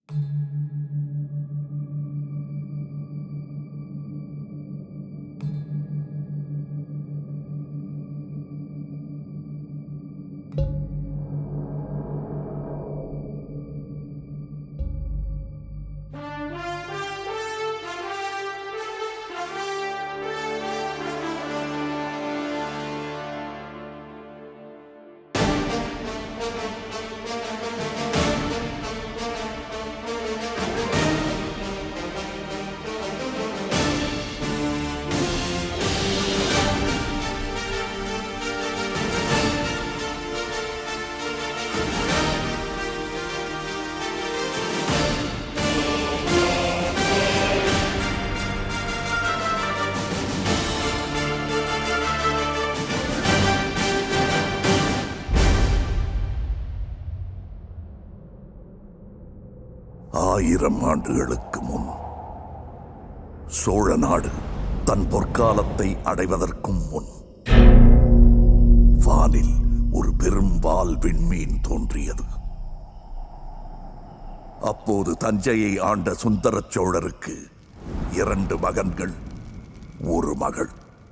ஆயிரம் ஆண்டுகளுக்கு முன் சோழ நாடு தன் பொற்காலத்தை அடைவதற்கும் முன் வானில் ஒரு பெரும் வால் விண்மீன் தோன்றியது அப்போது தஞ்சையை ஆண்ட சுந்தரச் சோழருக்கு இரண்டு மகன்கள் ஒரு மகள்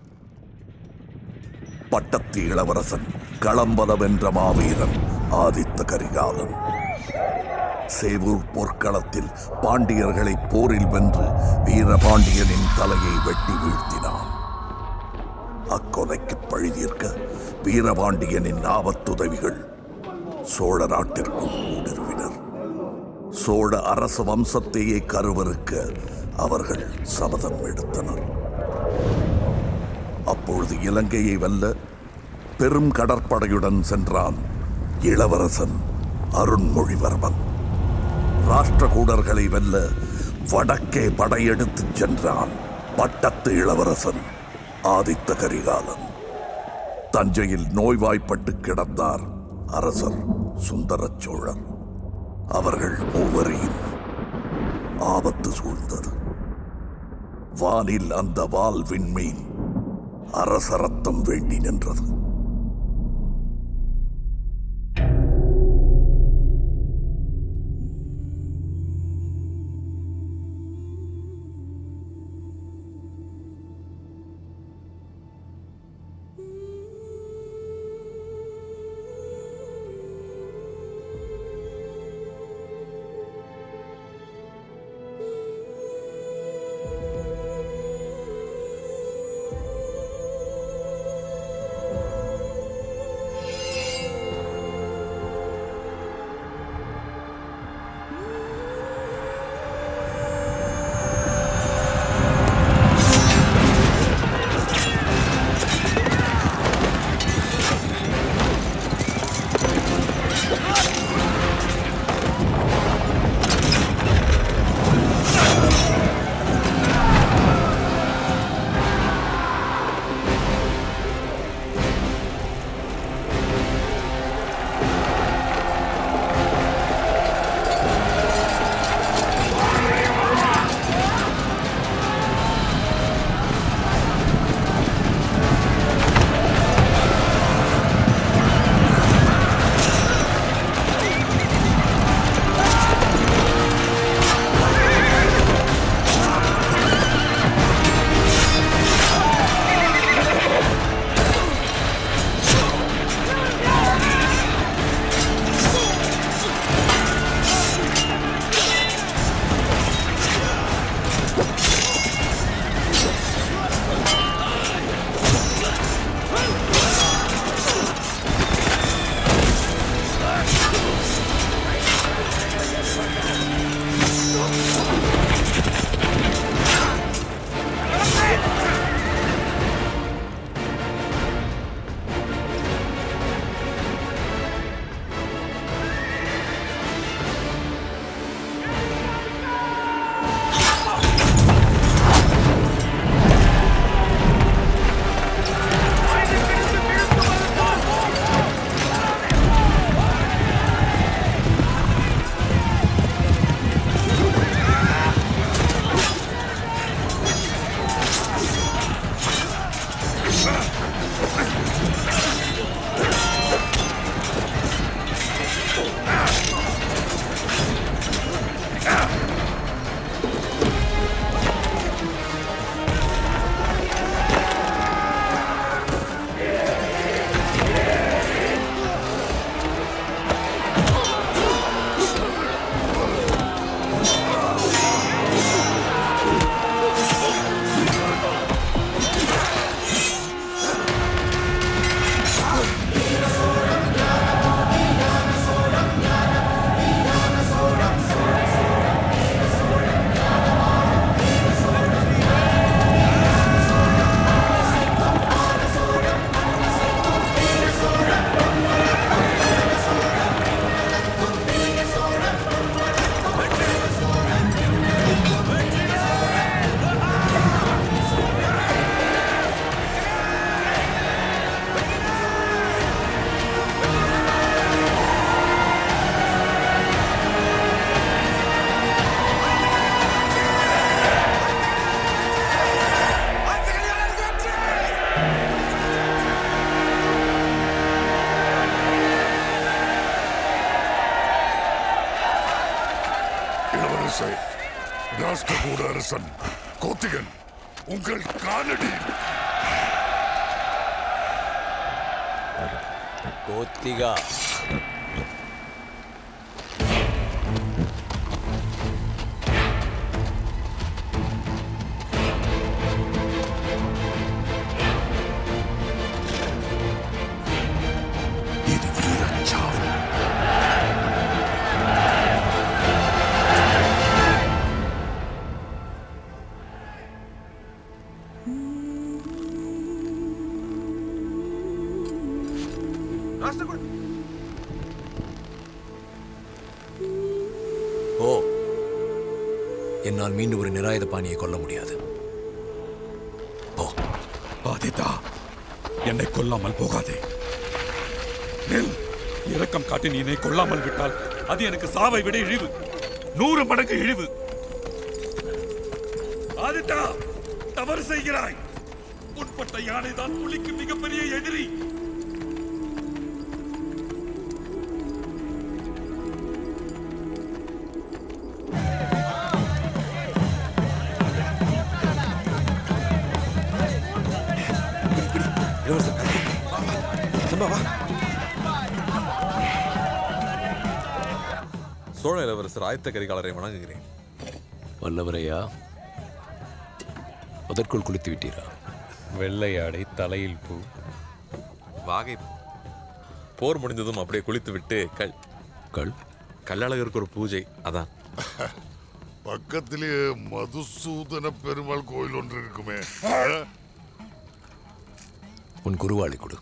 பட்டத்து இளவரசன் களம்பல வென்ற மாவீரன் ஆதித்த கரிகாலன் சேவூர் போர்க்களத்தில் பாண்டியர்களை போரில் வென்று வீரபாண்டியனின் தலையை வெட்டி வீழ்த்தினான் அக்கொலைக்கு பழிதீர்க்க வீரபாண்டியனின் ஆபத்துதவிகள் சோழ நாட்டிற்குள் ஊடுருவினர் சோழ அரச வம்சத்தையே கருவறுக்க அவர்கள் சபதம் எடுத்தனர் அப்பொழுது இலங்கையை வெல்ல பெரும் கடற்படையுடன் சென்றான் இளவரசன் அருண்மொழிவர்மன் ராஷ்டிரகூடர்களை வெல்ல வடக்கே படையெடுத்துச் சென்றான் பட்டத்து இளவரசன் ஆதித்த கரிகாலன் தஞ்சையில் நோய்வாய்ப்பட்டு கிடந்தார் அரசர் சுந்தரச் சோழர் அவர்கள் மூவரையும் ஆபத்து சூழ்ந்தது வானில் அந்த வால் விண்மீன் அரசரத்தம் வேண்டி நின்றது ராஷ்டிரகூட அரசன் கோத்திகன் உங்கள் காலடி கோத்திகா இது வீரச்சாவு ஓ என்னால் மீண்டும் ஒரு நிராயுத பாணியை கொல்ல முடியாது ஓ ஆதிதா என்னை கொல்லாமல் போகாதே நெல் இரக்கம் காட்டி நீ என்னை கொல்லாமல் விட்டால் அது எனக்கு சாவை விட இழிவு நூறு மடங்கு இழிவு ஆதித்தா தவறு செய்கிறாய் உட்பட்ட யானை தான் புலிக்கு மிகப்பெரிய எதிரி சோழ இளவரசர் ஆயத்த கரிகாலரை வணங்குகிறேன் வல்லவரையா அதற்குள் குளித்து விட்டீரா வெள்ளையாடை தலையில் பூ வாகை போர் முடிந்ததும் அப்படியே குளித்து விட்டு கல் கள் கல்லழகருக்கு ஒரு பூஜை அதான் பக்கத்திலே மதுசூதன பெருமாள் கோயில் ஒன்று இருக்குமே உன் குருவாளி கொடு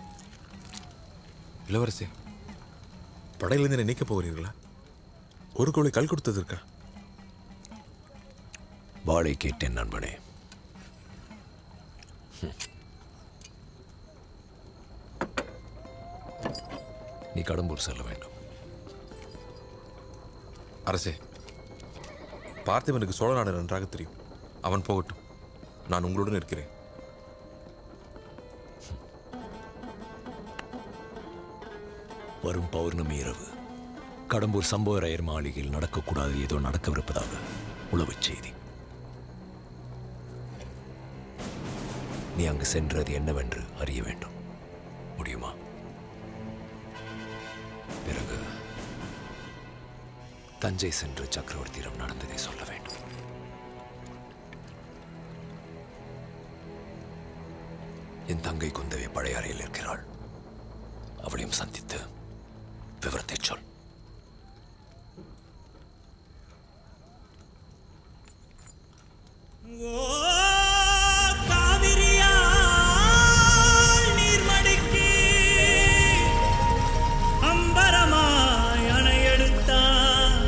இளவரசே படையிலிருந்து என்னை நீக்க போகிறீர்களா ஒரு கோழி கல் கொடுத்ததற்கா வாளை கேட்டேன் நண்பனே ஹம். நீ கடம்பூர் செல்ல வேண்டும் அரசே பார்த்திபனுக்கு சோழ நாடு நன்றாக தெரியும் அவன் போகட்டும் நான் உங்களுடன் இருக்கிறேன் வரும் பௌர்ணமி இரவு கடம்பூர் சம்பவராயர் மாளிகையில் நடக்கக்கூடாது ஏதோ நடக்கவிருப்பதாக உளவுச் செய்தி நீ அங்கு சென்றது என்னவென்று அறிய வேண்டும் முடியுமா பிறகு தஞ்சை சென்று சக்கரவர்த்தியிடம் நடந்ததை சொல்ல வேண்டும் என் தங்கை குந்தவை பழைய அறையில் இருக்கிறாள் அவளையும் சந்தித்து விவரத்தை சொல் ஓ காவிரியால் நீர்மடுக்கி அம்பரமாய் அணையெடுத்தான்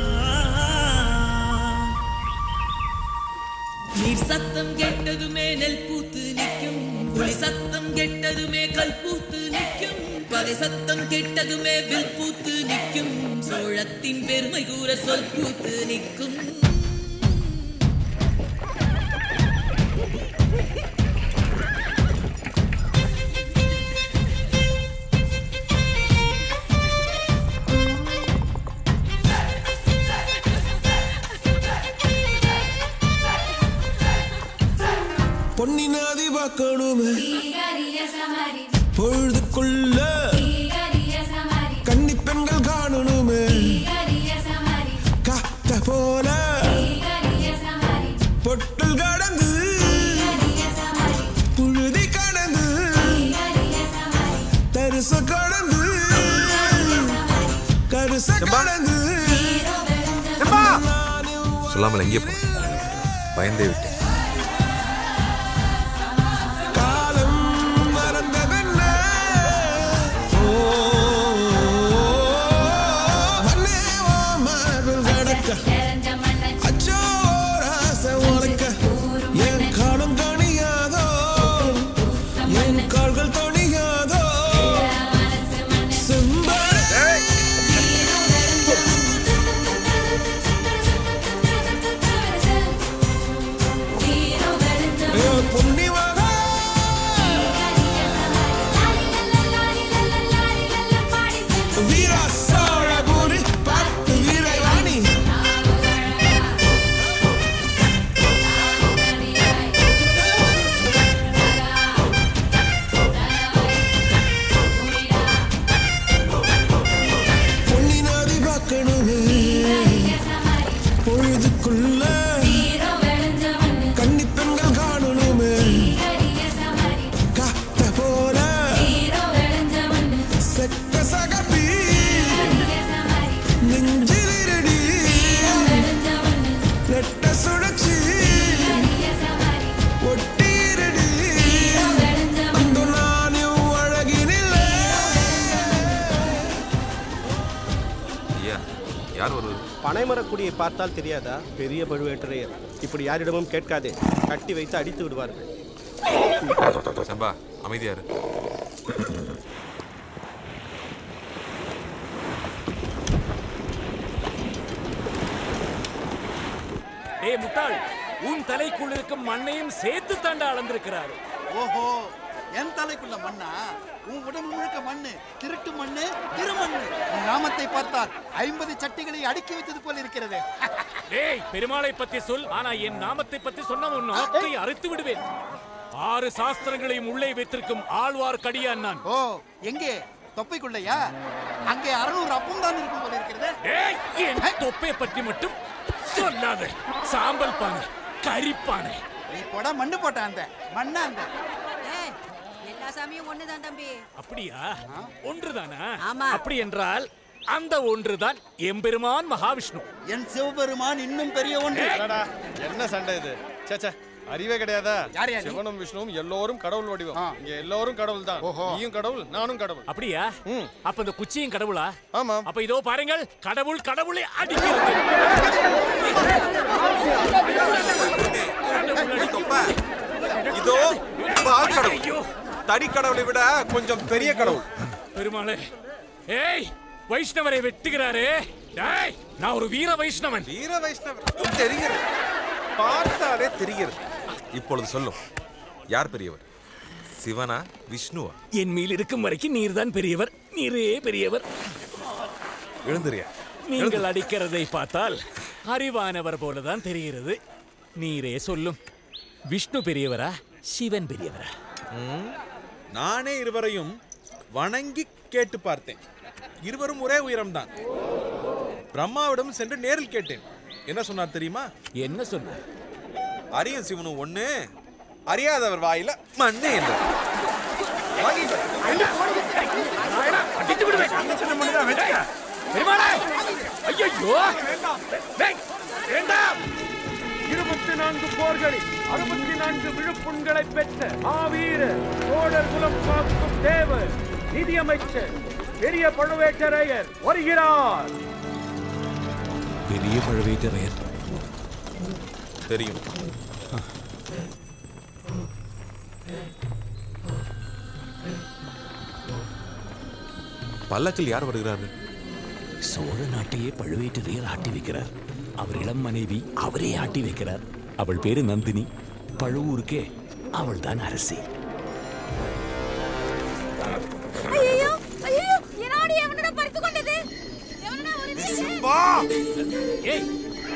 நீர் சத்தம் கெட்டதுமே நெல் பூத்து நிற்கும் புலி சத்தம் கெட்டதுமே கல் பூத்து நிற்கும் பகை சத்தம் கெட்டதுமே வில் பூத்து நிற்கும் சோழத்தின் பெருமை கூற சொல் பூத்து நிற்கும் பொன்னினாதி பார்க்கணுமே ஈகரிய சமரி பொழுதுக்குள்ள ஈகரிய சமரி கன்னி பெண்கள் காணணுமே ஈகரிய சமரி காத்த போல ஈகரிய சமரி பொட்டல் கடந்து ஈகரிய சமரி புழுதி கடந்து ஈகரிய சமரி தரிச கடந்து கருச கடந்து ஈரோ வெளுஞ்ச சொல்லாமல் எங்கே போ பயந்தே விட்டேன் காலம் மறந்ததென்ன ஓ, மண்ணே ஓ மார்பில் கடக்க நிறைஞ்ச மண்ணை அச்சோ ராச உனக்க என் காலம் தணியாதோ என் கால்கள் தணியாதோ மனசு மண்ணை செம்பட ஈரோ வெளுஞ்ச பனைமரக்குடியை பார்த்தால் தெரியாதா பெரிய பழுவேட்டரையர் இப்படி யாரிடமும் கேட்காதே கட்டி வைத்து அடித்து விடுவார்கள் செம்பா அமைதியா இரு டேய் முட்டாள் உன் தலைக்குள் இருக்கும் மண்ணையும் சேர்த்து தாண்டா அளந்திருக்கிறார் ஓஹோ என் தலைக்குள்ள மண்ணா உன் உடம்பு முழுக்க மண்ணு திருட்டு மண்ணு திருமண்ணு உன் நாமத்தை பார்த்தால் ஐம்பது சட்டிகளை அடுக்கி வைத்தது போல இருக்கிறது டேய் பெருமாளை பத்தி சொல் ஆனா என் நாமத்தை பத்தி சொன்ன உன் நாக்கை அறுத்து விடுவேன் ஆறு சாஸ்திரங்களையும் உள்ளே வைத்திருக்கும் ஆழ்வார் கடியான் நான் ஓ எங்கே தொப்பைக்குள்ளையா அங்கே அறுநூறு அப்பம் தான் இருக்கும் போல இருக்கிறது டேய் என் தொப்பை பற்றி மட்டும் சொல்லாத சாம்பல் பானை கரிப்பானை நீ போட மண்ணு போட்ட அந்த மண்ணா அந்த எல்லா சாமியும் ஒண்ணுதான் தம்பி அப்படியா ஒன்றுதானா ஆமா. அப்படி என்றால் அந்த ஒன்றுதான் எம்பெருமான் மகாவிஷ்ணு என் சிவபெருமான் இன்னும் பெரிய ஒன்று என்ன சண்டை இது சேச்சே அறிவே கிடையாதா யார் யார் நீ? சிவனும் விஷ்ணுவும் எல்லோரும் கடவுள் வடிவம் இங்க எல்லோரும் கடவுள் தான் நீயும் கடவுள் நானும் கடவுள் அப்படியா அப்ப இந்த குச்சியும் கடவுளா ஆமா அப்ப இதோ பாருங்கள் கடவுள் கடவுளை அடிக்கிறது இதோ பால் கடவுள் தனி கடவுளை விட கொஞ்சம் பெரிய கடவுள் பெருமாளே ஏய் வைஷ்ணவரை வெட்டுகிறாரே டேய் நான் ஒரு வீர வைஷ்ணவன் வீர வைஷ்ணவன் தெரிகிறது பார்த்தாலே தெரிகிறது இப்பொழுது சொல்லும் யார் பெரியவர் சிவனா விஷ்ணுவா என் மேல் இருக்கும் வரைக்கும் நீர்தான் பெரியவர் நீரே பெரியவர் எழுந்துறியா நீங்கள் அடிக்கிறதை பார்த்தால் அறிவானவர் போலதான் தெரிகிறது நீரே சொல்லும் விஷ்ணு பெரியவரா சிவன் பெரியவரா நானே இருவரையும் வணங்கி கேட்டு பார்த்தேன் இருவரும் ஒரே உயரம்தான் பிரம்மாவிடம் சென்று நேரில் கேட்டேன் என்ன சொன்னார் தெரியுமா என்ன சொன்னார் அரியும் சிவனும் ஒண்ணு அறியாதவர் வாயில மண்ணு என்று பெருமாளே ஐயோ வேண்டாம் இருபத்தி நான்கு போர்களில் அறுபத்தி நான்கு விழுப்புண்களை பெற்ற மாவீர சோழர் குலம் காக்கும் தேவர் நிதியமைச்சர் பெரிய பழுவேட்டரையர் வருகிறார் பெரிய பழுவேட்டரையர் தெரியும் பல்லக்கில் யார் வருகிறார்கள் சோழ நாட்டையே பழுவேட்டரையர் ஆட்டி வைக்கிறார் அவர் இளம் மனைவி அவரே ஆட்டி வைக்கிறார் அவள் பேரு நந்தினி பழுவூருக்கே அவள் தான் அரசி ஐயோ ஐயோ என்னாடி எவனடா பறித்து கொண்டது எவனடா ஒரு ஏய்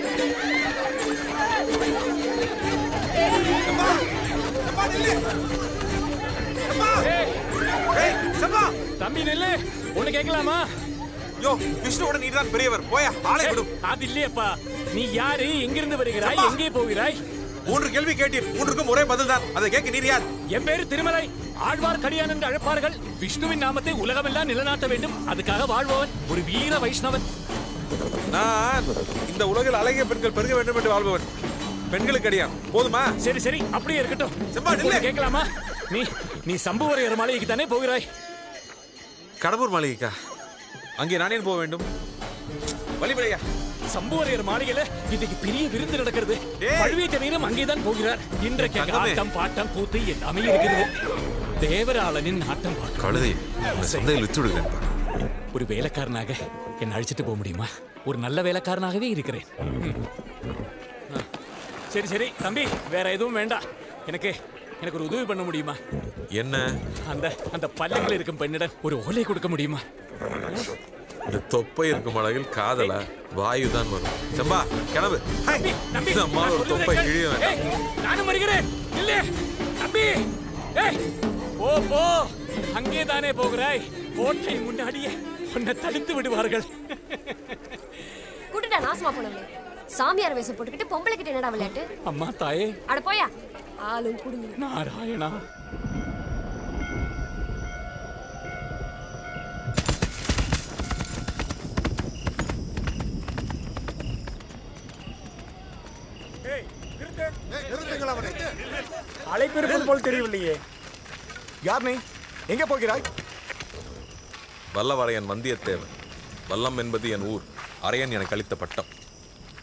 தம்பி நெல்லு ஒண்ணு கேட்கலாமா யோ விஷ்ணுவோட நீதான் பெரியவர் போயா ஆளை விடும் அது இல்லையப்பா நீ யாரு எங்கிருந்து வருகிறாய் எங்கே போகிறாய் மூன்று கேள்வி கேட்டீர் மூன்றுக்கும் ஒரே பதில் தான் அதை கேட்க நீர் யார் என் பேரு திருமலை ஆழ்வார் கடியான் என்று அழைப்பார்கள் விஷ்ணுவின் நாமத்தை உலகமெல்லாம் நிலநாட்ட வேண்டும் அதுக்காக வாழ்பவன் ஒரு வீர வைஷ்ணவன் நான் இந்த உலகில் அழகிய பெண்கள் பெருக வேண்டும் என்று வாழ்பவன் பெண்களுக்கு அடியான் போதுமா சரி சரி அப்படியே இருக்கட்டும் செம்பா, நில்லு. ஒண்ணு கேட்கலாமா நீ நீ சம்புவரையர் மாளிகைக்கு தானே போகிறாய் கடம்பூர் மாளிகைக்கா அங்கே நான் ஏன் போக வேண்டும் வழிபடையா சம்புவரையர் மாளிகையில இன்னைக்கு பெரிய விருந்து நடக்கிறது பழுவேட்டரையரும் அங்கேதான் போகிறார் இன்றைக்கு அங்க தங்கமே. ஆட்டம் பாட்டம் கூத்து எல்லாமே இருக்கிறது தேவராளனின் ஆட்டம் பார்க்க கழுதை உன்னை சந்தையில் வித்து விடுகிறேன் பார். ஒரு வேலைக்காரனாக என்னை அழைச்சிட்டு போக முடியுமா ஒரு நல்ல வேலைக்காரனாகவே இருக்கிறேன் ம். ஆ. சரி சரி தம்பி வேற எதுவும் வேண்டாம் எனக்கு எனக்கு ஒரு உதவி பண்ண முடியுமா என்ன அந்த அந்த பல்லக்கில் இருக்கும் பெண்ணிடம் ஒரு ஓலை கொடுக்க முடியுமா இந்த தொப்பை இருக்கும் அளவில் காதல வாயு தான் வரும் செம்பா கிளம்பு தம்பி, தம்பி, நம்மால் நான் ஒரு சொல்வதை தொப்பை கேள். கிழிய வேண்டாம் ஏய், நானும் வருகிறேன் இல்ல தம்பி ஏய் போ போ அங்கே தானே போகிறாய் கோட்டை முன்னாடியே உன்னை தடுத்து விடுவார்கள் குடுடா நாசமா போனவங்க சாமியார் வேஷம் போட்டுக்கிட்டு பொம்பளை கிட்ட என்னடா விளையாட்டு அம்மா தாயே அட போயா ஆளும் குடுங்க நாராயணா அழைப்பிருப்பது போல் தெரியவில்லையே யார் நீ எங்கே போகிறாய் வல்லவரையன் வந்தியத்தேவன் வல்லம் என்பது என் ஊர் அரையன் எனக்கு அளித்த பட்டம்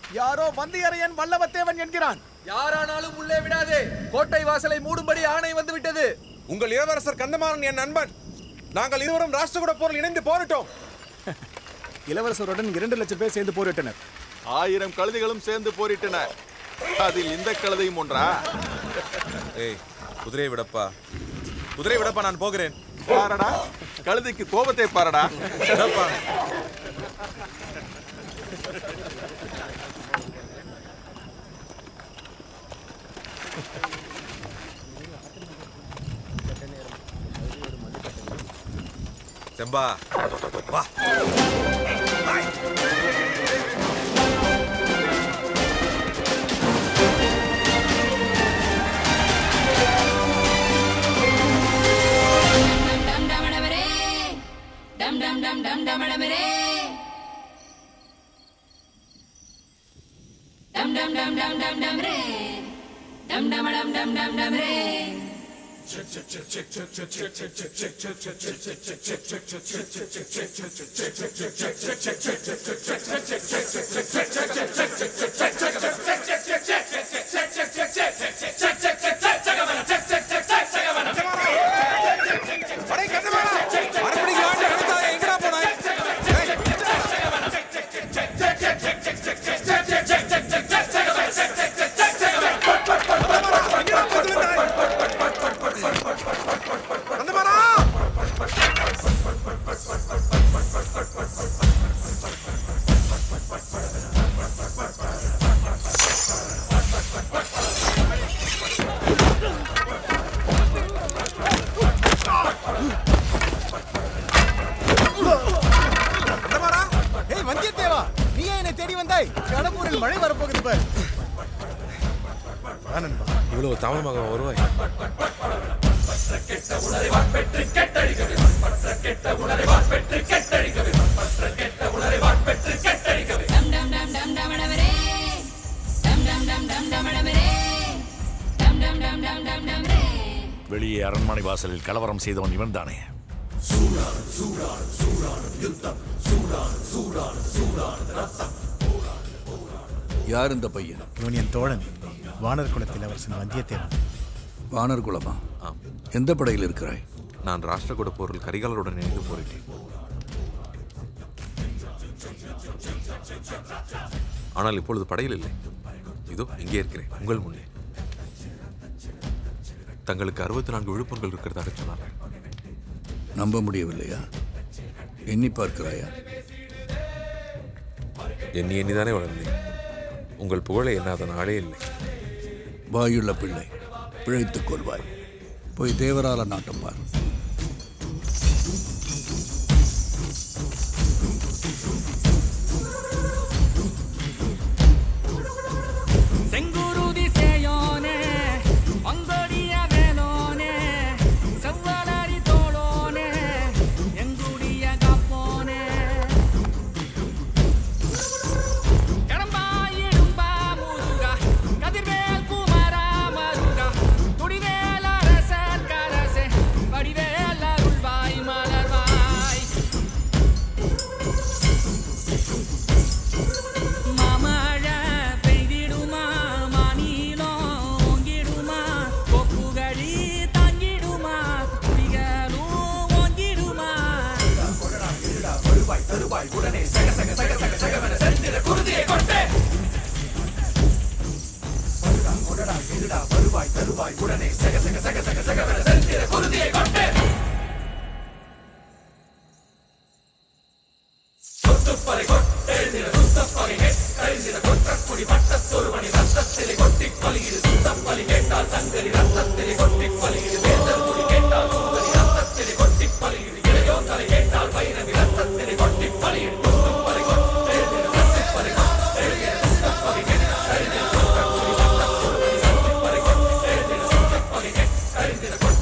யாரோ வந்தியரையன் வல்லவத்தேவன் என்கிறான் யாரானாலும் உள்ளே விடாதே கோட்டை வாசலை மூடும்படி ஆணை வந்து விட்டது உங்கள் இளவரசர் கந்தமாறன் என் நண்பன் நாங்கள் இருவரும் ராஷ்டிரகூட போரில் இணைந்து போரிட்டோம் இளவரசருடன் இரண்டு லட்சம் பேர் சேர்ந்து போரிட்டனர் ஆயிரம் கழுதைகளும் சேர்ந்து போரிட்டன அதில் இந்த கழுதையும் ஒன்றா ஏய் குதிரையை விடப்பா குதிரை விடப்பா நான் போகிறேன் பாரடா கழுதைக்கு கோபத்தை பாரடா விடப்பா செம்பா வா டம் டமடமரே டம் டம் டம் டம் டமடமரே டம் டம் டம் டம் டம் டம் ரே டம் டமடம் டம் டம் டம் ரே ஏய் வந்தியத்தேவா நீ ஏன் என்னை தேடி வந்தாய் கடம்பூரில் மழை வரப்போகுது பார் ஆனந்தா இவ்வளவு தாமதமாக வருவாய் டம் டம் டம் டம் டமடமரே டம் டம் டம் டம் டமடமரே டம் டம் டம் டம் டம் டம் ரே வெளியே அரண்மனை வாசலில் கலவரம் செய்தவன் இவன்தானே யார் இந்த பையன் இவன் என் தோழன் வானர் குலத்தில் இளவரசன் வந்தியத்தேவன் வானர் குலமா எந்த படையில் இருக்கிறாய் நான் ராஷ்டிரகூட போரில் கரிகாலருடன் இணைந்து போரிட்டேன் ஆனால் இப்பொழுது படையில் இல்லை இதோ இங்கே இருக்கிறேன் உங்கள் முன்னே தங்களுக்கு அறுபத்தி நான்கு விழுப்புண்கள் இருக்கிறதாக சொன்னார்கள் நம்ப முடியவில்லையா எண்ணி பார்க்கிறாயா எண்ணி எண்ணிதானே வளர்ந்தேன் உங்கள் புகழை எண்ணாத நாளே இல்லை வாயுள்ள பிள்ளை பிழைத்துக் கொள்வாய் போய் தேவரால நாட்டம் பார் செங்குருதி சேயோனே மங்கோடிய வேலோனே செவ்வலரி தோளோனே எங்குடிய காப்போனே கடம்பாயிடும்பா முருகா கதிர்வேல் குமரா மருகா துடிவேல் அரசர் கரசே வடிவேல் அருள்வாய் மலர்வாய் மாமழ பெய்திடுமா மாநிலம் ஓங்கிடுமா கொப்புகளி தாங்கிடுமா குடிகளும் ஓங்கிடுமா வருவாய் தருவாய் உடனே சக சக சக சக சகவென செந்திர குருதியை கொண்டே வருடா கொடடா எடுடா வருவாய் தருவாய் உடனே சக சக சக சக சகவென செந்திர குருதியை கொண்டே சொத்துப்பறை கொட்டெழுந்திர சுத்தப்பகை கெட்டழிந்திர கொற்றக்குடி பட்டத்தொரு மணி ரத்தத்திலே கொட்டி பலியிடு சுத்தப்பலி கேட்டால் சங்கரி ரத்தத்திலே கொட்டி பலியிடு வேந்தர் குடி கேட்டால் சுந்தரி ரத்தத்திலே கொட்டி பலியிடு இளையோ தலை கேட்டால் வைரவி ரத்தத்திலே கொட்டி பலியிடு சொத்துப்பறை கொட்டெழுந்திர சுத்தப்பறை கொட்டெழுந்திர சுத்தப்பகை கெட்டழிந்திர கொற்றக்குடி பட்டத்தொரு மணி ரத்தத்திலே கொட்டெழுந்திர சுத்தப்பகை கெட்டழிந்திர கொட்டி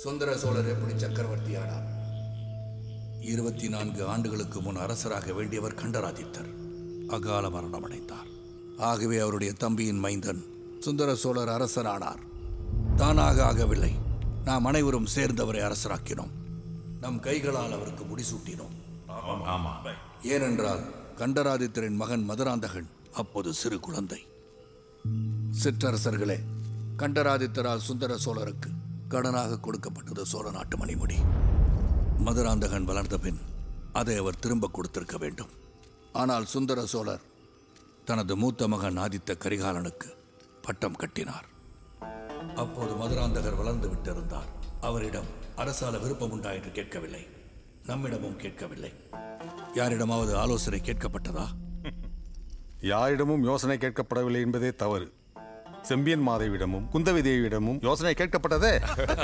சுந்தர சோழர் எப்படி சக்கரவர்த்தியானார் இருபத்தி நான்கு ஆண்டுகளுக்கு முன் அரசராக வேண்டியவர் கண்டராதித்தர் அகால மரணம் அடைந்தார் ஆகவே அவருடைய தம்பியின் மைந்தன் சுந்தர சோழர் அரசரானார் தானாக ஆகவில்லை நாம் அனைவரும் சேர்ந்தவரை அரசராக்கினோம் நம் கைகளால் அவருக்கு முடிசூட்டினோம் ஏனென்றால் கண்டராதித்தரின் மகன் மதுராந்தகன் அப்போது சிறு குழந்தை சிற்றரசர்களே கண்டராதித்தரால் சுந்தர சோழருக்கு கடனாக கொடுக்கப்பட்டது சோழ நாட்டு மணிமுடி மதுராந்தகன் வளர்ந்த பின் அதை அவர் திரும்ப கொடுத்திருக்க வேண்டும் ஆனால் சுந்தர சோழர் தனது மூத்த மகன் ஆதித்த கரிகாலனுக்கு பட்டம் கட்டினார் அப்போது மதுராந்தகர் வளர்ந்து விட்டிருந்தார் அவரிடம் அரசால விருப்பம் உண்டா என்று கேட்கவில்லை நம்மிடமும் கேட்கவில்லை யாரிடமாவது ஆலோசனை கேட்கப்பட்டதா யாரிடமும் யோசனை கேட்கப்படவில்லை என்பதே தவறு செம்பியன் மாதேவிடமும் குந்தவி தேவியிடமும் யோசனை கேட்கப்பட்டதே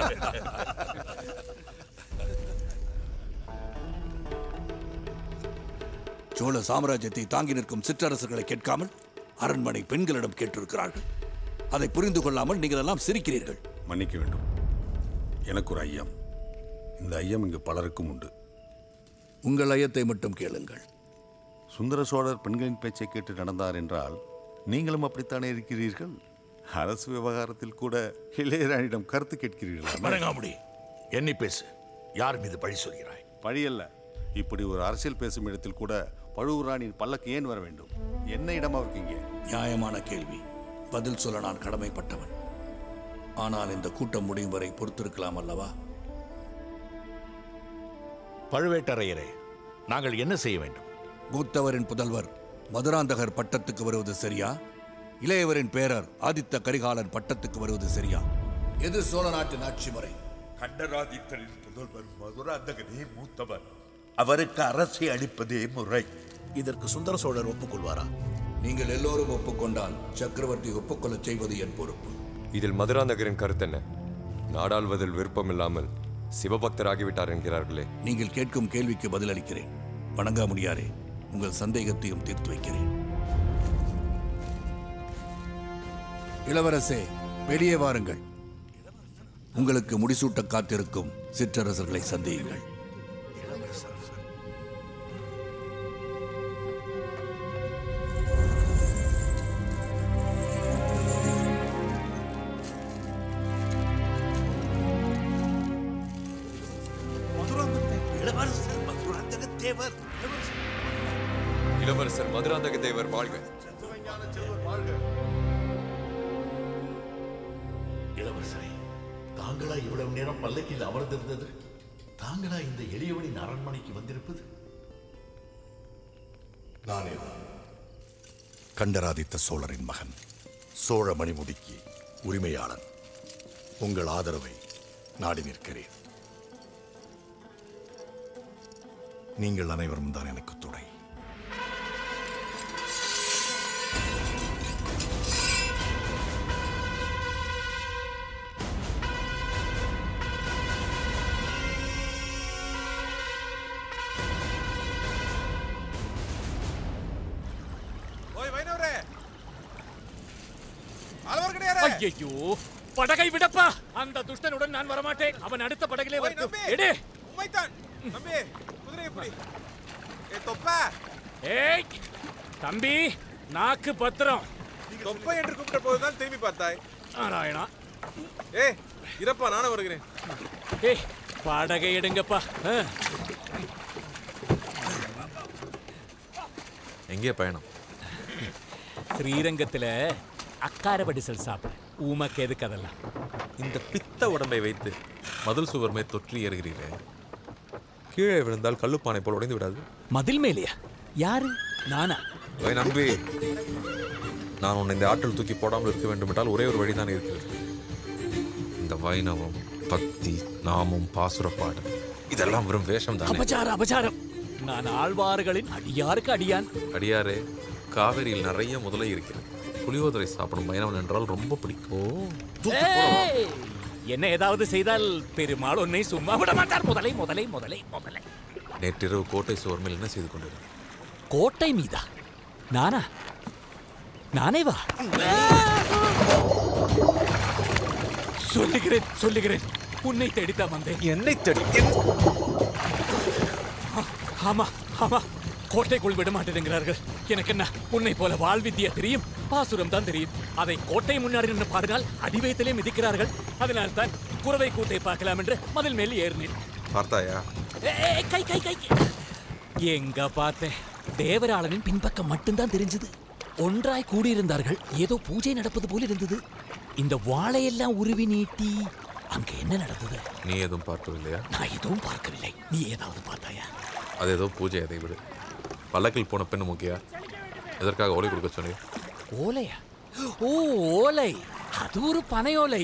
சோழ சாம்ராஜ்யத்தை தாங்கி நிற்கும் சிற்றரசர்களை கேட்காமல் அரண்மனை பெண்களிடம் கேட்டிருக்கிறார்கள் அதை புரிந்து கொள்ளாமல் நீங்கள் எல்லாம் சிரிக்கிறீர்கள் மன்னிக்க வேண்டும் எனக்கு ஒரு ஐயம் இந்த ஐயம் இங்கு பலருக்கும் உண்டு உங்கள் ஐயத்தை மட்டும் கேளுங்கள் சுந்தர சோழர் பெண்களின் பேச்சை கேட்டு நடந்தார் என்றால் நீங்களும் அப்படித்தானே இருக்கிறீர்கள் அரசு விவகாரத்தில் கூட இளையராணியிடம் கருத்து கேட்கிறீர்கள் வணங்காமுடி எண்ணி பேசு யார் மீது பழி சொல்கிறாய் பழி அல்ல இப்படி ஒரு அரசியல் பேசும் இடத்தில் கூட பழுவூர் ராணியின் பல்லக்கு ஏன் வர வேண்டும் என்ன இடம் அவருக்கு இங்கே நியாயமான கேள்வி பதில் சொல்ல நான் கடமைப்பட்டவன் ஆனால் இந்த கூட்டம் முடியும் வரை பொறுத்திருக்கலாம் அல்லவா பழுவேட்டரையரே நாங்கள் என்ன செய்ய வேண்டும் மூத்தவரின் புதல்வர் மதுராந்தகர் பட்டத்துக்கு வருவது சரியா இளையவரின் பேரர் ஆதித்த கரிகாலன் பட்டத்துக்கு வருவது சரியா எது சோழ நாட்டின் ஆட்சி முறை கண்டராதித்தரின் புதல்வர் மதுராந்தகனே மூத்தவர் அவருக்கு அரசை அளிப்பதே முறை இதற்கு சுந்தர சோழர் ஒப்புக்கொள்வாரா நீங்கள் எல்லோரும் ஒப்புக்கொண்டால் சக்கரவர்த்தி ஒப்புக்கொள்ளச் செய்வது என் பொறுப்பு இதில் மதுராந்தகரின் கருத்து என்ன நாடாள்வதில் விருப்பமில்லாமல் சிவபக்தராகிவிட்டார் என்கிறார்களே நீங்கள் கேட்கும் கேள்விக்கு பதிலளிக்கிறேன் வணங்கா முடியாரே உங்கள் சந்தேகத்தையும் தீர்த்து வைக்கிறேன் இளவரசே வெளியே வாருங்கள் உங்களுக்கு முடிசூட்ட காத்திருக்கும் சிற்றரசர்களை சந்தியுங்கள் இளவரசர் மதுராந்தக தேவர் இளவரசர் மதுராந்தக தேவர் வாழ்க இளவரசரே தாங்களா இவ்வளவு நேரம் பல்லக்கில் அமர்ந்திருந்தது தாங்களா இந்த எளியவனின் அரண்மனைக்கு வந்திருப்பது நானே கண்டராதித்த சோழரின் மகன் சோழ மணிமுடிக்கு உரிமையாளன் உங்கள் ஆதரவை நாடி நிற்கிறேன் நீங்கள் அனைவரும் தான் எனக்கு துணை ஓய் வைணவரே அளவர் கிடையாது ஐயோ படகை விடப்பா அந்த துஷ்டனுடன் நான் வரமாட்டேன் அவன் அடுத்த படகிலே வரட்டும் எடு உண்மைத்தான் தம்பி குதிரை எப்படி ஏ தொப்ப ஏய் தம்பி நாக்கு பத்திரம் தொப்பை என்று கூப்பிட்ட போதுதான் திரும்பி பார்த்தாய் நாராயணா ஏ இரப்பா நானும் வருகிறேன் ஏய் படகை எடுங்கப்பா ஆ. எங்கே பயணம் ஸ்ரீரங்கத்துல அக்கார வடிசல் சாப்பிட ஊமக்கு எதுக்கு அதெல்லாம் இந்த பித்த உடம்பை வைத்து மதில் சுவர் மேல் தொற்றி ஏறுகிறீரே கீழே விழுந்தால் கல்லுப்பானை போல் உடைந்து விடாது மதில் மேலையா யாரு நானா ஓய் நம்பி நான் உன்னை இந்த ஆற்றில் தூக்கி போடாமல் இருக்க வேண்டும் என்றால் ஒரே ஒரு வழிதான் இருக்கிறது இந்த வைணவம் பக்தி நாமம் பாசுரப்பாடு இதெல்லாம் வெறும் வேஷம் தானே அபச்சாரம் அபச்சாரம் நான் ஆழ்வார்களின் அடியாருக்கு அடியான் அடியாரே காவேரியில் நிறைய முதலை இருக்கிறது புளியோதரை சாப்பிடும் வைணவன் என்றால் ரொம்ப பிடிக்கும் ஏய், என்ன ஏதாவது செய்தால் பெருமாள் உன்னை சும்மா விட மாட்டார் முதலை முதலை முதலை முதலை நேற்றிரவு கோட்டை சுவர் மேல் என்ன செய்து கொண்டிருந்தேன் கோட்டை மீதா நானா நானே வா சொல்லுகிறேன் சொல்லுகிறேன் உன்னை தேடித்தான் வந்தேன் என்னை தேடி ஆமா ஆமா கோட்டைக்குள் விட மாட்டேங்கிறார்கள் எனக்கு என்ன உன்னை போல வாழ்வித்தியா தெரியும் பாசுரம் தான் தெரியும் அதை கோட்டை முன்னாடி நின்று பாடினால் அடிவயத்திலே மிதிக்கிறார்கள் அதனால் தான் குறவை கூட்டை பார்க்கலாம் என்று மதில் மேல் ஏறினேன் பார்த்தாயா ஏய், கை கை கை எங்க பார்த்தேன் தேவராளனின் பின்பக்கம் மட்டும்தான் தெரிஞ்சது ஒன்றாய் கூடியிருந்தார்கள் ஏதோ பூஜை நடப்பது போல இருந்தது இந்த வாழையெல்லாம் உருவி நீட்டி அங்க என்ன நடந்தது நீ எதுவும் பார்க்கவில்லையா நான் எதுவும் பார்க்கவில்லை நீ ஏதாவது பார்த்தாயா அது ஏதோ பூஜை அதை விடு பல்லக்கில் போன பெண்ணு முக்கியா எதற்காக ஓலை கொடுக்க சொன்னீர் ஓலையா ஓ ஓலை அது ஒரு பனை ஓலை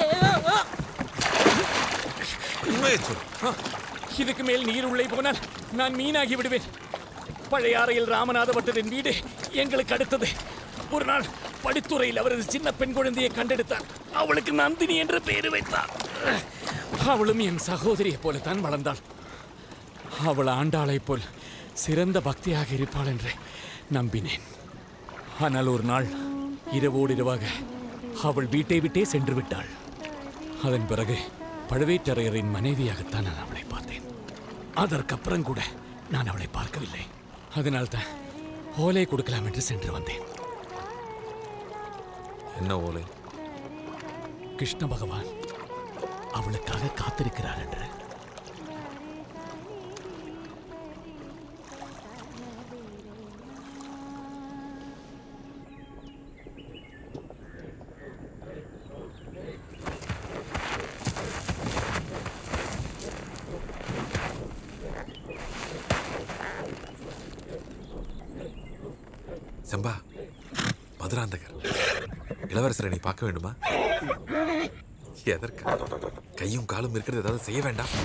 உண்மையை சொல் ஆ, இதுக்கு மேல் நீர் உள்ளே போனால் நான் மீனாகி விடுவேன் பழையாறையில் ராமநாத பட்டரின் வீடு எங்களுக்கு அடுத்தது ஒரு நாள் படித்துறையில் அவரது சின்ன பெண் குழந்தையை கண்டெடுத்தார் அவளுக்கு நந்தினி என்று பெயர் வைத்தார் அவளும் என் சகோதரியைப் போலத்தான் வளர்ந்தாள் அவள் ஆண்டாளைப் போல் சிறந்த பக்தியாக இருப்பாள் என்று நம்பினேன் ஆனால் ஒரு நாள் இரவோடு இரவாக அவள் வீட்டை விட்டே சென்று விட்டாள் அதன் பிறகு பழுவேட்டரையரின் மனைவியாகத்தான் நான் அவளை பார்த்தேன் அதற்கப்புறம் கூட நான் அவளை பார்க்கவில்லை அதனால்தான் ஓலை கொடுக்கலாம் என்று சென்று வந்தேன் என்ன ஓலை கிருஷ்ண பகவான் அவளுக்காக காத்திருக்கிறார் என்று செம்பா மதுராந்தகர் இளவரசரை நீ பார்க்க வேண்டுமா எதற்கு கையும் காலும் இருக்கிறது ஏதாவது செய்ய வேண்டாம்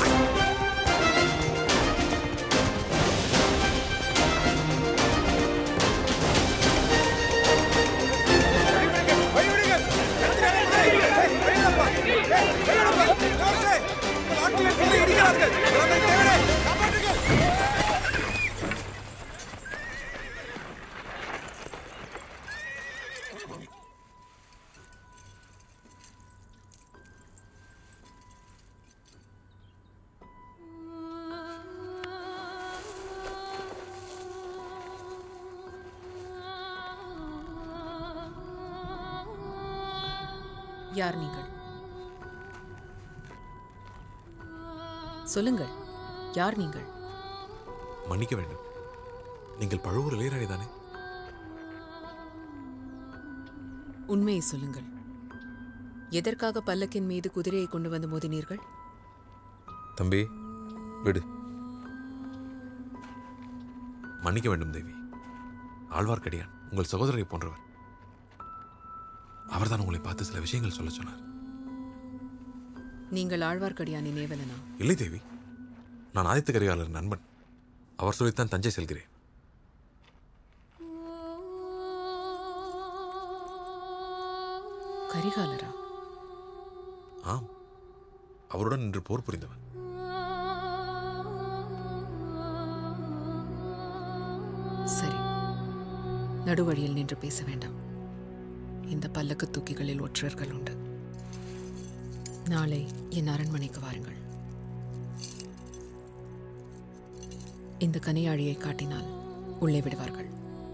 யார் நீங்கள் சொல்லுங்கள் யார் நீங்கள் மன்னிக்க வேண்டும் நீங்கள் பழுவூர் இளையராணி தானே உண்மையை சொல்லுங்கள் எதற்காக பல்லக்கின் மீது குதிரையை கொண்டு வந்து மோதினீர்கள் தம்பி விடு மன்னிக்க வேண்டும் தேவி ஆழ்வார்க்கடியான் உங்கள் சகோதரரை போன்றவர் அவர்தான் உங்களை பார்த்து சில விஷயங்கள் சொல்ல சொன்னார் நீங்கள் ஆழ்வார்க்கடியானின் ஏவலனா இல்லை தேவி நான் ஆதித்த கரிகாலர் நண்பன் அவர் சொல்லித்தான் தஞ்சை செல்கிறேன் கரிகாலரா ஆம் அவருடன் இன்று போர் புரிந்தவன் சரி நடுவழியில் நின்று பேச வேண்டாம் இந்த பல்லக்கு தூக்கிகளில் ஒற்றர்கள் உண்டு நாளை என் அரண்மனைக்கு வாருங்கள் இந்த கனியாழியை காட்டினால் உள்ளே விடுவார்கள்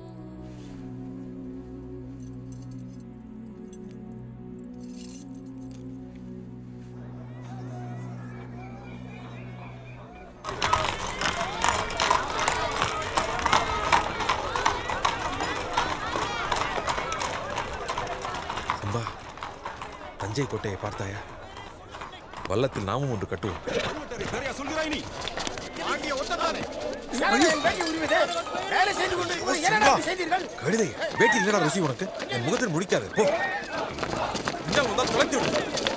சம்பா தஞ்சை கோட்டையை பார்த்தாயா வல்லத்தில் நாமும் ஒன்று கட்டுவோம் சொல்கிறாய் நீ பாண்டிய ஒத்ததானே வேலை செய்து கொண்டு ஓ, என்ன சிம்பா. நடத்தி செய்தீர்கள் கழுதை வேட்டி இல்லடா ருசி உனக்கு என் முகத்தில் முடிக்காது போ இந்த முதல் தொலைத்து விடு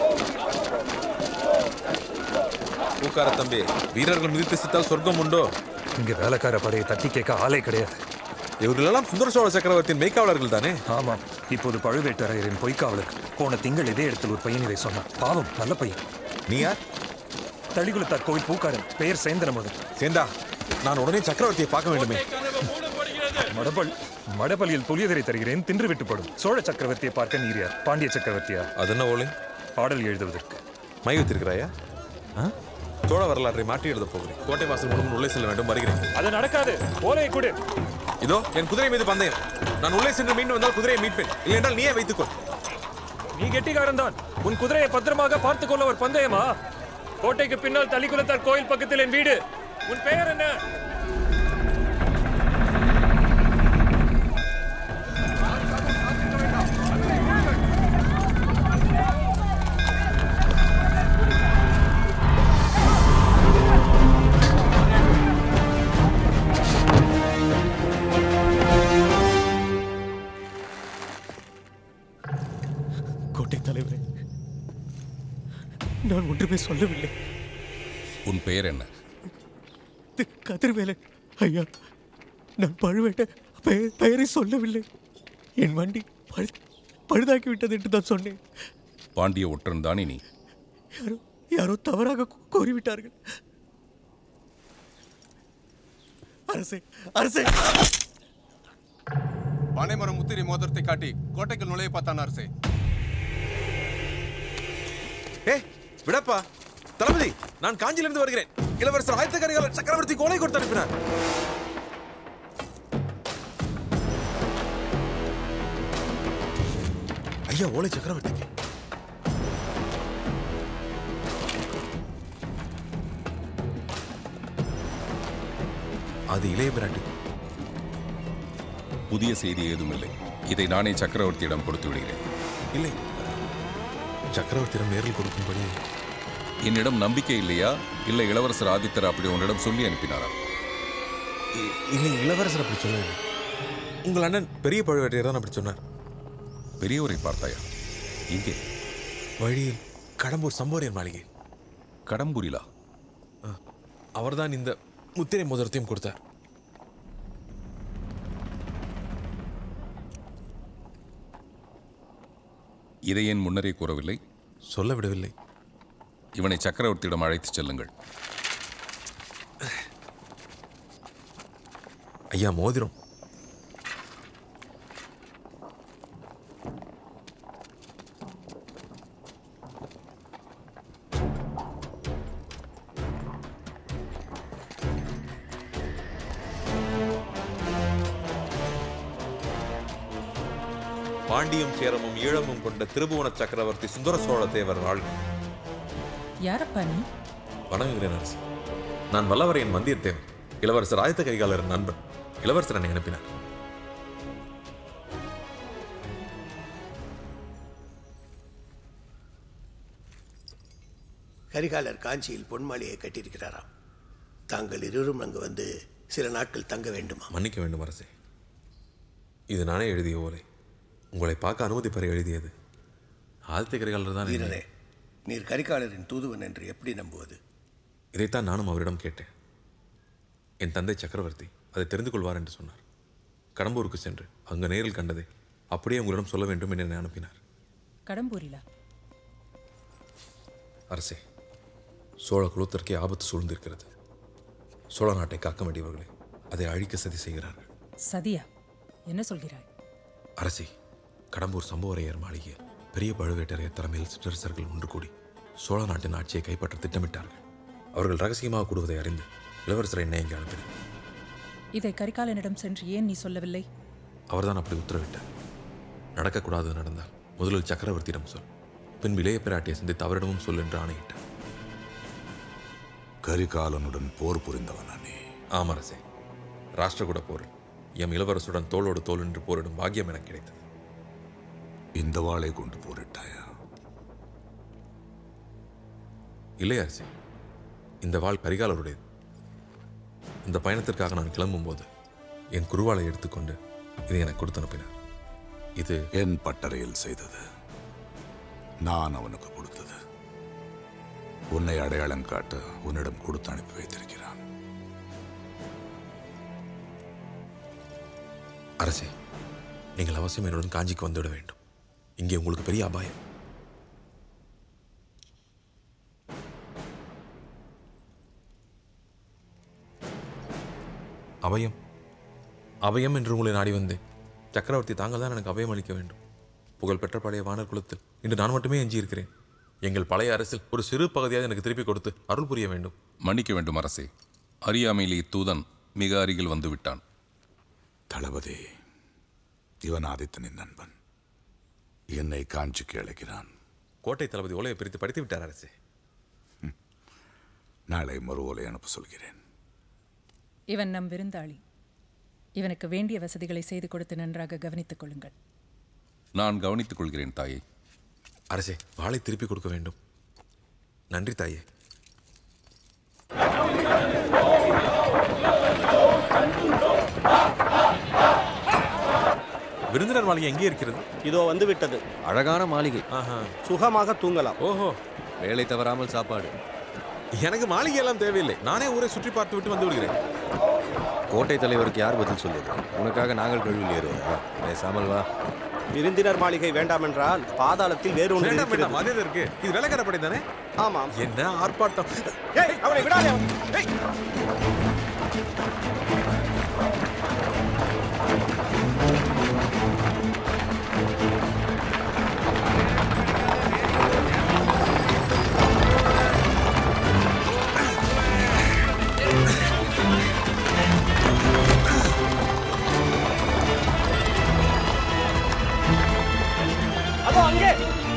பூக்கார தம்பி வீரர்கள் மிதித்து சித்தால் சொர்க்கம் உண்டோ இங்க வேலைக்கார படையை தட்டி கேட்க ஆளே கிடையாது இவர்களெல்லாம் சுந்தர சோழ சக்கரவர்த்தியின் மெய்க்காவலர்கள் தானே ஆமாம் இப்போது பழுவேட்டரையரின் பொய்க்காவலுக்கு போன திங்கள் இதே இடத்தில் ஒரு பையன் இதை சொன்னான் பாவம் நல்ல பையன் நீ யார் தளிகுலத்தார் கோவில் பூக்காரன் பெயர் சேந்தன முதன் சேந்தா நான் உடனே சக்கரவர்த்தியை பார்க்க வேண்டுமே மடபல் மடபலியில் புலியதரை தருகிறேன் தின்று விட்டுப்படும் சோழ சக்கரவர்த்தியை பார்க்க நீர் யார் பாண்டிய சக்கரவர்த்தியா அது என்ன ஓலை பாடல் எழுதுவதற்கு மை வைத்திருக்கிறாயா ஆ? சோழ வரலாற்றை மாற்றி எழுத போகிறேன் கோட்டை வாசல் மூலம் உள்ளே செல்ல வேண்டும் வருகிறேன் அது நடக்காது ஓலையை கொடு இதோ என் குதிரை மீது பந்தயம் நான் உள்ளே சென்று மீண்டும் வந்தால் குதிரையை மீட்பேன் இல்லை என்றால் நீயே வைத்துக்கொள் நீ கெட்டிக்காரன் தான் உன் குதிரையை பத்திரமாக பார்த்துக் கொள்ள ஒரு பந்தயமா கோட்டைக்கு பின்னால் தளிக்குளத்தார் கோயில் பக்கத்தில் என் வீடு உன் பெயர் என்ன கோட்டை தலைவரே நான் ஒன்றுமே சொல்லவில்லை உன் பெயர் என்ன இது கதிர்வேலன் ஐயா நான் பழுவேட்ட பெயர் பெயரை சொல்லவில்லை என் வண்டி பழு பழுதாக்கி விட்டது என்று தான் சொன்னேன் பாண்டிய ஒற்றன் தானே நீ யாரோ யாரோ தவறாக கூ- கூறிவிட்டார்கள் அரசே அரசே பனைமரம் முத்திரி மோதிரத்தை காட்டி கோட்டைக்குள் நுழைய பார்த்தான் அரசே ஏ விடப்பா தளபதி நான் காஞ்சியிலிருந்து வருகிறேன் இளவரசர் ஆயத்த கரிகாலர் சக்கரவர்த்தி கோலை கொடுத்து அனுப்பினார் ஐயா ஓலை சக்கரவர்த்திக்கு அது இளைய பிராட்டி புதிய செய்தி ஏதும் இல்லை இதை நானே சக்கரவர்த்தியிடம் கொடுத்து விடுகிறேன் இல்லை சக்கரவர்த்தியிடம் நேரில் கொடுக்கும்படி என்னிடம் நம்பிக்கை இல்லையா இல்லை இளவரசர் ஆதித்தர் அப்படி உன்னிடம் சொல்லி அனுப்பினாரா இ- இல்லை இளவரசர் அப்படி சொல்லவில்லை உங்கள் அண்ணன் பெரிய பழுவேட்டையர் தான் அப்படி சொன்னார் பெரியவரை பார்த்தாயா இங்கே வழியில் கடம்பூர் சம்போரியன் மாளிகை கடம்பூரிலா அவர்தான் இந்த முத்திரை மோதிரத்தையும் கொடுத்தார் இதை ஏன் முன்னரே கூறவில்லை சொல்ல விடவில்லை இவனை சக்கரவர்த்தியிடம் அழைத்துச் செல்லுங்கள் ஐயா மோதிரம் பாண்டியும் சேரமும் ஈழமும் கொண்ட திருபுவன சக்கரவர்த்தி சுந்தர சோழ தேவர் வாழ்க யாரப்பா நீ வணங்குகிறேன் அரசு நான் வல்லவரையன் வந்தியத்தேவன் இளவரசர் ஆயத்த கைகாலரின் நண்பன் இளவரசர் என்னை அனுப்பினார் கரிகாலர் காஞ்சியில் பொன்மாளியை கட்டியிருக்கிறாராம் தாங்கள் இருவரும் அங்கு வந்து சில நாட்கள் தங்க வேண்டுமா மன்னிக்க வேண்டும் அரசே இது நானே எழுதிய ஓலை உங்களை பார்க்க அனுமதி பெற எழுதியது ஆதித்த கரிகாலர் தான் வீரரே நீர் கரிகாலரின் தூதுவன் என்று எப்படி நம்புவது இதைத்தான் நானும் அவரிடம் கேட்டேன் என் தந்தை சக்கரவர்த்தி அதை தெரிந்து கொள்வார் என்று சொன்னார் கடம்பூருக்கு சென்று அங்கு நேரில் கண்டதை அப்படியே உங்களிடம் சொல்ல வேண்டும் என்று என்னை அனுப்பினார் கடம்பூரிலா அரசே சோழ குலத்திற்கே ஆபத்து சூழ்ந்திருக்கிறது சோழ நாட்டை காக்க வேண்டியவர்களே அதை அழிக்க சதி செய்கிறார்கள் சதியா என்ன சொல்கிறாய் அரசி கடம்பூர் சம்புவரையர் மாளிகையில் பெரிய பழுவேட்டரையர் தலைமையில் சிற்றரசர்கள் ஒன்று கூடி சோழ நாட்டின் ஆட்சியை கைப்பற்ற திட்டமிட்டார்கள் அவர்கள் ரகசியமாக கூடுவதை அறிந்து இளவரசரை என்னை இங்கே அனுப்பினார் இதை கரிகாலனிடம் சென்று ஏன் நீ சொல்லவில்லை அவர்தான் அப்படி உத்தரவிட்டார் நடக்கக்கூடாது நடந்தால் முதலில் சக்கரவர்த்தியிடம் சொல் பின் இளைய பிராட்டியை சந்தித்து அவரிடமும் சொல் என்று ஆணையிட்டார் கரிகாலனுடன் போர் புரிந்தவனா நீ ஆம் அரசே ராஷ்டிரகூட போரில் எம் இளவரசுடன் தோளோடு தோள் என்று போரிடும் பாக்கியம் எனக்கு கிடைத்தது இந்த வாளை கொண்டு போரிட்டாயா இல்லை அரசே இந்த வாழ் கரிகாலருடையது இந்த பயணத்திற்காக நான் கிளம்பும்போது என் குருவாளை எடுத்துக்கொண்டு இதை எனக்கு கொடுத்து அனுப்பினார் இது என் பட்டறையில் செய்தது நான் அவனுக்கு கொடுத்தது உன்னை அடையாளம் காட்ட உன்னிடம் கொடுத்து அனுப்பி வைத்திருக்கிறான் அரசே நீங்கள் அவசியம் என்னுடன் காஞ்சிக்கு வந்துவிட வேண்டும் இங்கே உங்களுக்கு பெரிய அபாயம் அபயம் அபயம் என்று உங்களை நாடி வந்தேன் சக்கரவர்த்தி தாங்கள் தான் எனக்கு அபயம் அளிக்க வேண்டும் புகழ்பெற்ற பழைய வானர் குலத்தில் இன்று நான் மட்டுமே எஞ்சி இருக்கிறேன் எங்கள் பழைய அரசில் ஒரு சிறு பகுதியாக எனக்கு திருப்பி கொடுத்து அருள் புரிய வேண்டும் மன்னிக்க வேண்டும் அரசே அறியாமையிலே தூதன் மிக அருகில் வந்து விட்டான் தளபதி இவன் ஆதித்தனின் நண்பன் என்னை காஞ்சிக்கு அழைக்கிறான் கோட்டை தளபதி ஓலையை பிரித்து படித்து விட்டார் அரசே நாளை மறு ஓலை அனுப்ப சொல்கிறேன் இவன் நம் விருந்தாளி இவனுக்கு வேண்டிய வசதிகளை செய்து கொடுத்து நன்றாக கவனித்துக் கொள்ளுங்கள் நான் கவனித்துக் கொள்கிறேன் தாயே அரசே வாளை திருப்பி கொடுக்க வேண்டும் நன்றி தாயே விருந்தினர் மாளிகை எங்கே இருக்கிறது இதோ வந்து விட்டது அழகான மாளிகை சுகமாக தூங்கலாம் ஓஹோ வேலை தவறாமல் சாப்பாடு எனக்கு மாளிகை எல்லாம் தேவையில்லை நானே ஊரை சுற்றி பார்த்து விட்டு வந்து விடுகிறேன் கோட்டை தலைவருக்கு யார் பதில் சொல்லுது உனக்காக நாங்கள் கழுவில் ஏறுவதா பேசாமல் வா விருந்தினர் மாளிகை வேண்டாம் என்றால் பாதாளத்தில் வேறு ஒன்று வேண்டாம் வேண்டாம் இருக்கிறது அதே இருக்கு இது வேலைக்கார படை தானே ஆமாம் என்ன ஆர்ப்பாட்டம் ஏய் அவனை விடாதே அவன். ஏய் அதோ அங்கே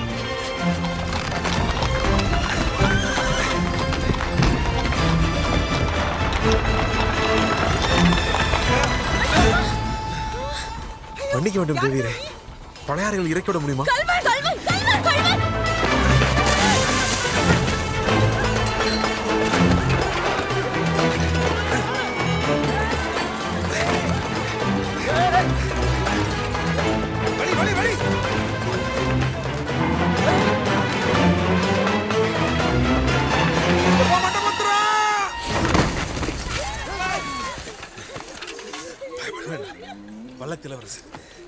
மன்னிக்க வேண்டும் தேவியரே பழையாறைகள் இறக்கி விட முடியுமா வல்லத்தில் அரசு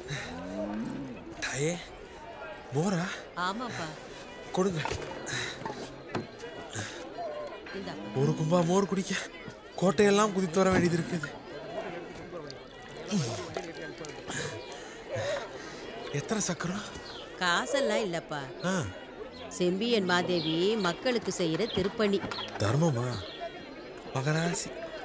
தாயே மோரா ஆமாப்பா கொடுங்க இந்தா ஒரு கும்பா மோர் குடிக்க கோட்டையெல்லாம் குதித்து வர வேண்டியது இருக்குது எத்தனை சக்கரம் காசெல்லாம் இல்லப்பா ஆ செம்பியன் மாதேவி மக்களுக்கு செய்யற திருப்பணி தர்மமா மகராசி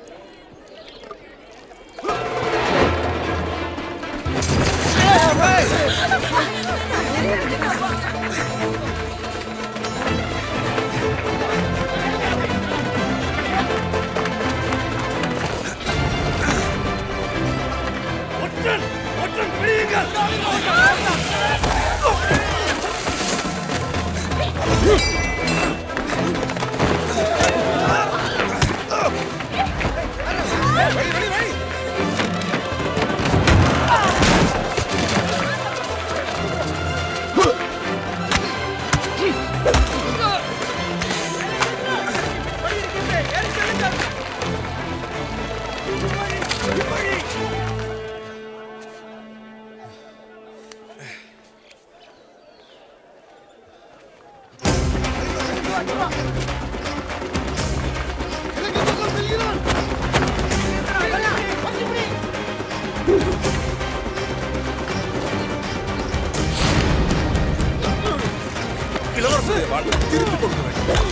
இளவரசர் வாழ் திருப்பி கொடுக்க வேண்டும்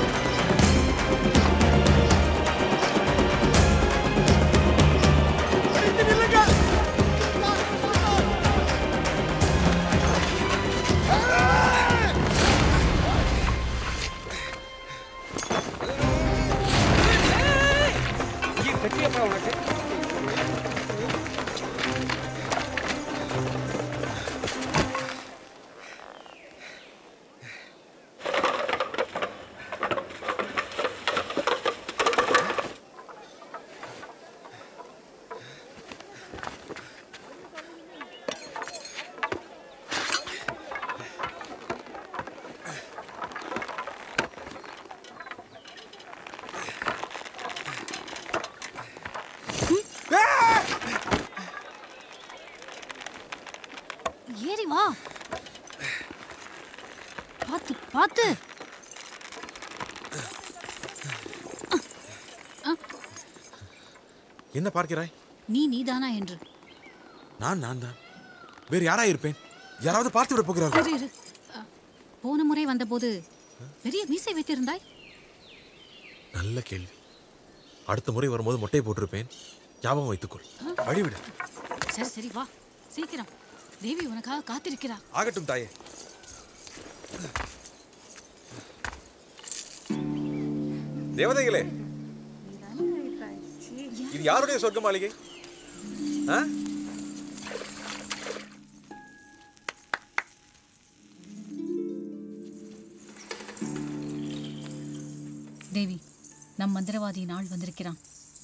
ஏறி வா பாத்து பாத்து என்ன பார்க்கிறாய் நீ நீதானா என்று நான் நான் தான் வேறு யாரா இருப்பேன் யாராவது பார்த்து விட போகிறார்கள் இரு, இரு. அ, போன முறை வந்தபோது பெரிய மீசை வைத்திருந்தாய் நல்ல கேள்வி அடுத்த முறை வரும்போது மொட்டையை போட்டிருப்பேன் ஞாபகம் வைத்துக்கொள் வழிவிடு சரி சரி வா சீக்கிரம் தேவி உனக்காக காத்திருக்கிறா ஆகட்டும் தாயே தேவதைகளே இது யாருடைய சொர்க்க மாளிகை ஆ? தேவி நம் மந்திரவாதியின் ஆள் வந்திருக்கிறான்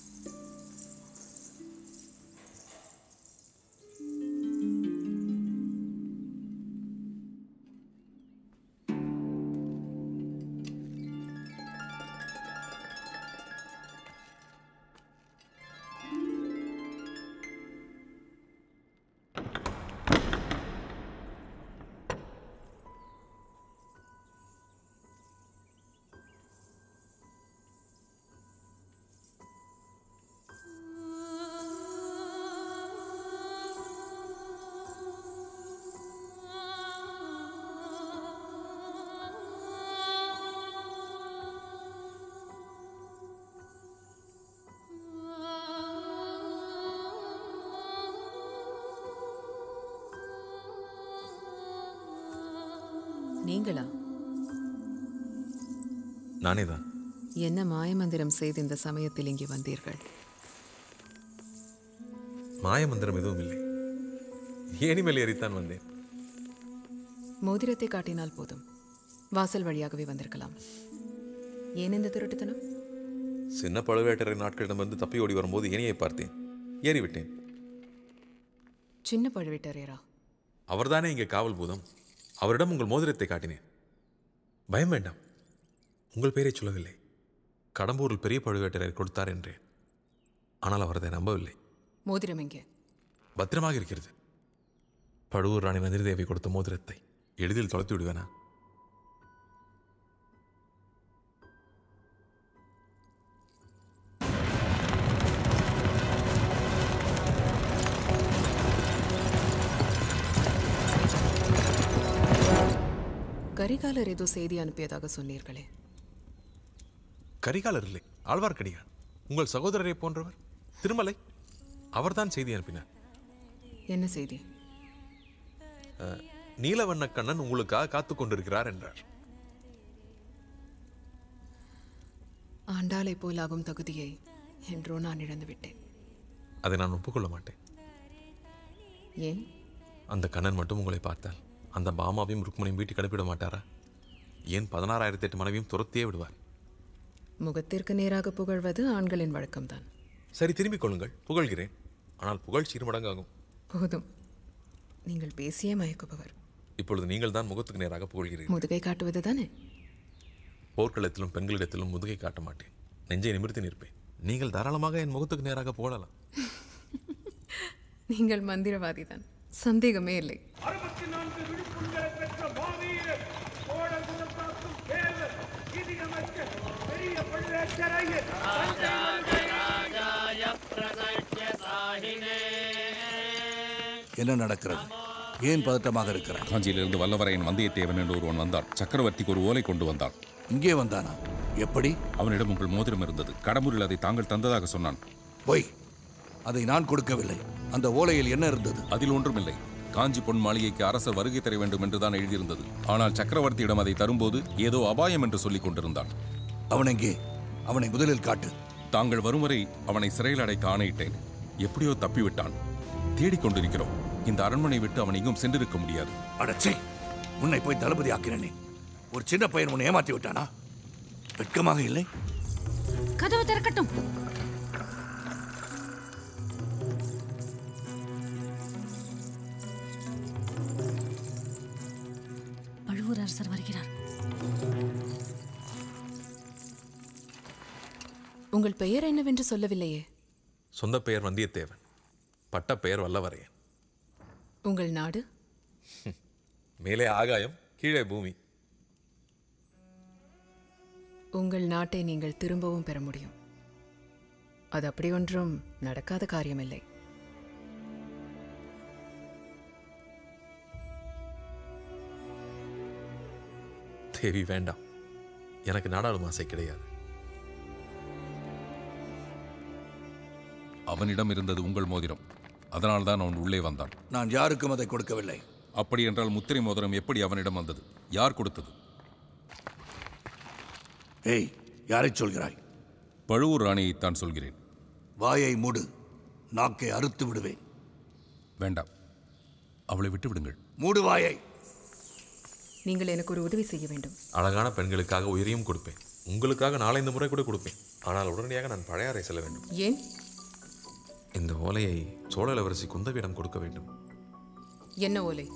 நீங்களா நானே தான் என்ன மாயமந்திரம் செய்து இந்த சமயத்தில் இங்கே வந்தீர்கள் மாய மந்திரம் எதுவும் இல்லை ஏணி மேல் ஏறித்தான் வந்தேன் மோதிரத்தை காட்டினால் போதும் வாசல் வழியாகவே வந்திருக்கலாம் ஏன் இந்த திருட்டுத்தனம் சின்ன பழுவேட்டரை நாட்களிடமிருந்து தப்பி ஓடி வரும்போது ஏணியை பார்த்தேன் ஏறிவிட்டேன் சின்ன பழுவேட்டரையரா அவர்தானே இங்கே காவல் பூதம் அவரிடம் உங்கள் மோதிரத்தை காட்டினேன் பயம் வேண்டாம் உங்கள் பெயரை சொல்லவில்லை கடம்பூரில் பெரிய பழுவேட்டரையர் கொடுத்தார் என்றேன் ஆனால் அவர் அதை நம்பவில்லை மோதிரம் எங்கே பத்திரமாக இருக்கிறது பழுவூர் ராணி நந்தினி தேவி கொடுத்த மோதிரத்தை எளிதில் தொலைத்து விடுவேனா கரிகாலர் ஏதோ செய்தி அனுப்பியதாக சொன்னீர்களே கரிகாலர் இல்லை ஆழ்வார்க்கடியான் உங்கள் சகோதரரை போன்றவர் திருமலை அவர்தான் செய்தி அனுப்பினார் என்ன செய்தி அஹ், நீலவண்ண கண்ணன் உங்களுக்காக காத்துக் கொண்டிருக்கிறார் என்றார் ஆண்டாளை போலாகும் தகுதியை என்றோ நான் இழந்து விட்டேன் அதை நான் ஒப்புக்கொள்ள மாட்டேன் ஏன் அந்த கண்ணன் மட்டும் உங்களை பார்த்தால் அந்த பாமாவையும் ருக்மணியும் வீட்டுக்கு அனுப்பிவிட மாட்டாரா ஏன் பதினாறாயிரத்தி எட்டு மனைவியும் துரத்தியே விடுவார் முகத்திற்கு நேராக புகழ்வது ஆண்களின் வழக்கம்தான் சரி திரும்பிக் கொள்ளுங்கள் புகழ்கிறேன் ஆனால் புகழ் இருமடங்காகும் போதும் நீங்கள் பேசியே மயக்குபவர் இப்பொழுது நீங்கள் தான் முகத்துக்கு நேராக புகழ்கிறீர்கள் முதுகை காட்டுவது தானே போர்க்களத்திலும் பெண்களிடத்திலும் முதுகை காட்ட மாட்டேன் நெஞ்சை நிமிர்த்தி நிற்பேன் நீங்கள் தாராளமாக என் முகத்துக்கு நேராக புகழலாம் நீங்கள் மந்திரவாதி தான் சந்தேகமே இல்லை அறுபத்தி நான்கு விழுப்புண்களை பெற்ற மாவீரர் கோடல் குணம் காக்கும் தேவர் நிதியமைச்சர் பெரிய பழுவேட்டரையர் என்ன நடக்கிறது ஏன் பதட்டமாக இருக்கிறார் காஞ்சியிலிருந்து வல்லவரையன் வந்தியத்தேவன் என்று ஒருவன் வந்தான் சக்கரவர்த்திக்கு ஒரு ஓலை கொண்டு வந்தான் இங்கே வந்தானா எப்படி அவனிடம் உங்கள் மோதிரம் இருந்தது கடம்பூரில் அதை தாங்கள் தந்ததாக சொன்னான் பொய் அதை நான் கொடுக்கவில்லை அந்த ஓலையில் என்ன இருந்தது அதில் ஒன்றுமில்லை காஞ்சி பொன் மாளிகைக்கு அரசர் வருகை தர வேண்டும் என்றுதான் எழுதியிருந்தது ஆனால் சக்கரவர்த்தியிடம் அதை தரும்போது ஏதோ அபாயம் என்று சொல்லிக் கொண்டிருந்தான் அவன் எங்கே அவனை முதலில் காட்டு தாங்கள் வரும் வரை அவனை சிறையில் அடைக்க ஆணையிட்டேன் எப்படியோ தப்பிவிட்டான் தேடிக் கொண்டிருக்கிறோம் இந்த அரண்மனை விட்டு அவன் எங்கும் சென்றிருக்க முடியாது அடச்சே உன்னை போய் தளபதி ஆக்கிறேனே ஒரு சின்ன பையன் உன்னை ஏமாத்தி விட்டானா வெட்கமாக இல்லை கதவு திறக்கட்டும் பழுவூர் அரசர் வருகிறார் உங்கள் பெயர் என்னவென்று சொல்லவில்லையே சொந்த பெயர் வந்தியத்தேவன் பட்ட பெயர் வல்லவரையன் உங்கள் நாடு மேலே ஆகாயம் கீழே பூமி உங்கள் நாட்டை நீங்கள் திரும்பவும் பெற முடியும் அது அப்படி ஒன்றும் நடக்காத காரியமில்லை தேவி வேண்டாம் எனக்கு நாடாளும் ஆசை கிடையாது அவனிடம் இருந்தது உங்கள் மோதிரம் அதனால்தான் அவன் உள்ளே வந்தான் நான் யாருக்கும் அதை கொடுக்கவில்லை அப்படி என்றால் முத்திரை மோதிரம் எப்படி அவனிடம் வந்தது யார் கொடுத்தது ஏய் யாரை சொல்கிறாய் பழுவூர் ராணியைத்தான் சொல்கிறேன் வாயை மூடு நாக்கை அறுத்து விடுவேன் வேண்டாம் அவளை விட்டு விடுங்கள் மூடு வாயை நீங்கள் எனக்கு ஒரு உதவி செய்ய வேண்டும் அழகான பெண்களுக்காக உயிரையும் கொடுப்பேன் உங்களுக்காக நாலைந்து முறை கூட கொடுப்பேன் ஆனால் உடனடியாக நான் பழையாறை செல்ல வேண்டும் ஏன் இந்த ஓலையை சோழ இளவரசி குந்தவியிடம் கொடுக்க வேண்டும் என்ன ஓலை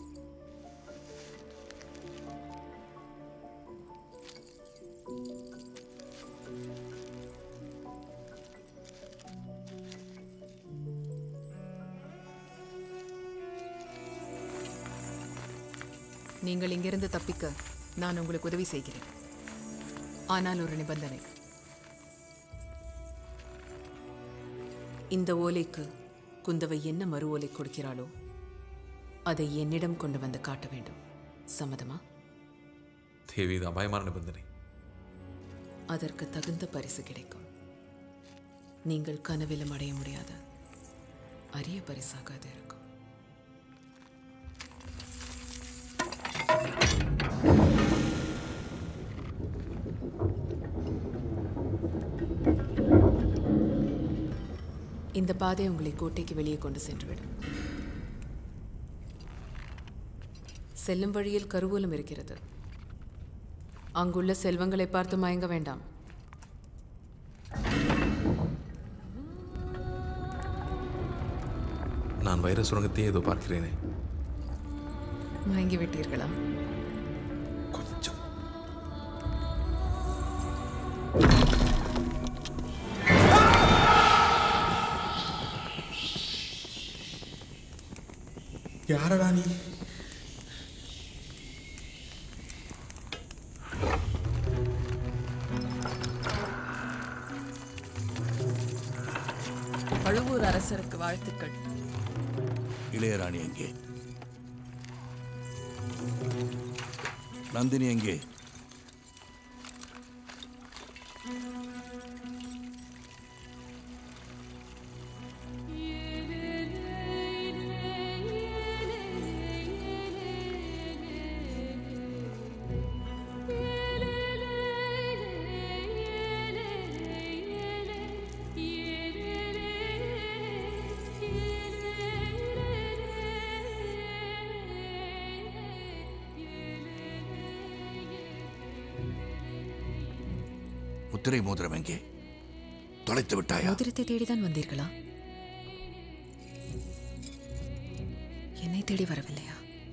நீங்கள் இங்கிருந்து தப்பிக்க நான் உங்களுக்கு உதவி செய்கிறேன் ஆனால் ஒரு நிபந்தனை இந்த ஓலைக்கு குந்தவை என்ன மறு ஓலை கொடுக்கிறாளோ அதை என்னிடம் கொண்டு வந்து காட்ட வேண்டும் சம்மதமா தேவி இது அபாயமான நிபந்தனை அதற்கு தகுந்த பரிசு கிடைக்கும் நீங்கள் கனவிலும் அடைய முடியாத அரிய பரிசாக அது இருக்கும் இந்த பாதை உங்களை கோட்டைக்கு வெளியே கொண்டு சென்றுவிடும் செல்லும் வழியில் கருவூலம் இருக்கிறது அங்குள்ள செல்வங்களை பார்த்து மயங்க வேண்டாம் நான் வைர சுரங்கத்தையே ஏதோ பார்க்கிறேனே மயங்கி விட்டீர்களா யாரடா நீ பழுவூர் அரசருக்கு வாழ்த்துக்கள் இளையராணி எங்கே நந்தினி எங்கே முத்திரை மோதிரம் எங்கே தொலைத்து விட்டாயா மோதிரத்தை தேடிதான் வந்தீர்களா என்னை தேடி வரவில்லையா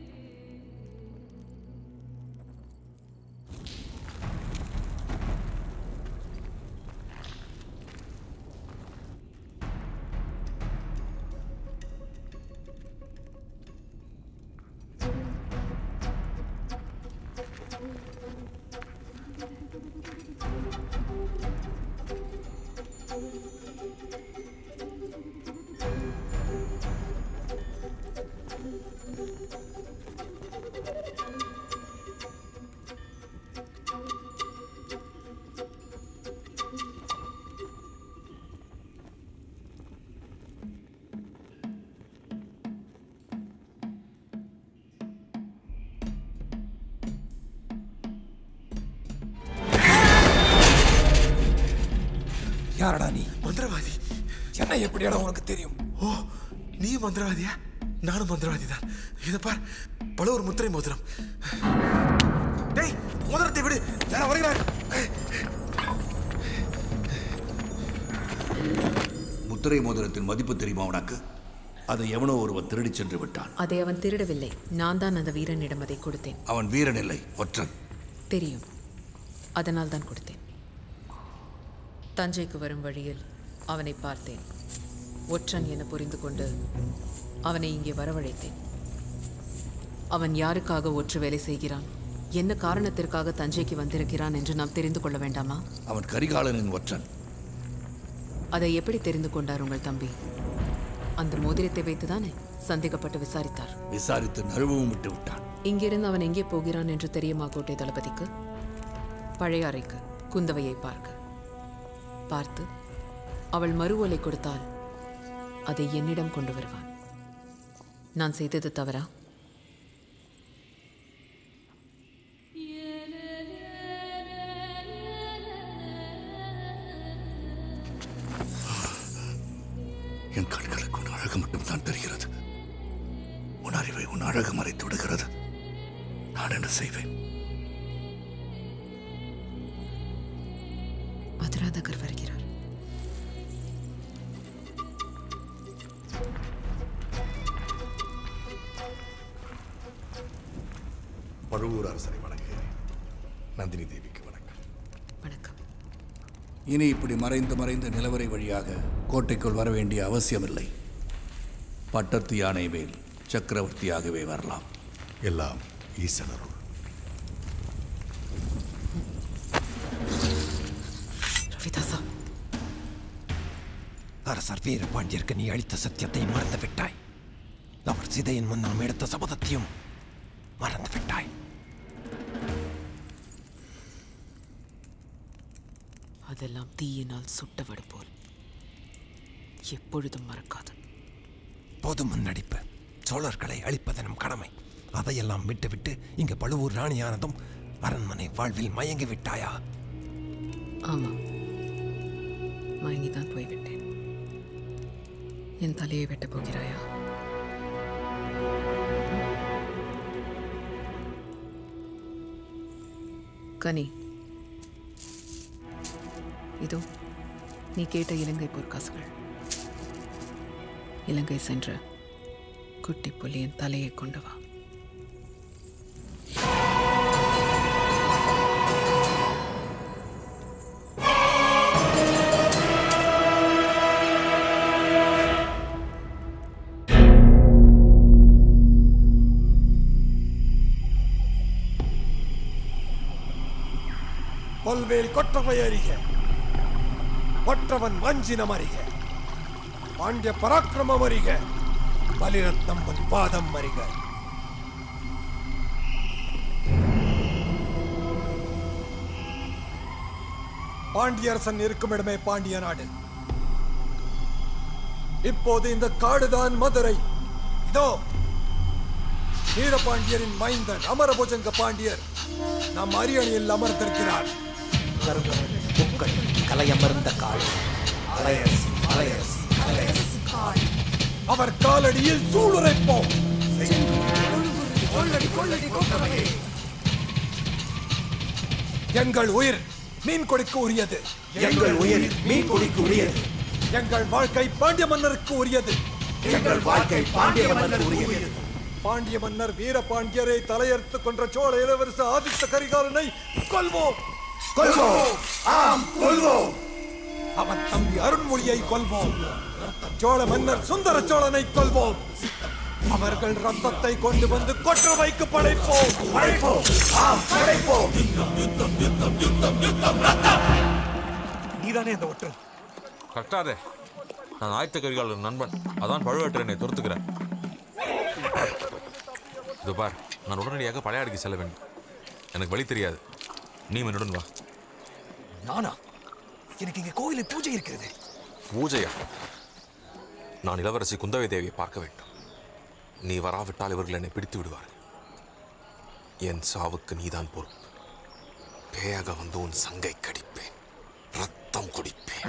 யாரடா நீ மந்திரவாதி என்ன எப்படியாடா உனக்கு தெரியும் ஓ நீ மந்திரவாதியா நானும் மந்திரவாதி தான் இதை பார் பல ஒரு முத்திரை மோதிரம் டேய் மோதிரத்தை விடு யாரா வருகிறார் முத்திரை மோதிரத்தின் மதிப்பு தெரியுமா உனக்கு அதை எவனோ ஒருவன் திருடிச் சென்று விட்டான் அதை அவன் திருடவில்லை நான் தான் அந்த வீரனிடம் அதை கொடுத்தேன் அவன் வீரன் இல்லை ஒற்றன் தெரியும் அதனால் தான் கொடுத்தேன் தஞ்சைக்கு வரும் வழியில் அவனை பார்த்தேன் ஒற்றன் என புரிந்து கொண்டு அவனை இங்கே வரவழைத்தேன் அவன் யாருக்காக ஒற்று வேலை செய்கிறான் என்ன காரணத்திற்காக தஞ்சைக்கு வந்திருக்கிறான் என்று நாம் தெரிந்து கொள்ள வேண்டாமா அவன் கரிகாலனின் ஒற்றன் அதை எப்படி தெரிந்து கொண்டார் உங்கள் தம்பி அந்த மோதிரத்தை வைத்துதானே சந்தேகப்பட்டு விசாரித்தார் விசாரித்து நழுவவும் விட்டு விட்டான் இங்கிருந்து அவன் எங்கே போகிறான் என்று தெரியுமா கோட்டை தளபதிக்கு பழையாறைக்கு குந்தவையை பார்க்க பார்த்து அவள் மறு ஓலை கொடுத்தால் அதை என்னிடம் கொண்டு வருவான் நான் செய்தது தவறா என் கண்களுக்கு உன் அழகு மட்டும்தான் தெரிகிறது உன் அறிவை உன் அழகு மறைத்து விடுகிறது நான் என்ன செய்வேன் மதுராந்தகர் வருகிறார் பழுவூர் அரசரை வணங்குகிறேன் நந்தினி தேவிக்கு வணக்கம் வணக்கம் இனி இப்படி மறைந்து மறைந்து நிலவரை வழியாக கோட்டைக்குள் வர வேண்டிய அவசியமில்லை பட்டத்து யானை மேல் சக்கரவர்த்தியாகவே வரலாம் எல்லாம் ஈசனருள் ரவிதாசா அரசர் வீரபாண்டியருக்கு நீ அளித்த சத்தியத்தை மறந்து விட்டாய் அவர் சிதையின் முன் நாம் எடுத்த சபதத்தையும் மறந்து விட்டாய் அதெல்லாம் தீயினால் சுட்டவடு போல் எப்பொழுதும் மறக்காது பொது முன்னடிப்பு சோழர்களை அழிப்பது நம் கடமை அதையெல்லாம் விட்டுவிட்டு இங்கு பழுவூர் ராணியானதும் அரண்மனை வாழ்வில் மயங்கி விட்டாயா ஆமாம் மயங்கிதான் போய்விட்டேன் என் தலையை வெட்டப் போகிறாயா கனி இதோ நீ கேட்ட இலங்கை பொற்காசுகள் இலங்கை சென்ற குட்டி புலியின் தலையை கொண்டு வா கொல்வேல் கொற்றவை அறிக கொற்றவன் வஞ்சினம் அறிக பாண்டிய பராக்கிரமம் அறிக பலிரத்னம் உன் பாதம் அறிக பாண்டியரசன் இருக்கும் இடமே பாண்டிய நாடு இப்போது இந்த காடுதான் மதுரை இதோ வீரபாண்டியரின் மைந்தன் அமரபுஜங்க பாண்டியர் நம் அரியணையில் அமர்ந்திருக்கிறார் புக்கள் கலையமர்ந்த காடு அலையரசி அலையரசி அலையரசி அவர் காலடியில் சூளுரைப்போம் எங்கள் உயிர் மீன் கொடிக்கு உரியது எங்கள் உயிர் மீன் கொடிக்கு உரியது எங்கள் வாழ்க்கை பாண்டிய மன்னருக்கு உரியது எங்கள் வாழ்க்கை பாண்டிய மன்னர் உரியது பாண்டிய மன்னர் வீர பாண்டியரை தலையெடுத்து கொன்ற சோழ இளவரசு ஆதித்த கரிகாலனை கொல்வோம் கொல்வோம் ஆம் கொல்வோம் அவன் தம்பி அருண்மொழியை கொல்வோம் சோழ மன்னர் சுந்தர சோழனை கொல்வோம் அவர்கள் ரத்தத்தை கொண்டு வந்து கொற்றவைக்கு படைப்போம் படைப்போம் ஆம் படைப்போம் நீதானே அந்த ஒற்றன் கட்டாதே நான் ஆயத்த கரிகாலர் நண்பன் அதான் பழுவேட்டரனை துரத்துக்கிறேன் இது பார் நான் உடனடியாக பழையாடிக்கு செல்ல வேண்டும் எனக்கு வழி தெரியாது நீ என்னுடன் வா நானா எனக்கு இங்க கோயிலில் பூஜை இருக்கிறது பூஜையா நான் இளவரசி குந்தவை தேவியை பார்க்க வேண்டும் நீ வராவிட்டால் இவர்கள் என்னை பிடித்து விடுவார்கள் என் சாவுக்கு நீதான் பொறுப்பு பேயாக வந்து உன் சங்கை கடிப்பேன் ரத்தம் குடிப்பேன்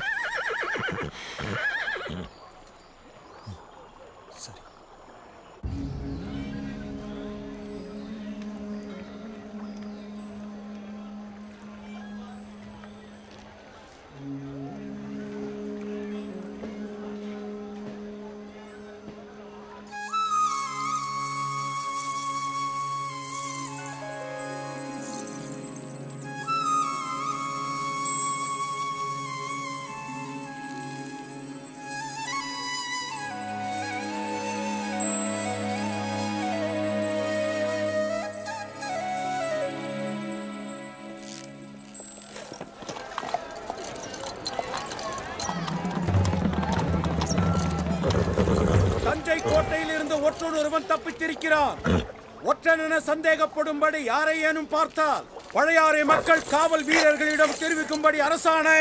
தஞ்சை கோட்டையில் இருந்து ஒற்றன் ஒருவன் தப்பித்திருக்கிறான் ஒற்றன் என சந்தேகப்படும்படி யாரையேனும் பார்த்தால் பழையாறை மக்கள் காவல் வீரர்களிடம் தெரிவிக்கும்படி அரசாணை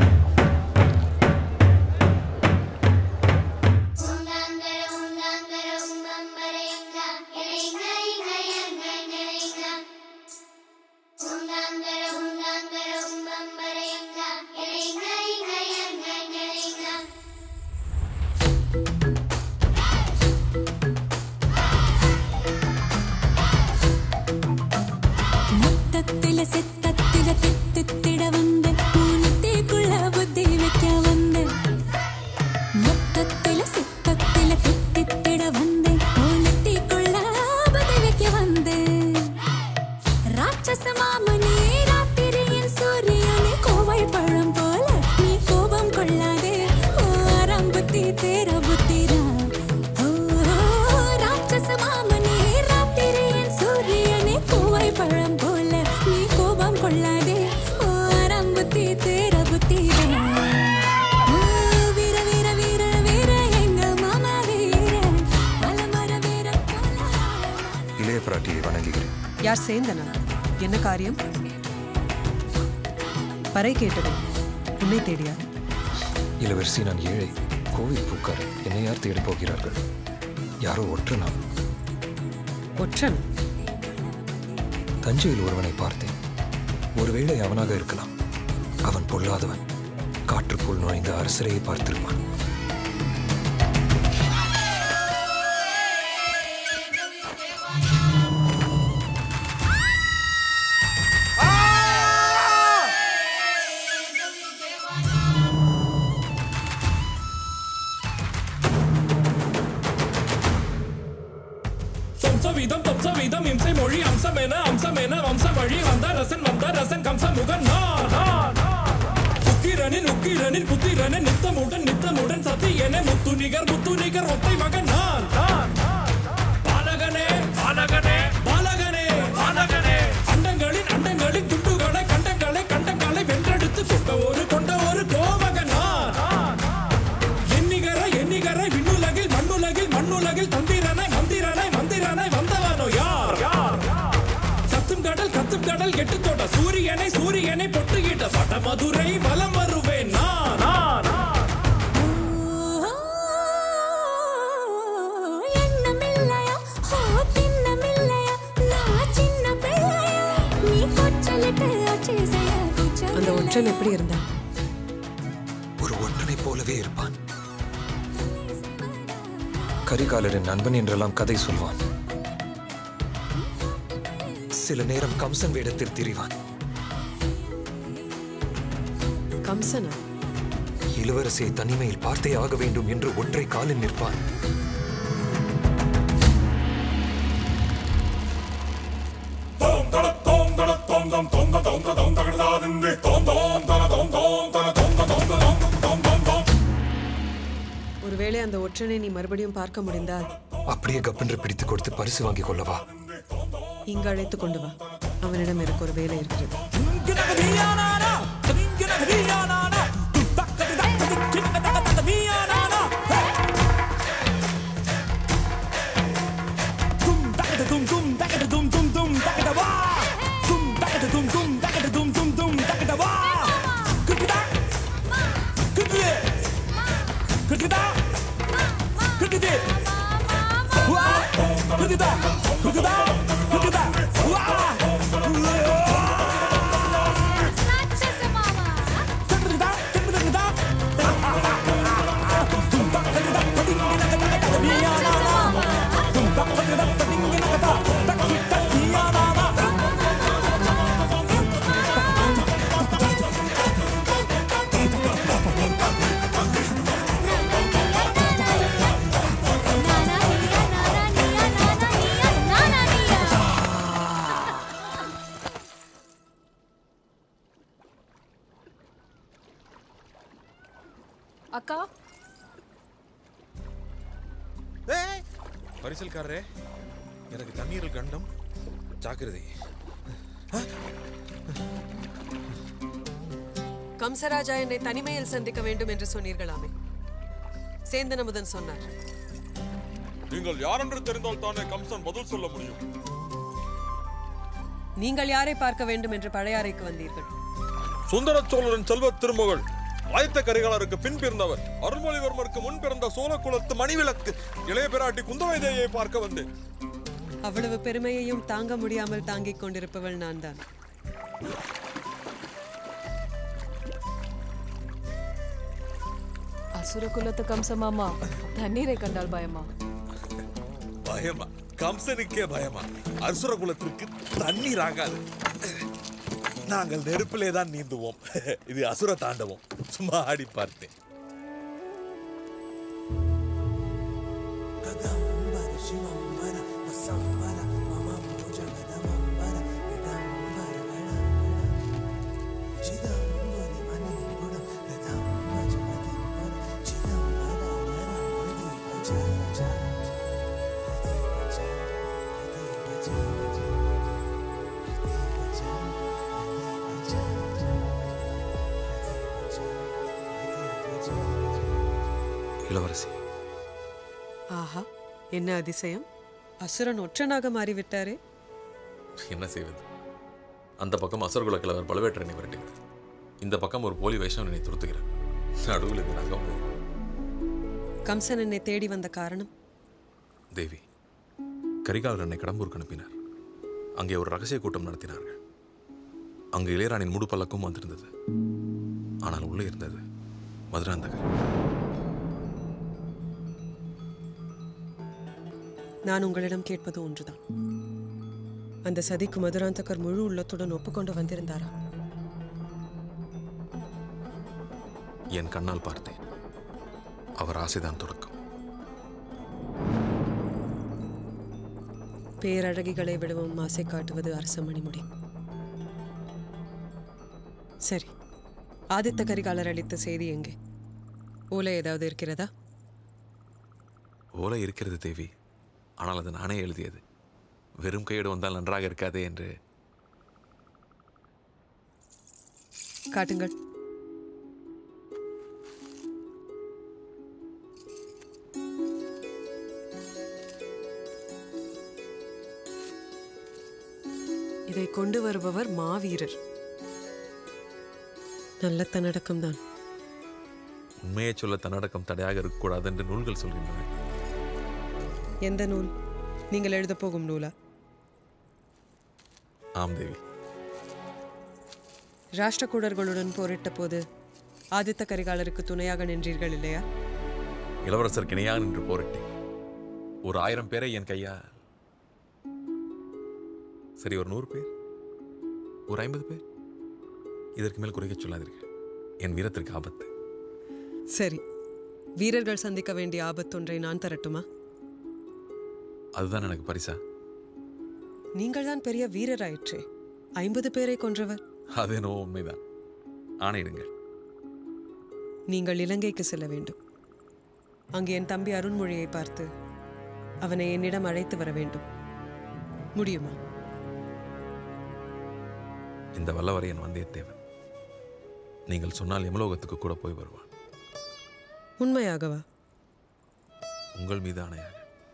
மொத்தத்தில சித்தத்தில தித்தித்திட வந்து ஊனத்திக்குள்ள புத்தி வைக்க வந்து மொத்தத்தில சித்தத்தில தித்தித்திட வந்து ஊனத்திக்குள்ள புத்தி வைக்க வந்து ராட்சச மாமனே ராத்திரியின் சூரியனே கோவை பழம் போல நீ கோபம் கொள்ளாதே ஓ அரம்புத்தி தேர புத்திரா ஓ ராட்சச மாமனே ராத்திரியின் சூரியனே கோவை பழம் போல நீ கோபம் கொள்ளாதே ஓ அரம்புத்தி தேர புத்திரா ஓ, வீர வீர வீர வீர எங்க மாமா வீர அலமர வீர இளைய பிராட்டியை வணங்குகிறேன் யார் சேந்தனா என்ன காரியம் பறை கேட்டது உன்னை தேடியா இளவரசி நான் ஏழை கோவில் பூக்கார் என்னை யார் தேடப் போகிறார்கள் யாரோ ஒற்றனா ஒற்றன் தஞ்சையில் ஒருவனை பார்த்தேன் ஒருவேளை அவனாக இருக்கலாம் அவன் பொல்லாதவன் காற்றுக்குள் நுழைந்த அரசரையை பார்த்திருப்பான் சொம்சவீதம் தொம்சவீதம் இம்சை மொழி அம்சமென அம்சமென வம்ச வழி வந்த ரசன் வந்த ரசன் கம்ச முகன் நான், நான், நான். உக்கிரனின் உக்கிரனின் புத்திரனின் நித்தமுடன் நித்தமுடன் சதி என முத்து நிகர் முத்து நிகர் ஒத்தை மகன் நான், நான், நான். பாலகனே பாலகனே பாலகனே பாலகனே அண்டங்களின் அண்டங்களின் துண்டுகளை கண்டங்களை கண்டங்களை வென்றெடுத்து கொண்ட ஒரு கொண்ட ஒரு கோமகன் நான், நான், நான். எண்ணிகர எண்ணிகர விண்ணுலகில் மண்ணுலகில் மண்ணுலகில் தந்திரனை மந்திரனை மந்திரனை வந்தவனோ யார் கத்தும் கடல் கத்தும் கடல் கெட்டு தொட சூரியனை சூரியனை பொட்டுகிட்ட வட மதுரை வலம் வருவேன் நான், நான், நான். எண்ணமில்லையா ஓ திண்ணமில்லையா நான் சின்ன பிள்ளையா நீ கொச்சலிட்டு ஆட்சி செய்ய அந்த ஒற்றன் எப்படி இருந்தான் ஒரு ஒற்றனைப் போலவே இருப்பான் கரிகாலரின் நண்பன் என்றெல்லாம் கதை சொல்வான் சில நேரம் கம்சன் வேடத்தில் திரிவான் கம்சனா இளவரசியை தனிமையில் பார்த்தே ஆக வேண்டும் என்று ஒற்றை காலில் நிற்பான் ஒருவேளை அந்த ஒற்றனை நீ மறுபடியும் பார்க்க முடிந்தால் அப்படியே கப்பென்று பிடித்து கொடுத்து பரிசு வாங்கிக் கொள்ளவா இங்கு அழைத்து கொண்டு வா அவனிடம் எனக்கு ஒரு வேலை இருக்கிறது அக்கா பரிசல்காரரே எனக்கு தண்ணீரில் கண்டம் ஜாக்கிரதை கம்சராஜா என்னை தனிமையில் சந்திக்க வேண்டும் என்று சொன்னீர்களாமே சேந்தன் அமுதன் சொன்னார் நீங்கள் யாரென்று தெரிந்தால் தானே கம்சன் பதில் சொல்ல முடியும் நீங்கள் யாரை பார்க்க வேண்டும் என்று பழையாறைக்கு வந்தீர்கள் சுந்தர சோழரின் செல்வ திருமகள் ஆயத்த கரிகாலருக்கு பின் பிறந்தவர் அருள்மொழிவர்மருக்கு முன் பிறந்த சோழ குலத்து மணிவிளக்கு இளைய பிராட்டி குந்தவை தேவியை பார்க்க வந்தேன் அவ்வளவு பெருமையையும் தாங்க முடியாமல் தாங்கிக் கொண்டிருப்பவள் நான் தான் அசுர குலத்து கம்சமாமா தண்ணீரை கண்டால் பயமா பயமா கம்சனுக்கே பயமா அசுர குலத்திற்கு தண்ணீர் ஆகாது நாங்கள் நெருப்பிலே தான் நீந்துவோம் இது அசுர தாண்டவம் சும்மா ஆடி பார்த்தேன் இளவரசி ஆஹா என்ன அதிசயம் அசுரன் ஒற்றனாக மாறிவிட்டாரே என்ன செய்வது அந்த பக்கம் அசுரகுல கிழவர் பழுவேட்டரனை விரட்டுகிறார் இந்த பக்கம் ஒரு போலி வைஷ்ணவனை துரத்துகிறார் நடுவில் இது ரங்கம் கம்சன் என்னை தேடி வந்த காரணம் தேவி கரிகாலர் என்னை கடம்பூருக்கு அனுப்பினார் அங்கே ஒரு ரகசிய கூட்டம் நடத்தினார்கள் அங்கு இளையராணின் முடு பல்லக்கும் வந்திருந்தது ஆனால் உள்ளே இருந்தது மதுராந்தகர் நான் உங்களிடம் கேட்பது ஒன்றுதான் அந்த சதிக்கு மதுராந்தகர் முழு உள்ளத்துடன் ஒப்புக்கொண்டு வந்திருந்தாரா என் கண்ணால் பார்த்தேன் அவர் ஆசைதான் தொடக்கம் பேரழகிகளை விடவும் ஆசை காட்டுவது அரச மணிமுடி சரி ஆதித்த கரிகாலர் அளித்த செய்தி எங்கே ஓலை ஏதாவது இருக்கிறதா ஓலை இருக்கிறது தேவி ஆனால் அது நானே எழுதியது வெறும் கையோடு வந்தால் நன்றாக இருக்காதே என்று காட்டுங்கள் இதை கொண்டு வருபவர் மாவீரர் நல்ல தன்னடக்கம் தான் உண்மையை சொல்ல தன்னடக்கம் தடையாக இருக்கக்கூடாது என்று நூல்கள் சொல்கின்றன எந்த நூல் நீங்கள் எழுதப் போகும் நூலா ஆம் தேவி ராஷ்டிரகூடர்களுடன் போரிட்ட போது ஆதித்த கரிகாலருக்கு துணையாக நின்றீர்கள் இல்லையா இளவரசருக்கு இணையாக நின்று போரிட்டேன் ஒரு ஆயிரம் பேரை என் கையா சரி ஒரு நூறு பேர் ஒரு ஐம்பது பேர் இதற்கு மேல் குறைக்க சொல்லாதீர்கள் என் வீரத்திற்கு ஆபத்து சரி வீரர்கள் சந்திக்க வேண்டிய ஆபத்தொன்றை நான் தரட்டுமா அதுதான் எனக்கு பரிசா நீங்கள் தான் பெரிய வீரராயிற்றே ஐம்பது பேரை கொன்றவர் அது என்னவோ உண்மைதான் ஆணையிடுங்கள் நீங்கள் இலங்கைக்கு செல்ல வேண்டும் அங்கு என் தம்பி அருண்மொழியை பார்த்து அவனை என்னிடம் அழைத்து வர வேண்டும் முடியுமா இந்த வல்லவரையன் வந்தியத்தேவன் நீங்கள் சொன்னால் எமலோகத்துக்கு கூட போய் வருவான் உண்மையாகவா உங்கள் மீது ஆணையாக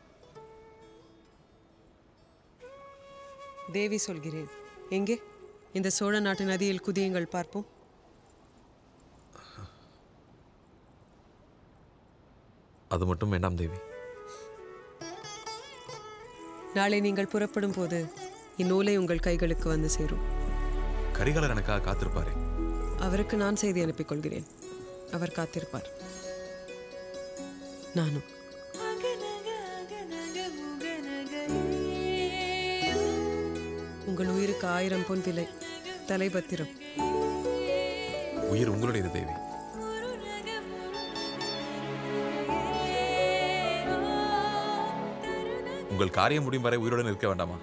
தேவி சொல்கிறேன் எங்கே இந்த சோழ நாட்டு நதியில் குதியுங்கள் பார்ப்போம் அது மட்டும் வேண்டாம் தேவி நாளை நீங்கள் புறப்படும் போது இந்நூலை உங்கள் கைகளுக்கு வந்து சேரும் கரிகாலர் எனக்காக காத்திருப்பாரே அவருக்கு நான் செய்தி அனுப்பிக் கொள்கிறேன் அவர் காத்திருப்பார் நானும் உங்கள் உயிருக்கு ஆயிரம் பொன் விலை தலைபத்திரம் உயிர் உங்களுடையது தேவி உங்கள் காரியம் முடியும் வரை உயிருடன் இருக்க வேண்டாமா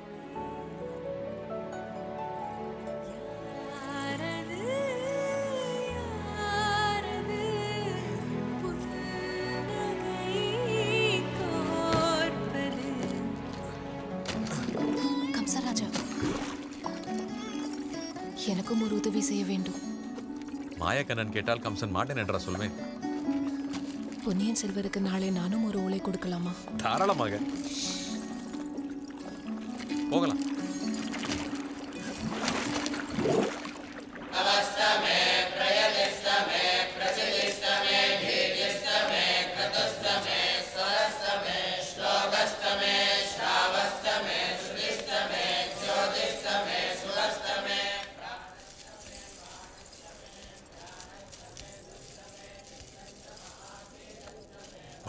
கம்சராஜா எனக்கும் ஒரு உதவி செய்ய வேண்டும் மாயக்கண்ணன் கேட்டால் கம்சன் மாட்டேன் என்றா சொல்வேன் பொன்னியின் செல்வருக்கு நாளை நானும் ஒரு ஓலை கொடுக்கலாமா தாராளமாக போகலாம்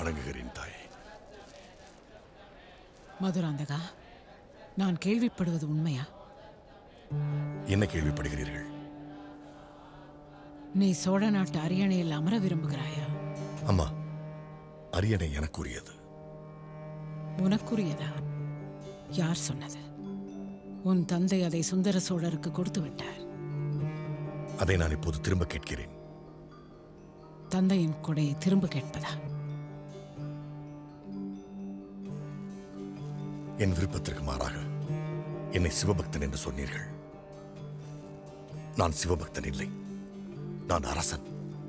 வணங்குகிறேன் தாயே மதுராந்தகா நான் கேள்விப்படுவது உண்மையா என்ன கேள்விப்படுகிறீர்கள் நீ சோழ நாட்டு அரியணையில் அமர விரும்புகிறாயா அம்மா அரியணை எனக்குரியது உனக்குரியதா யார் சொன்னது உன் தந்தை அதை சுந்தர சோழருக்கு கொடுத்து விட்டார் அதை நான் இப்போது திரும்ப கேட்கிறேன் தந்தையின் கொடையை திரும்ப கேட்பதா என் விருப்பத்திற்கு மாறாக என்னை சிவபக்தன் என்று சொன்னீர்கள் நான் சிவபக்தன் இல்லை நான் அரசன்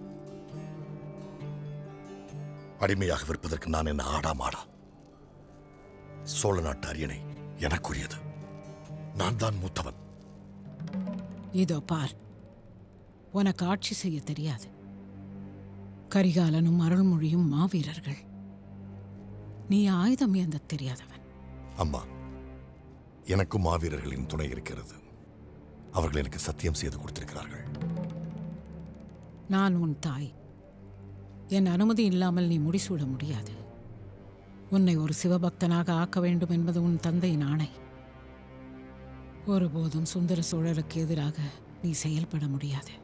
அடிமையாக விற்பதற்கு நான் என்ன ஆடா மாடா சோழ நாட்டு அரியணை எனக்குரியது நான் தான் மூத்தவன் இதோ பார் உனக்கு ஆட்சி செய்ய தெரியாது கரிகாலனும் அருள்மொழியும் மாவீரர்கள் நீ ஆயுதம் ஏந்த தெரியாதவன் அம்மா எனக்கும் மாவீரர்களின் துணை இருக்கிறது அவர்கள் எனக்கு சத்தியம் செய்து கொடுத்திருக்கிறார்கள் நான் உன் தாய் என் அனுமதி இல்லாமல் நீ முடிசூட முடியாது உன்னை ஒரு சிவபக்தனாக ஆக்க வேண்டும் என்பது உன் தந்தையின் ஆணை ஒருபோதும் சுந்தர சோழருக்கு எதிராக நீ செயல்பட முடியாது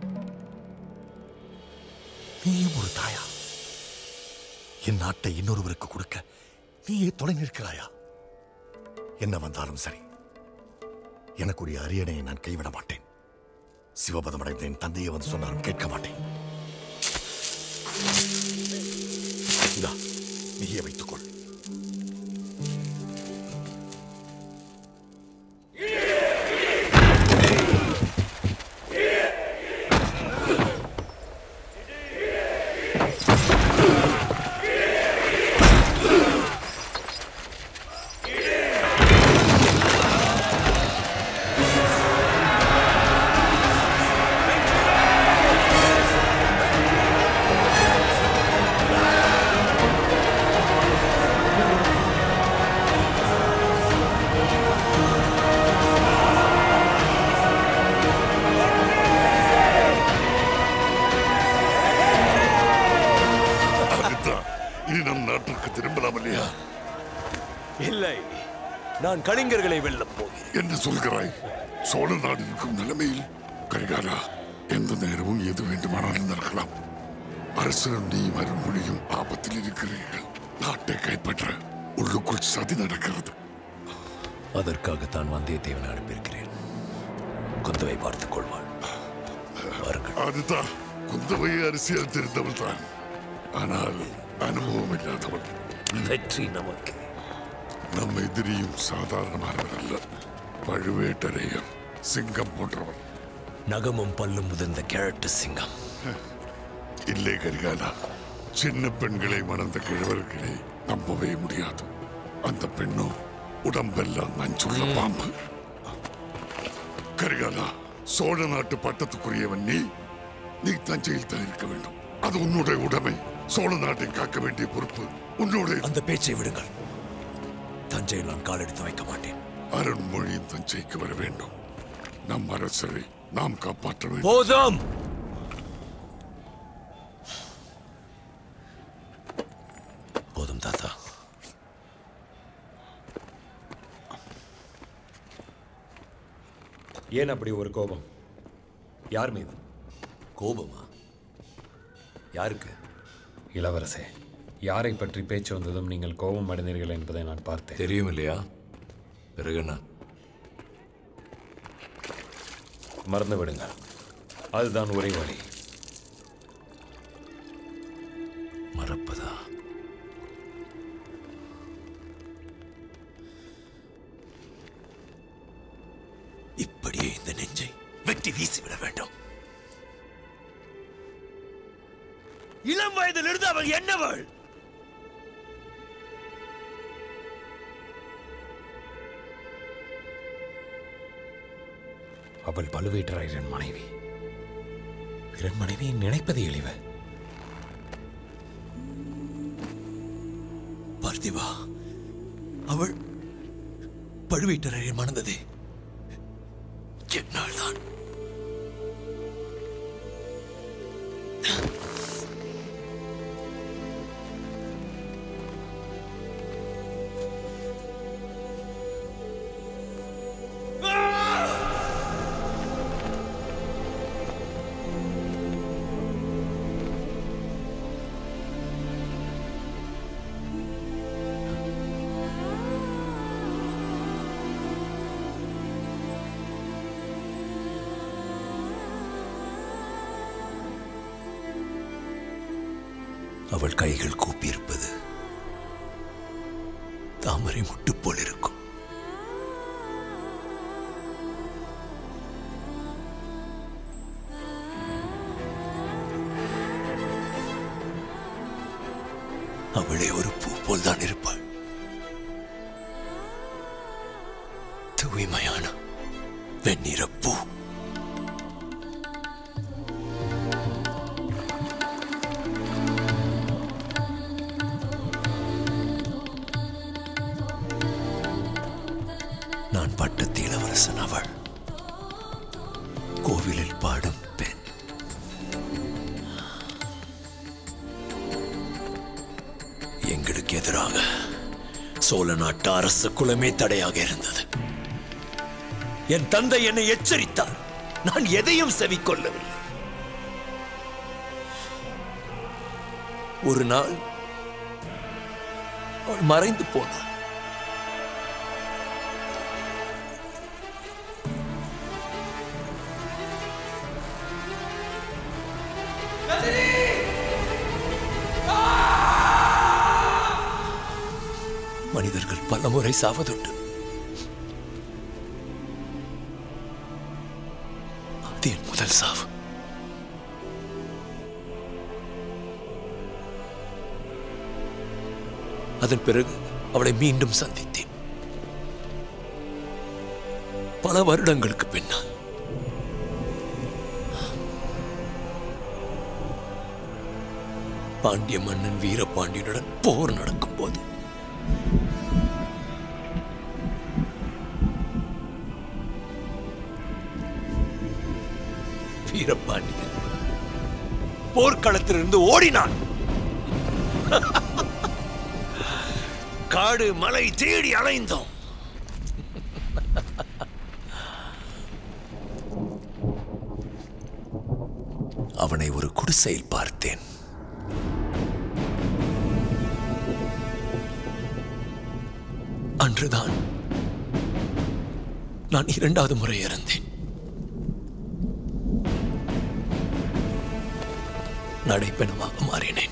நீயும் ஒரு தாயா என் நாட்டை இன்னொருவருக்கு கொடுக்க நீயே தொலை நிற்கிறாயா என்ன வந்தாலும் சரி எனக்குரிய அரியணையை நான் கைவிட மாட்டேன் சிவபதம் அடைந்த என் தந்தையை வந்து சொன்னாலும் கேட்க மாட்டேன் இந்தா நீயே வைத்துக்கொள் அதுதான் இனி நம் நாட்டிற்கு திரும்பலாம் இல்லையா இல்லை நான் கலிங்கர்களை வெல்லப் போகிறேன் என்று சொல்கிறாய் சோழ நாடு இருக்கும் நிலைமையில் கரிகாலா எந்த நேரமும் எது வேண்டுமானாலும் நடக்கலாம் அரசரும் நீ மறுமொழியும் ஆபத்தில் இருக்கிறீர்கள் நாட்டை கைப்பற்ற உள்ளுக்குள் சதி நடக்கிறது அதற்காகத்தான் வந்தியத்தேவனை அனுப்பியிருக்கிறேன் குந்தவை பார்த்துக் கொள்வாள் அதுதான் குந்தவை அரசியல் தெரிந்தவள் தான் ஆனால் அனுபவம் இல்லாதவள் வெற்றி நமக்கு நம் எதிரியும் சாதாரணமானவர் அல்ல பழுவேட்டரையர் சிங்கம் போன்றவர் நகமும் பல்லும் முதிர்ந்த கிழட்டு சிங்கம் இல்லை கரிகாலா சின்ன பெண்களை மணந்த கிழவர்களை நம்பவே முடியாது அந்த பெண்ணோ உடம்பெல்லாம் நஞ்சுள்ள பாம்பு கரிகாலா சோழ நாட்டு பட்டத்துக்குரியவன் நீ நீ தஞ்சையில் தான் இருக்க வேண்டும் அது உன்னுடைய உடைமை சோழ நாட்டை காக்க வேண்டிய பொறுப்பு உன்னுடைய அந்த பேச்சை விடுங்கள் தஞ்சையில் நான் காலெடுத்து வைக்க மாட்டேன் அருண்மொழி தஞ்சைக்கு வர வேண்டும் நம் அரசரை நாம் காப்பாற்ற வேண்டும் போதும் போதும் தாத்தா ஏன் அப்படி ஒரு கோபம் யார் மீது கோபமா யாருக்கு இளவரசே யாரை பற்றி பேச்சு வந்ததும் நீங்கள் கோபம் அடைந்தீர்கள் என்பதை நான் பார்த்தேன் தெரியும் இல்லையா பிறகு என்ன மறந்து விடுங்கள் அதுதான் ஒரே வழி மறப்பதா இப்படியே இந்த நெஞ்சை வெட்டி வீசிவிட வேண்டும் இளம் வயதில் இருந்து அவள் என்னவள் அவள் பழுவேட்டராயரின் மனைவி பிறன் மனைவியை நினைப்பது எளிவ பார்த்திவா அவள் பழுவேட்டரையரை மணந்ததே என்னால் தான் அவள் கைகள் கூப்பியிருப்பது தாமரை முட்டு போல் இருக்கும் அவளே ஒரு பூ போல் தான் இருப்பாள் தூய்மையான வெண்ணிற பூ நான் பட்டத்து இளவரசன் அவள் கோவிலில் பாடும் பெண் எங்களுக்கு எதிராக சோழ நாட்டு அரச குலமே தடையாக இருந்தது என் தந்தை என்னை எச்சரித்தார் நான் எதையும் செவிக்கொள்ளவில்லை ஒரு நாள் அவள் மறைந்து போனாள் மனிதர்கள் பலமுறை சாவதுண்டு அது என் முதல் சாவு அதன் பிறகு அவளை மீண்டும் சந்தித்தேன் பல வருடங்களுக்கு பின்னால் பாண்டிய மன்னன் வீரபாண்டியனுடன் போர் நடக்கும்போது வீரபாண்டியன் போர்க்களத்திலிருந்து ஓடினான் காடு மலை தேடி அலைந்தோம் அவனை ஒரு குடிசையில் பார்த்தேன் அன்றுதான் நான் இரண்டாவது முறை இறந்தேன் நடைப்பெணமாக மாறினேன்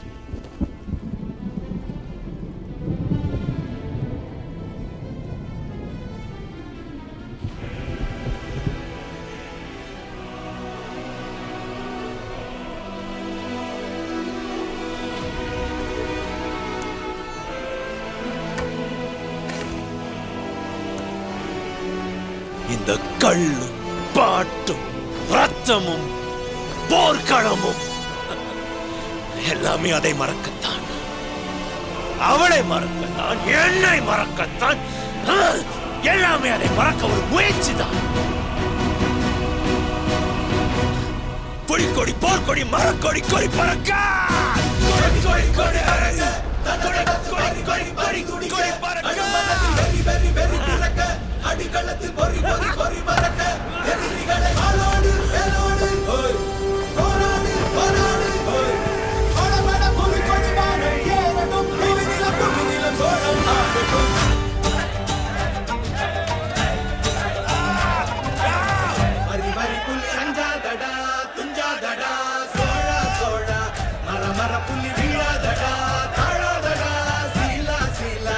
இந்த கள்ளும் பாட்டும் ரத்தமும் போர்க்களமும் எல்லாமே அதை மறக்கத்தான் அவளை மறக்கத்தான் என்னை மறக்கத்தான் ஆ, எல்லாமே அதை மறக்க ஒரு முயற்சி தான் புலிக்கொடி போர்க்கொடி மரக்கொடி கொடி பறக்க கொடி கொடி கொடி கொடி கொடி கொடி கொடி கொடி பறக்க வெறி வெறி வெறி பறக்க அடிக்களத்தில் பொறி பொறி பொறி பறக்க எதிரிகளை ஆளோடு வேலோடு போராடு போராடு படபட புலி கொடி வானம் ஏறட்டும் புவி நிலம் புவி நிலம் சோழம் ஆடட்டும் வரி வரி புலி அஞ்சாதடா துஞ்சாதடா சோழா சோழா மர மர புலி வீழாதடா தாழாதடா சீலா சீலா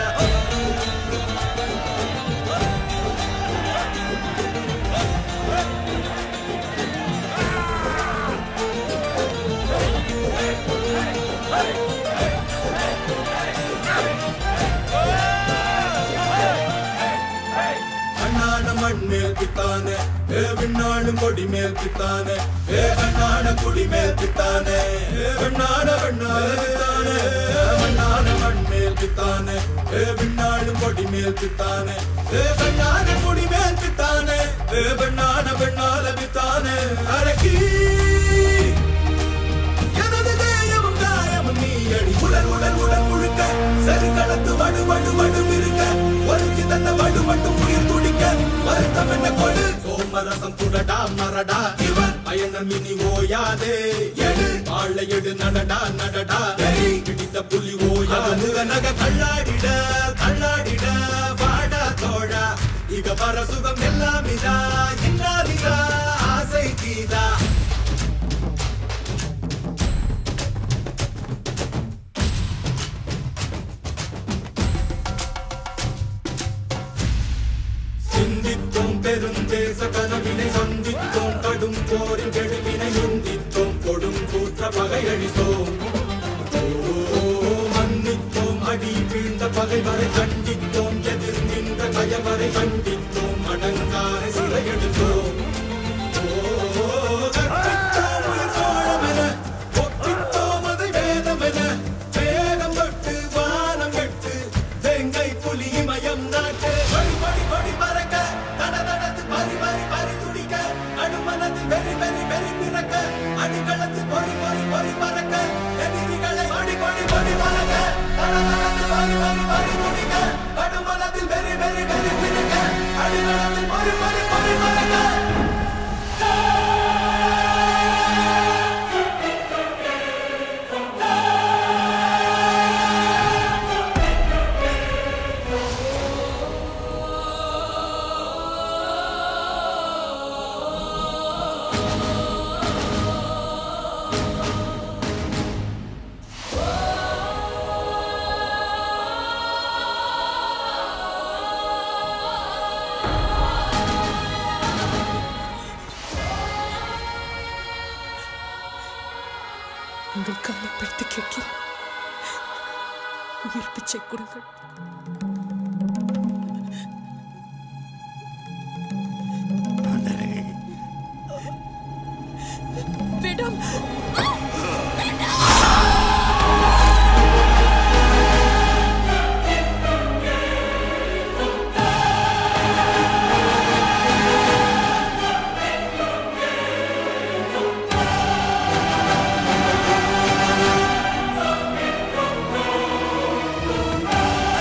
அண்ணான மண் மேல் பித்தானே ஏ விண்ணாடும் கொடி மேல் பித்தானே ஏ கண்ணான குடி மேல் பித்தானே ஏ வெண்ணாட வெண்ணாட பித்தானே மண்ணான மண் மேல் பித்தானே ஏ விண்ணாடும் கொடி மேல் பித்தானே ஏ கண்ணான குடி மேல் பித்தானே ஏ வெண்ணான வெண்ணாட பித்தானே அரக்கி எனது தேயமும் காயமும் நீ அடி உடல் உடல் உடல் முழுக்க செருக்களத்து வடு வடு வடு இருக்க ஒருத்தி தந்த வடு மட்டும் உயிர் துடிக்க வருத்தம் என்ன கொடு சோமரசம் துடடா மரடா இவன் பயணம் இனி ஓயாதே எடு வாழை எடு நடடா நடடா வெறி பிடித்த புலி ஓயாது நக கள்ளாடிட கள்ளாடிட வாடா தோழா இக வர சுகம் எல்லாம் இதா இன்னாரிதா ஆசை தீதா பெருந்தேச கனவினை சந்தித்தோம் கடும் போரின் கெடுவினை முந்தித்தோம் கொடும் கூற்ற பகையழித்தோம் ஓ, மன்னித்தோம் அடி வீழ்ந்த பகைவரை கண்டித்தோம் எதிர் நின்ற கயவரை கண்டித்தோம் அடங்கார சிறையெடுத்தோம் ஓ, கற்பித்தோம் உயிர் சோழமென, ஒப்பித்தோம் அதை வேதமென, வேகம் தொட்டு வானம் வெட்டு, வேங்கை புலி இமயம் நாட்டு. படி, படி, படி பறக்க, தட, தடத்து பறி, பறி, பறி துடிக்க, நடுமனதில் வெறி, வெறி, வெறி பிறக்க, அடிகளத்து பொறி, பொறி, பொறி பறக்க, எதிரிகளை படி, படி, படி பறக்க, தட, தடத்து பறி, பறி, பறி துடிக்க, நடுமனதில் வெறி, வெறி, வெறி பிறக்க, அடிகளத்தில் பொறி, பொறி, பொறி பறக்க. உங்கள் காலை பிடித்து கேட்கிறேன் உயிர் பிச்சை கொடுங்கள் விடும் ஆ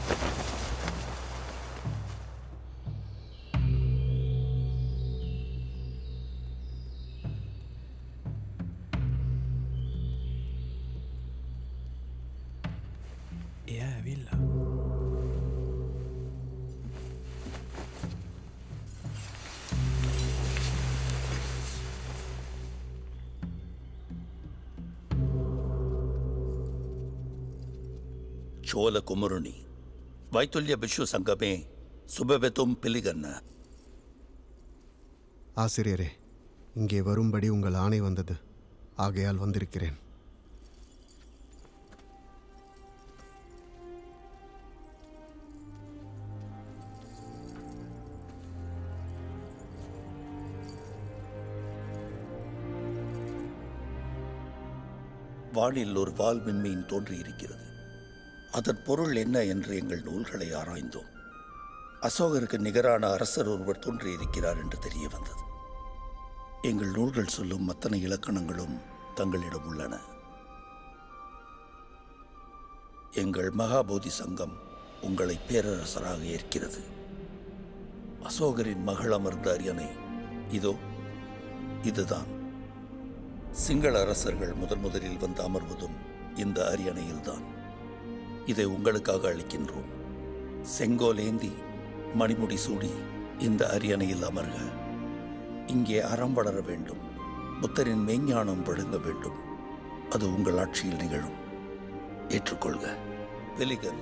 Jävlar. ಚೋಲ ಕುಮರುಣಿ ವೈತುಲ್ಯ ವಿಶ್ವ ಸಂಗಮೇ சுபபெத்தும் பிலிகன்ன ஆசிரியரே இங்கே வரும்படி உங்கள் ஆணை வந்தது ஆகையால் வந்திருக்கிறேன் வானில் ஒரு வால் விண்மீன் தோன்றியிருக்கிறது அதன் பொருள் என்ன என்று எங்கள் நூல்களை ஆராய்ந்தோம் அசோகருக்கு நிகரான அரசர் ஒருவர் தோன்றியிருக்கிறார் என்று தெரிய வந்தது எங்கள் நூல்கள் சொல்லும் அத்தனை இலக்கணங்களும் தங்களிடம் உள்ளன எங்கள் மகாபோதி சங்கம் உங்களை பேரரசராக ஏற்கிறது அசோகரின் மகள் அமர்ந்த அரியணை இதோ இதுதான் சிங்கள அரசர்கள் முதன் முதலில் வந்து அமர்வதும் இந்த அரியணையில்தான் இதை உங்களுக்காக அளிக்கின்றோம் செங்கோலேந்தி மணிமுடி சூடி இந்த அரியணையில் அமர்க இங்கே அறம் வளர வேண்டும் புத்தரின் மெய்ஞானம் விளங்க வேண்டும் அது உங்கள் ஆட்சியில் நிகழும் ஏற்றுக்கொள்க வெலிகன்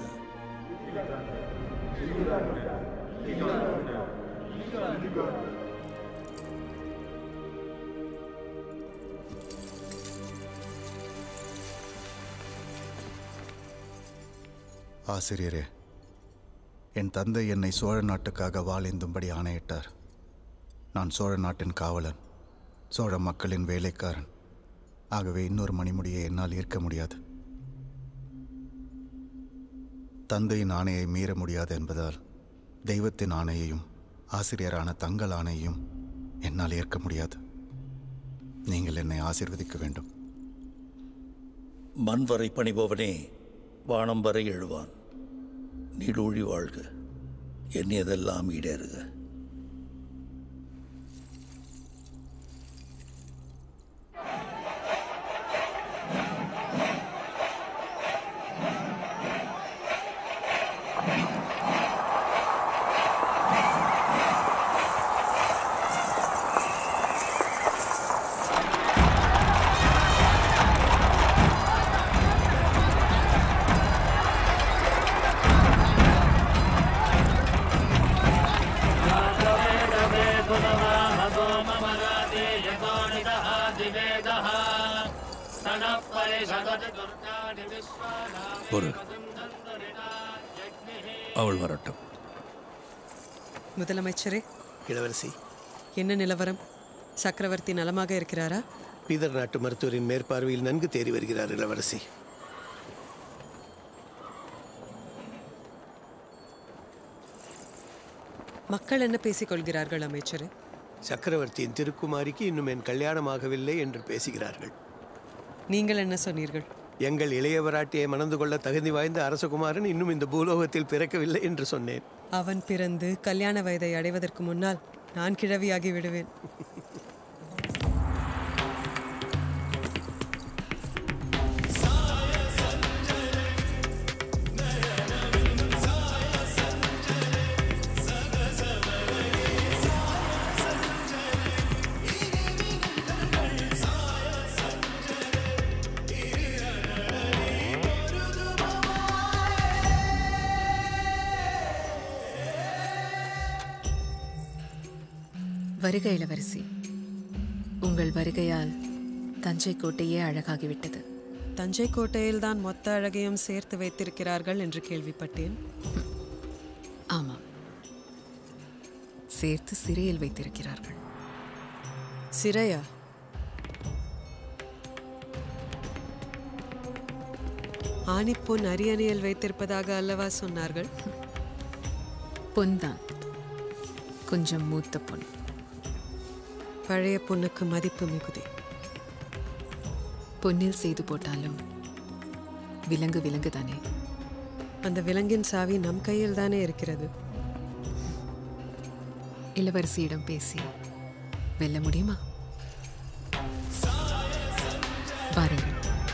ஆசிரியரே என் தந்தை என்னை சோழ நாட்டுக்காக வாழேந்தும்படி ஆணையிட்டார் நான் சோழ நாட்டின் காவலன் சோழ மக்களின் வேலைக்காரன் ஆகவே இன்னொரு மணிமுடியை என்னால் ஏற்க முடியாது தந்தையின் ஆணையை மீற முடியாது என்பதால் தெய்வத்தின் ஆணையையும் ஆசிரியரான தங்கள் ஆணையையும் என்னால் ஏற்க முடியாது நீங்கள் என்னை ஆசீர்வதிக்க வேண்டும் மண் வரை பணிபவனே வானம் வரை எழுவான் நீடூழி வாழ்க எண்ணியதெல்லாம் ஈடேறுக ஒரு அவள் வரட்டும் முதலமைச்சரே இளவரசி என்ன நிலவரம் சக்கரவர்த்தி நலமாக இருக்கிறாரா பீதர் நாட்டு மருத்துவரின் மேற்பார்வையில் நன்கு தேறி வருகிறார் இளவரசி மக்கள் என்ன பேசிக் கொள்கிறார்கள் அமைச்சரே சக்கரவர்த்தியின் திருக்குமாரிக்கு இன்னும் என் கல்யாணமாகவில்லை என்று பேசுகிறார்கள் நீங்கள் என்ன சொன்னீர்கள் எங்கள் இளையவராட்டியை மணந்து கொள்ள தகுதி வாய்ந்த அரசகுமாரன் இன்னும் இந்த பூலோகத்தில் பிறக்கவில்லை என்று சொன்னேன் அவன் பிறந்து கல்யாண வயதை அடைவதற்கு முன்னால் நான் கிழவியாகி விடுவேன் வருக இளவரசி உங்கள் வருகையால் தஞ்சை கோட்டையே அழகாகிவிட்டது தஞ்சை கோட்டையில் தான் மொத்த அழகையும் சேர்த்து வைத்திருக்கிறார்கள் என்று கேள்விப்பட்டேன் ஆமாம் சேர்த்து சிறையில் வைத்திருக்கிறார்கள் சிறையா ஆணிப்பொன் அரியணையில் வைத்திருப்பதாக அல்லவா சொன்னார்கள் பொன்தான் கொஞ்சம் மூத்த பொன் பழைய பொண்ணுக்கு மதிப்பு மிகுதி பொன்னில் செய்து போட்டாலும் விலங்கு விலங்கு தானே அந்த விலங்கின் சாவி நம் கையில் தானே இருக்கிறது இளவரசியிடம் பேசி வெல்ல முடியுமா பாருங்கள்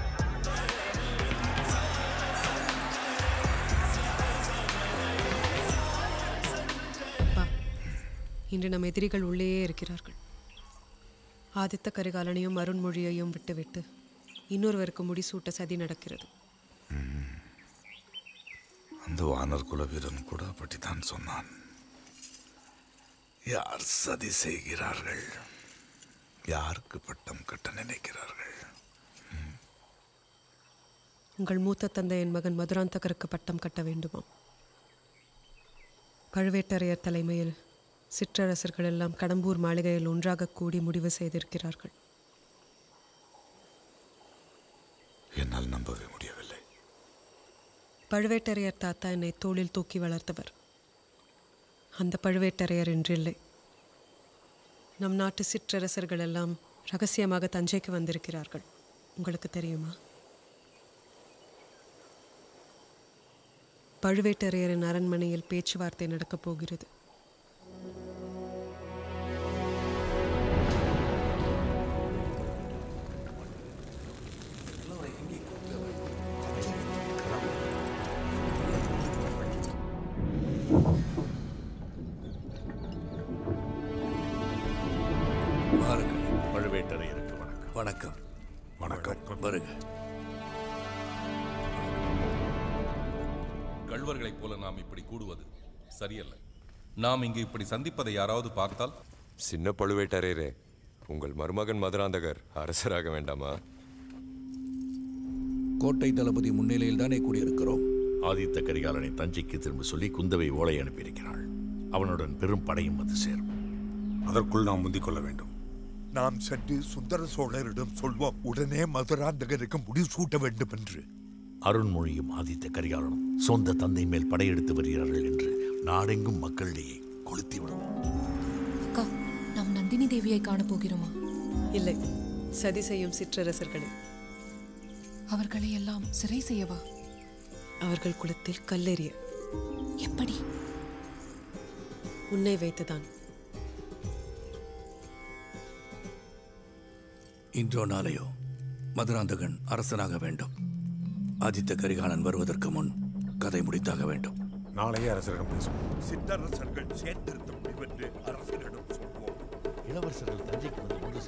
அப்பா இன்று நம் எதிரிகள் உள்ளேயே இருக்கிறார்கள் ஆதித்த கரிகாலனையும் அருண்மொழியையும் விட்டுவிட்டு இன்னொருவருக்கு முடிசூட்ட சதி நடக்கிறது அந்த வானர் குல வீரன் கூட அப்படித்தான் சொன்னான் யார் சதி செய்கிறார்கள் யாருக்கு பட்டம் கட்ட நினைக்கிறார்கள் உங்கள் மூத்த தந்தையின் மகன் மதுராந்தகருக்கு பட்டம் கட்ட வேண்டுமாம் பழுவேட்டரையர் தலைமையில் சிற்றரசர்கள் எல்லாம் கடம்பூர் மாளிகையில் ஒன்றாக கூடி முடிவு செய்திருக்கிறார்கள் என்னால் நம்பவே முடியவில்லை பழுவேட்டரையர் தாத்தா என்னை தோளில் தூக்கி வளர்த்தவர் அந்த பழுவேட்டரையர் இன்றில்லை நம் நாட்டு சிற்றரசர்கள் எல்லாம் ரகசியமாக தஞ்சைக்கு வந்திருக்கிறார்கள் உங்களுக்கு தெரியுமா பழுவேட்டரையரின் அரண்மனையில் பேச்சுவார்த்தை நடக்கப் போகிறது வாருங்கள் பழுவேட்டரையருக்கு வணக்கம் வணக்கம் வணக்கம் வருக கள்வர்களைப் போல நாம் இப்படி கூடுவது சரியல்ல நாம் இங்கு இப்படி சந்திப்பதை யாராவது பார்த்தால் சின்ன பழுவேட்டரையரே உங்கள் மருமகன் மதுராந்தகர் அரசராக வேண்டாமா கோட்டை தளபதி முன்னிலையில் தானே கூடியிருக்கிறோம் ஆதித்த கரிகாலனை தஞ்சைக்கு திரும்ப சொல்லி குந்தவை ஓலை அனுப்பியிருக்கிறாள் அவனுடன் பெரும் படையும் வந்து சேரும் அதற்குள் நாம் முந்திக் கொள்ள வேண்டும் நாம் சென்று சுந்தர சோழரிடம் சொல்வோம் உடனே மதுராந்தகருக்கு முடிசூட்ட வேண்டும் என்று அருண்மொழியும் ஆதித்த கரிகாலனும் சொந்த தந்தை மேல் படையெடுத்து வருகிறார்கள் என்று நாடெங்கும் மக்களிடையே கொளுத்தி விடுவோம் அக்கா நாம் நந்தினி தேவியை காணப் போகிறோமா இல்லை சதி செய்யும் சிற்றரசர்களே அவர்களை எல்லாம் சிறை செய்யவா அவர்கள் குலத்தில் கல்லெறிய எப்படி உன்னை வைத்துதான் இன்றோ நாளையோ மதுராந்தகன் அரசனாக வேண்டும் ஆதித்த கரிகாலன் வருவதற்கு முன் கதை முடித்தாக வேண்டும் நாளையே அரசரிடம் பேசுவோம் சித்தரசர்கள் சேர்ந்திருந்த முடிவென்று அரசரிடம் சொல்வோம் இளவரசர்கள் தஞ்சைக்கு வந்து ஒன்று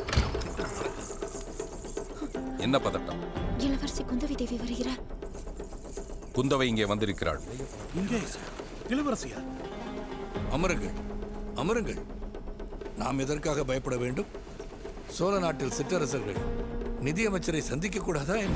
என்ன பதட்டம் இளவரசி குந்தவி தேவி வருகிறார் குந்தவை இங்கே வந்திருக்கிறாள் இங்கே இளவரசியா அமருங்கள் அமருங்கள் நாம் எதற்காக பயப்பட வேண்டும் சோழ நாட்டில் சிற்றரசர்கள் நிதியமைச்சரை சந்திக்க கூடாதா என்ன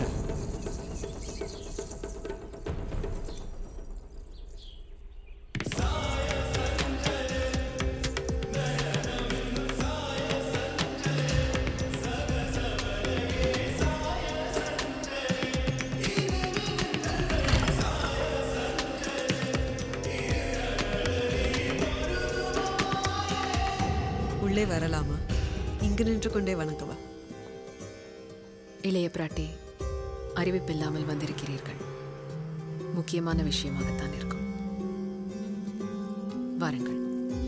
உள்ளே வரலாமா இங்கு நின்று கொண்டே வணங்கவா இளைய பிராட்டி அறிவிப்பில்லாமல் வந்திருக்கிறீர்கள் முக்கியமான விஷயமாகத்தான் இருக்கும் வாருங்கள்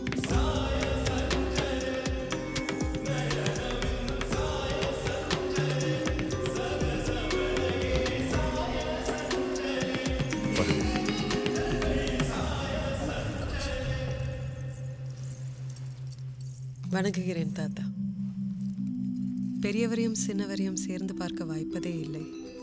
வணங்குகிறேன் தாத்தா பெரியவரையும் சின்னவரையும் சேர்ந்து பார்க்க வாய்ப்பதே இல்லை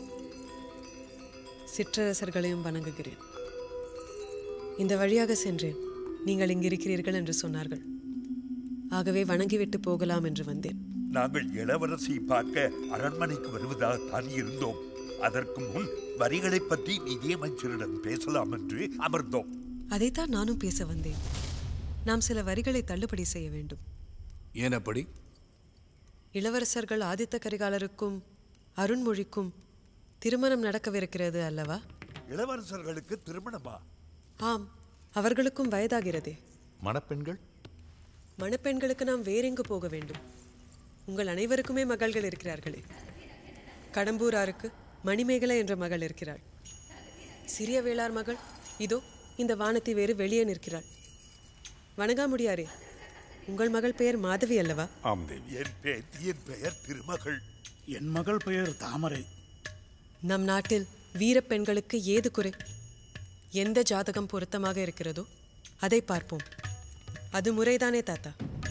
சிற்றரசர்களையும் வணங்குகிறேன் இந்த வழியாக சென்றேன் நீங்கள் இங்கிருக்கிறீர்கள் என்று சொன்னார்கள் ஆகவே வணங்கிவிட்டு போகலாம் என்று வந்தேன் நாங்கள் இளவரசி பார்க்க அரண்மனைக்கு வருவதாக தான் இருந்தோம் அதற்கு முன் வரிகளை பற்றி நிதியமைச்சரிடம் பேசலாம் என்று அமர்ந்தோம் அதைத்தான் நானும் பேச வந்தேன் நாம் சில வரிகளை தள்ளுபடி செய்ய வேண்டும் ஏனப்படி இளவரசர்கள் ஆதித்த கரிகாலருக்கும் அருண்மொழிக்கும் திருமணம் நடக்கவிருக்கிறது அல்லவா இளவரசர்களுக்கு திருமணமா ஆம் அவர்களுக்கும் வயதாகிறதே மணப்பெண்கள் மணப்பெண்களுக்கு நாம் வேறெங்கு போக வேண்டும் உங்கள் அனைவருக்குமே மகள்கள் இருக்கிறார்களே கடம்பூராருக்கு மணிமேகலை என்ற மகள் இருக்கிறாள் சிறிய வேளார் மகள் இதோ இந்த வானத்தை வேறு வெளியே நிற்கிறாள் வணங்காமுடியாரே உங்கள் மகள் பெயர் மாதவி அல்லவா ஆம் தேவி என் பேத்தியின் பெயர் திருமகள் என் மகள் பெயர் தாமரை நம் நாட்டில் வீரப் பெண்களுக்கு ஏது குறை எந்த ஜாதகம் பொருத்தமாக இருக்கிறதோ அதை பார்ப்போம் அது முறைதானே தாத்தா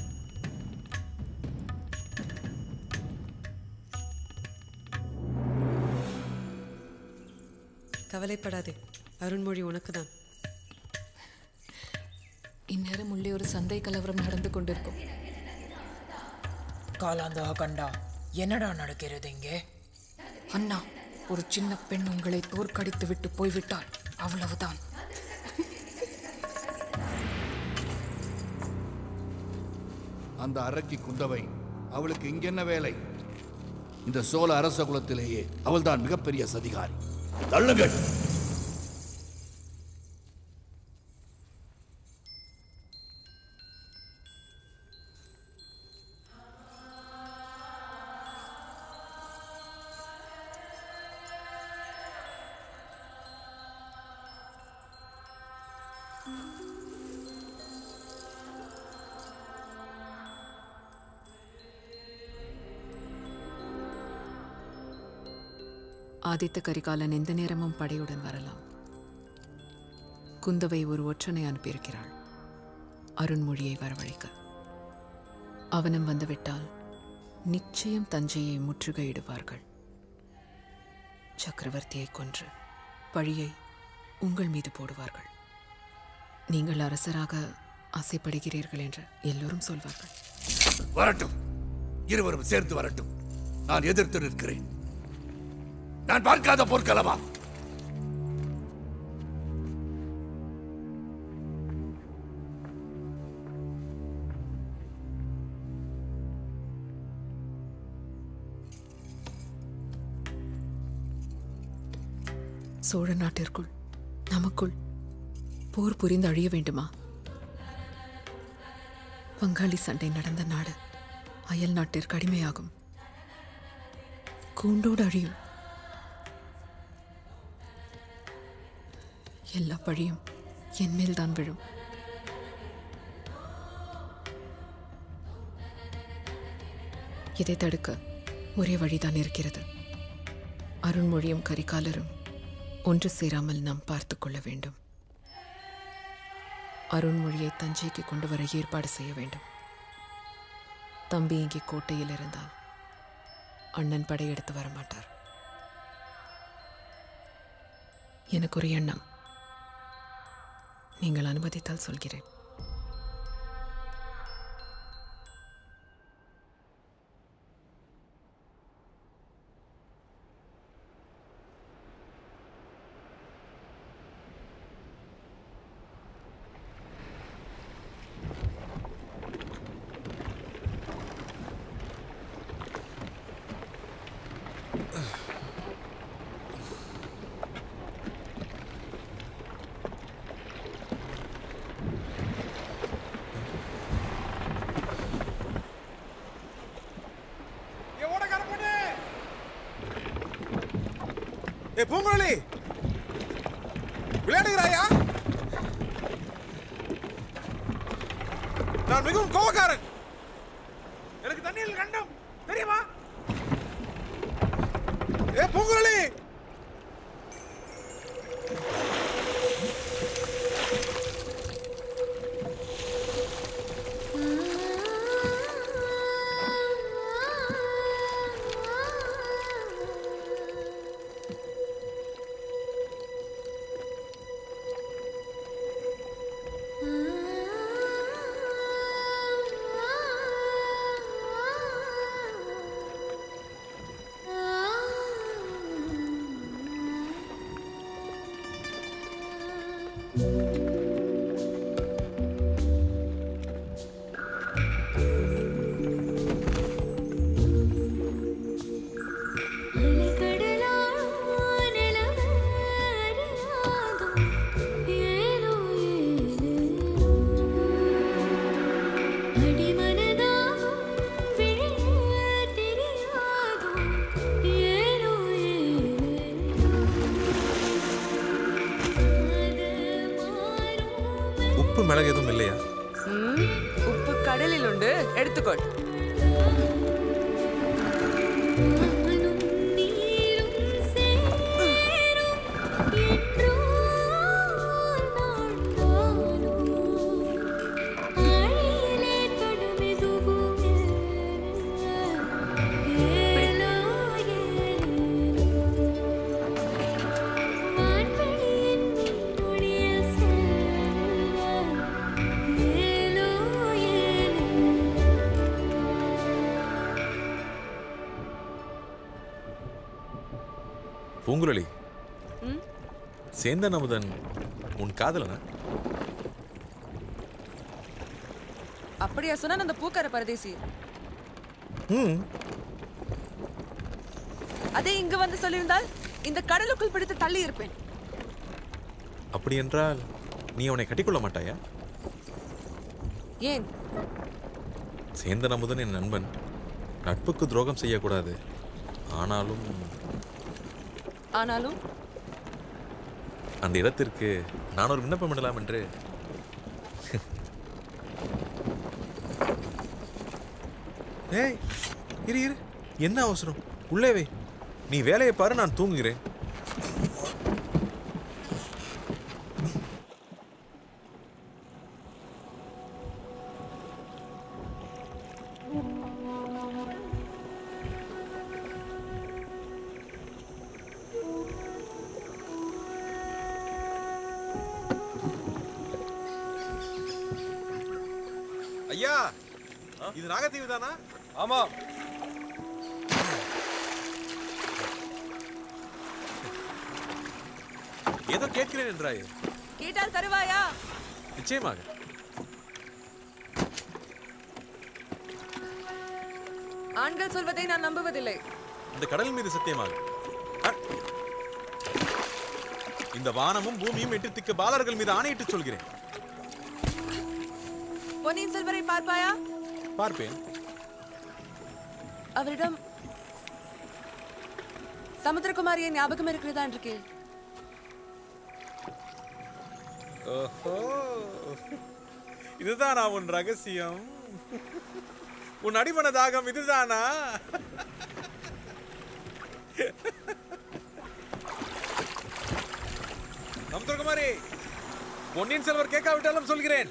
கவலைப்படாதே அருண்மொழி உனக்குதான் இந்நேரம் உள்ளே ஒரு சந்தை கலவரம் நடந்து கொண்டிருக்கும் காலாந்தா கண்டா என்னடா நடக்கிறது இங்கே அண்ணா ஒரு சின்ன பெண் உங்களை தோற்கடித்து விட்டு போய்விட்டாள் அவ்வளவுதான் அந்த அரக்கி குந்தவை அவளுக்கு இங்கென்ன வேலை இந்த சோழ அரச குலத்திலேயே அவள்தான் மிகப்பெரிய சதிகாரி தள்ளுங்கள் ஆதித்த கரிகாலன் எந்த நேரமும் படையுடன் வரலாம் குந்தவை ஒரு ஒற்றனை அனுப்பியிருக்கிறாள் அருண்மொழியை வரவழைக்க அவனும் வந்துவிட்டால் நிச்சயம் தஞ்சையை முற்றுகையிடுவார்கள் சக்கரவர்த்தியை கொன்று பழியை உங்கள் மீது போடுவார்கள் நீங்கள் அரசராக ஆசைப்படுகிறீர்கள் என்று எல்லோரும் சொல்வார்கள் வரட்டும் இருவரும் சேர்ந்து வரட்டும் நான் எதிர்த்து நிற்கிறேன் நான் பார்க்காத போர்க்களமா சோழ நாட்டிற்குள் நமக்குள் போர் புரிந்து அழிய வேண்டுமா பங்காளி சண்டை நடந்த நாடு அயல் நாட்டிற்கு அடிமையாகும் கூண்டோடு அழியும் எல்லா பழியும் என் மேல்தான் விழும் இதை தடுக்க ஒரே வழிதான் இருக்கிறது அருண்மொழியும் கரிகாலரும் ஒன்று சேராமல் நாம் பார்த்து கொள்ள வேண்டும் அருண்மொழியை தஞ்சைக்கு கொண்டு வர ஏற்பாடு செய்ய வேண்டும் தம்பி இங்கே கோட்டையில் இருந்தால் அண்ணன் படையெடுத்து வரமாட்டார் எனக்கு ஒரு எண்ணம் நீங்கள் அனுமதித்தால் சொல்கிறேன் ஏ பூங்குழலி விளையாடுகிறாயா நான் மிகவும் கோபக்காரன் எனக்கு தண்ணியில் கண்டம் தெரியுமா ஏ பூங்குழலி உப்பு மிளகு எதுவும் இல்லையா ம், உப்பு கடலில் உண்டு எடுத்துக்கொள் பூங்குழலி ம்? சேந்தன் அமுதன் உன் காதலனா அப்படியா சொன்ன அந்த பூக்கார பரதேசி ம் அதே இங்கு வந்து சொல்லியிருந்தால் இந்த கடலுக்குள் பிடித்து தள்ளி இருப்பேன் அப்படி என்றால் நீ அவனை கட்டிக்கொள்ள மாட்டாயா ஏன் சேந்தன் அமுதன் என் நண்பன் நட்புக்கு துரோகம் செய்யக்கூடாது ஆனாலும் ஆனாலும் அந்த இடத்திற்கு நான் ஒரு விண்ணப்பம் இடலாம் என்று ஏய் இரு இரு என்ன அவசரம் உள்ளே வை நீ வேலையை பாரு நான் தூங்குகிறேன் ஐயா இது நாகத்தீவு தானா ஆமா ஏதோ கேட்கிறேன் என்றாயே கேட்டால் தருவாயா நிச்சயமாக ஆண்கள் சொல்வதை நான் நம்புவதில்லை இந்த கடல் மீது சத்தியமாக அ! இந்த வானமும் பூமியும் எட்டு திக்கு பாலர்கள் மீது ஆணையிட்டு சொல்கிறேன் பொன்னியின் செல்வரை பார்ப்பாயா பார்ப்பேன் அவரிடம் சமுத்திரகுமாரியை ஞாபகம் இருக்கிறதா என்று கேள் ஓஹோ இதுதானா உன் ரகசியம் உன் அடிமன தாகம் இதுதானா சமுத்திரகுமாரி பொன்னியின் செல்வர் கேட்காவிட்டாலும் சொல்கிறேன்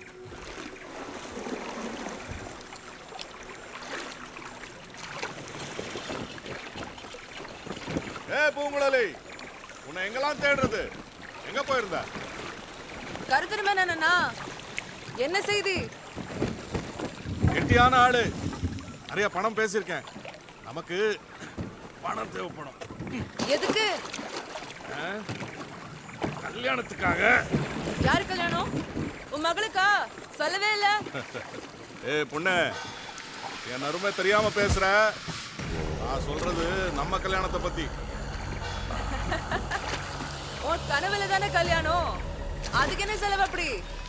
ஏ பூங்குழலி உன்னை எங்கெல்லாம் தேடுறது எங்க போயிருந்த கருத்துருமே என்னன்னா என்ன செய்தி கெட்டியான ஆளு நிறைய பணம் பேசியிருக்கேன் நமக்கு பணம் தேவைப்படும் எதுக்கு ஆ? கல்யாணத்துக்காக யாரு கல்யாணம் உன் மகளுக்கா சொல்லவே இல்ல ஏ பொண்ணு என் அருமை தெரியாம பேசுற நான் சொல்றது நம்ம கல்யாணத்தை பத்தி உன் கனவுல தானே கல்யாணம் அதுக்கு என்ன செலவு அப்படி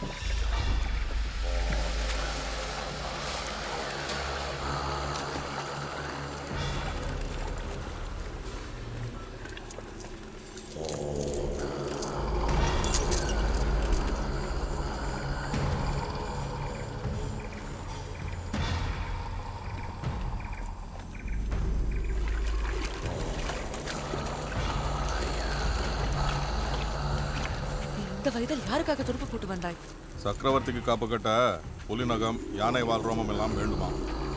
நீ இந்த வயதில் யாருக்காக துருப்பு போட்டு வந்தாய் சக்கரவர்த்திக்கு காப்பு கட்ட புலிநகம் யானை வால் ரோமம் எல்லாம் வேண்டுமா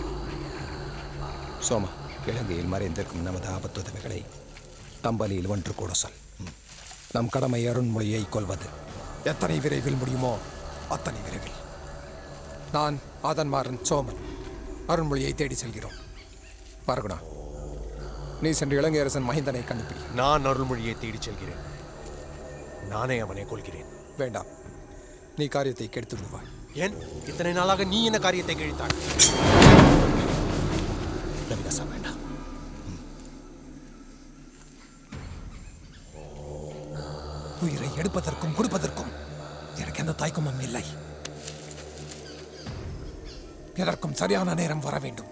சோமா இலங்கையில் மறைந்திருக்கும் நமது ஆபத்துதவிகளை தம்பலியில் ஒன்று கூட சொல் ம். நம் கடமை அருண்மொழியை கொல்வது எத்தனை விரைவில் முடியுமோ அத்தனை விரைவில் நான் ஆதன்மாறன் சோமன் அருண்மொழியை தேடி செல்கிறோம் பரகுணா நீ சென்று இலங்கையரசன் மஹிந்தனை கண்டுபிடி நான் அருள்மொழியை தேடிச் செல்கிறேன் நானே அவனை கொள்கிறேன் வேண்டாம் நீ காரியத்தை கெடுத்து விடுவாய் ஏன் இத்தனை நாளாக நீ என்ன காரியத்தை கழித்தாய் ரவிதாசா வேண்டாம் உயிரை எடுப்பதற்கும் கொடுப்பதற்கும் எனக்கு எந்த தயக்கமும் இல்லை எதற்கும் சரியான நேரம் வர வேண்டும்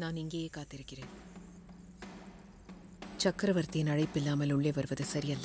நான் இங்கேயே காத்திருக்கிறேன் சக்கரவர்த்தியின் அழைப்பில்லாமல் உள்ளே வருவது சரியல்ல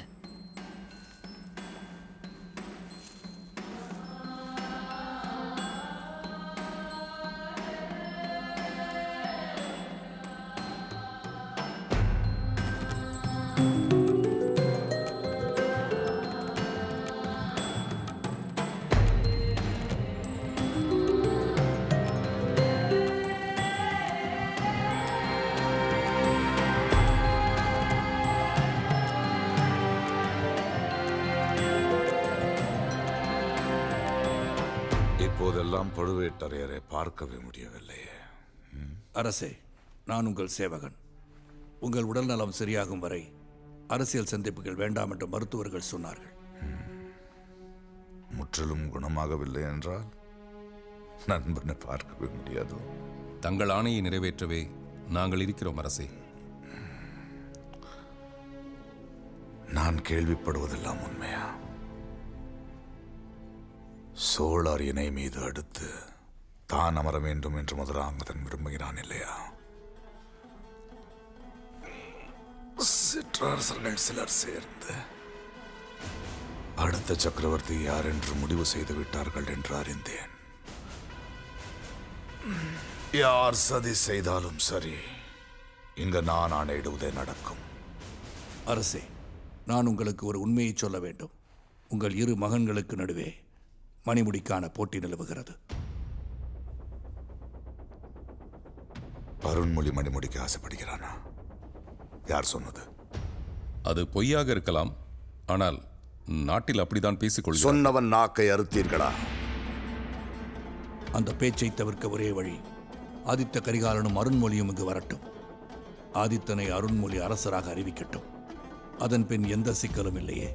இப்போதெல்லாம் பழுவேட்டரையரை பார்க்கவே முடியவில்லையே அரசே நான் உங்கள் சேவகன் உங்கள் உடல்நலம் சரியாகும் வரை அரசியல் சந்திப்புகள் வேண்டாம் என்று மருத்துவர்கள் சொன்னார்கள் முற்றிலும் குணமாகவில்லை என்றால் நண்பனை பார்க்கவே முடியாதோ தங்கள் ஆணையை நிறைவேற்றவே நாங்கள் இருக்கிறோம் அரசே நான் கேள்விப்படுவதெல்லாம் உண்மையா சோழர் இணை மீது அடுத்து தான் அமர வேண்டும் என்று மதுராங்கதன் விரும்புகிறான் இல்லையா சிற்றரசர்கள் சிலர் சேர்ந்து அடுத்த சக்கரவர்த்தி யார் என்று முடிவு செய்து விட்டார்கள் என்று அறிந்தேன் யார் சதி செய்தாலும் சரி இங்கு நான் ஆணையிடுவதே நடக்கும் அரசே நான் உங்களுக்கு ஒரு உண்மையை சொல்ல வேண்டும் உங்கள் இரு மகன்களுக்கு நடுவே மணிமுடிக்கான போட்டி நிலவுகிறது அருண்மொழி மணிமுடிக்க ஆசைப்படுகிறானா யார் சொன்னது அது பொய்யாக இருக்கலாம் ஆனால் நாட்டில் அப்படித்தான் பேசிக்கொள் சொன்னவன் நாக்கை அறுத்தீர்களா அந்த பேச்சை தவிர்க்க ஒரே வழி ஆதித்த கரிகாலனும் அருண்மொழியும் இங்கு வரட்டும் ஆதித்தனை அருண்மொழி அரசராக அறிவிக்கட்டும் அதன் பின் எந்த சிக்கலும் இல்லையே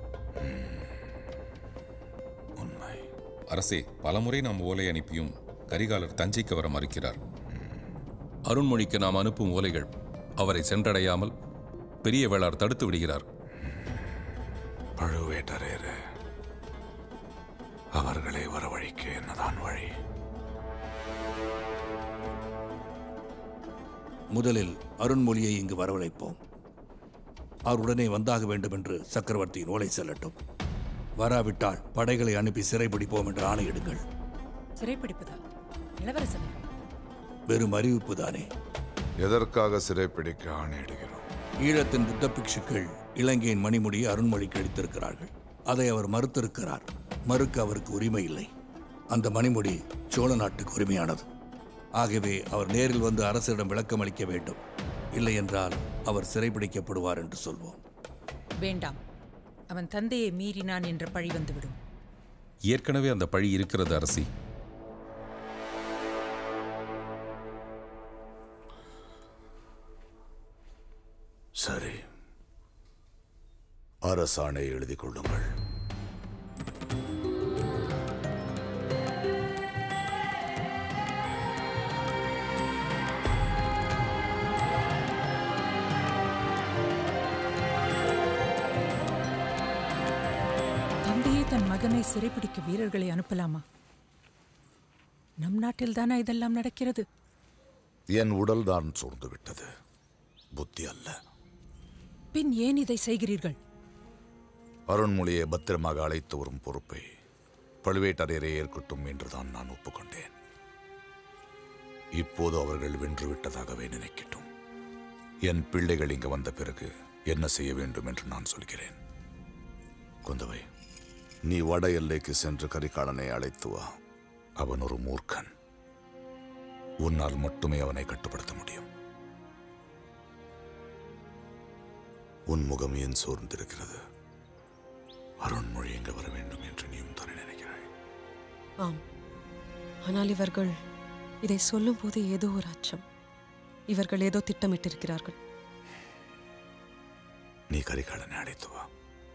அரசே பலமுறை நாம் ஓலை அனுப்பியும் கரிகாலர் தஞ்சைக்கு வர மறுக்கிறார் அருண்மொழிக்கு நாம் அனுப்பும் ஓலைகள் அவரை சென்றடையாமல் பெரிய வேளார் தடுத்து விடுகிறார் பழுவேட்டரையரே அவர்களை வரவழைக்க என்னதான் வழி முதலில் அருண்மொழியை இங்கு வரவழைப்போம் அவர் உடனே வந்தாக வேண்டும் என்று சக்கரவர்த்தியின் ஓலை செல்லட்டும் வராவிட்டால் படைகளை அனுப்பி சிறைபிடிப்போம் என்று ஆணையிடுங்கள் சிறைப்பிடிப்பதா இளவரசனே வெறும் அறிவிப்பு தானே எதற்காக சிறைப்பிடிக்க ஆணையிடுகிறோம் ஈழத்தின் புத்த பிக்ஷுக்கள் இலங்கையின் மணிமுடியை அருண்மொழிக்கு அளித்திருக்கிறார்கள் அதை அவர் மறுத்திருக்கிறார் மறுக்க அவருக்கு உரிமை இல்லை அந்த மணிமுடி சோழ நாட்டுக்கு உரிமையானது ஆகவே அவர் நேரில் வந்து அரசிடம் விளக்கம் அளிக்க வேண்டும் இல்லை என்றால் அவர் சிறைபிடிக்கப்படுவார் என்று சொல்வோம் வேண்டாம் அவன் தந்தையை மீறினான் என்ற பழி வந்துவிடும் ஏற்கனவே அந்த பழி இருக்கிறது அரசி சரி அரசாணை எழுதி கொள்ளுங்கள் தந்தையே தன் மகனை சிறைப்பிடிக்க வீரர்களை அனுப்பலாமா நம் நாட்டில் தானே இதெல்லாம் நடக்கிறது என் உடல் தான் சூழ்ந்து விட்டது புத்தி அல்ல பின் ஏன் இதை செய்கிறீர்கள் அருண்மொழியை பத்திரமாக அழைத்து வரும் பொறுப்பை பழுவேட்டரையரே ஏற்கட்டும் என்றுதான் நான் ஒப்புக்கொண்டேன் இப்போது அவர்கள் வென்று விட்டதாகவே நினைக்கட்டும் என் பிள்ளைகள் இங்கு வந்த பிறகு என்ன செய்ய வேண்டும் என்று நான் சொல்கிறேன் குந்தவை நீ வட எல்லைக்கு சென்று கரிகாலனை அழைத்து வா அவன் ஒரு மூர்க்கன் உன்னால் மட்டுமே அவனை கட்டுப்படுத்த முடியும் உன் முகம் ஏன் சோர்ந்திருக்கிறது அருண்மொழி எங்க வர வேண்டும் என்று நீயும் தானே நினைக்கிறாய் ஆம் ஆனால் இவர்கள் இதை சொல்லும்போது ஏதோ ஒரு அச்சம் இவர்கள் ஏதோ திட்டமிட்டிருக்கிறார்கள் நீ கரிகாலனை அழைத்து வா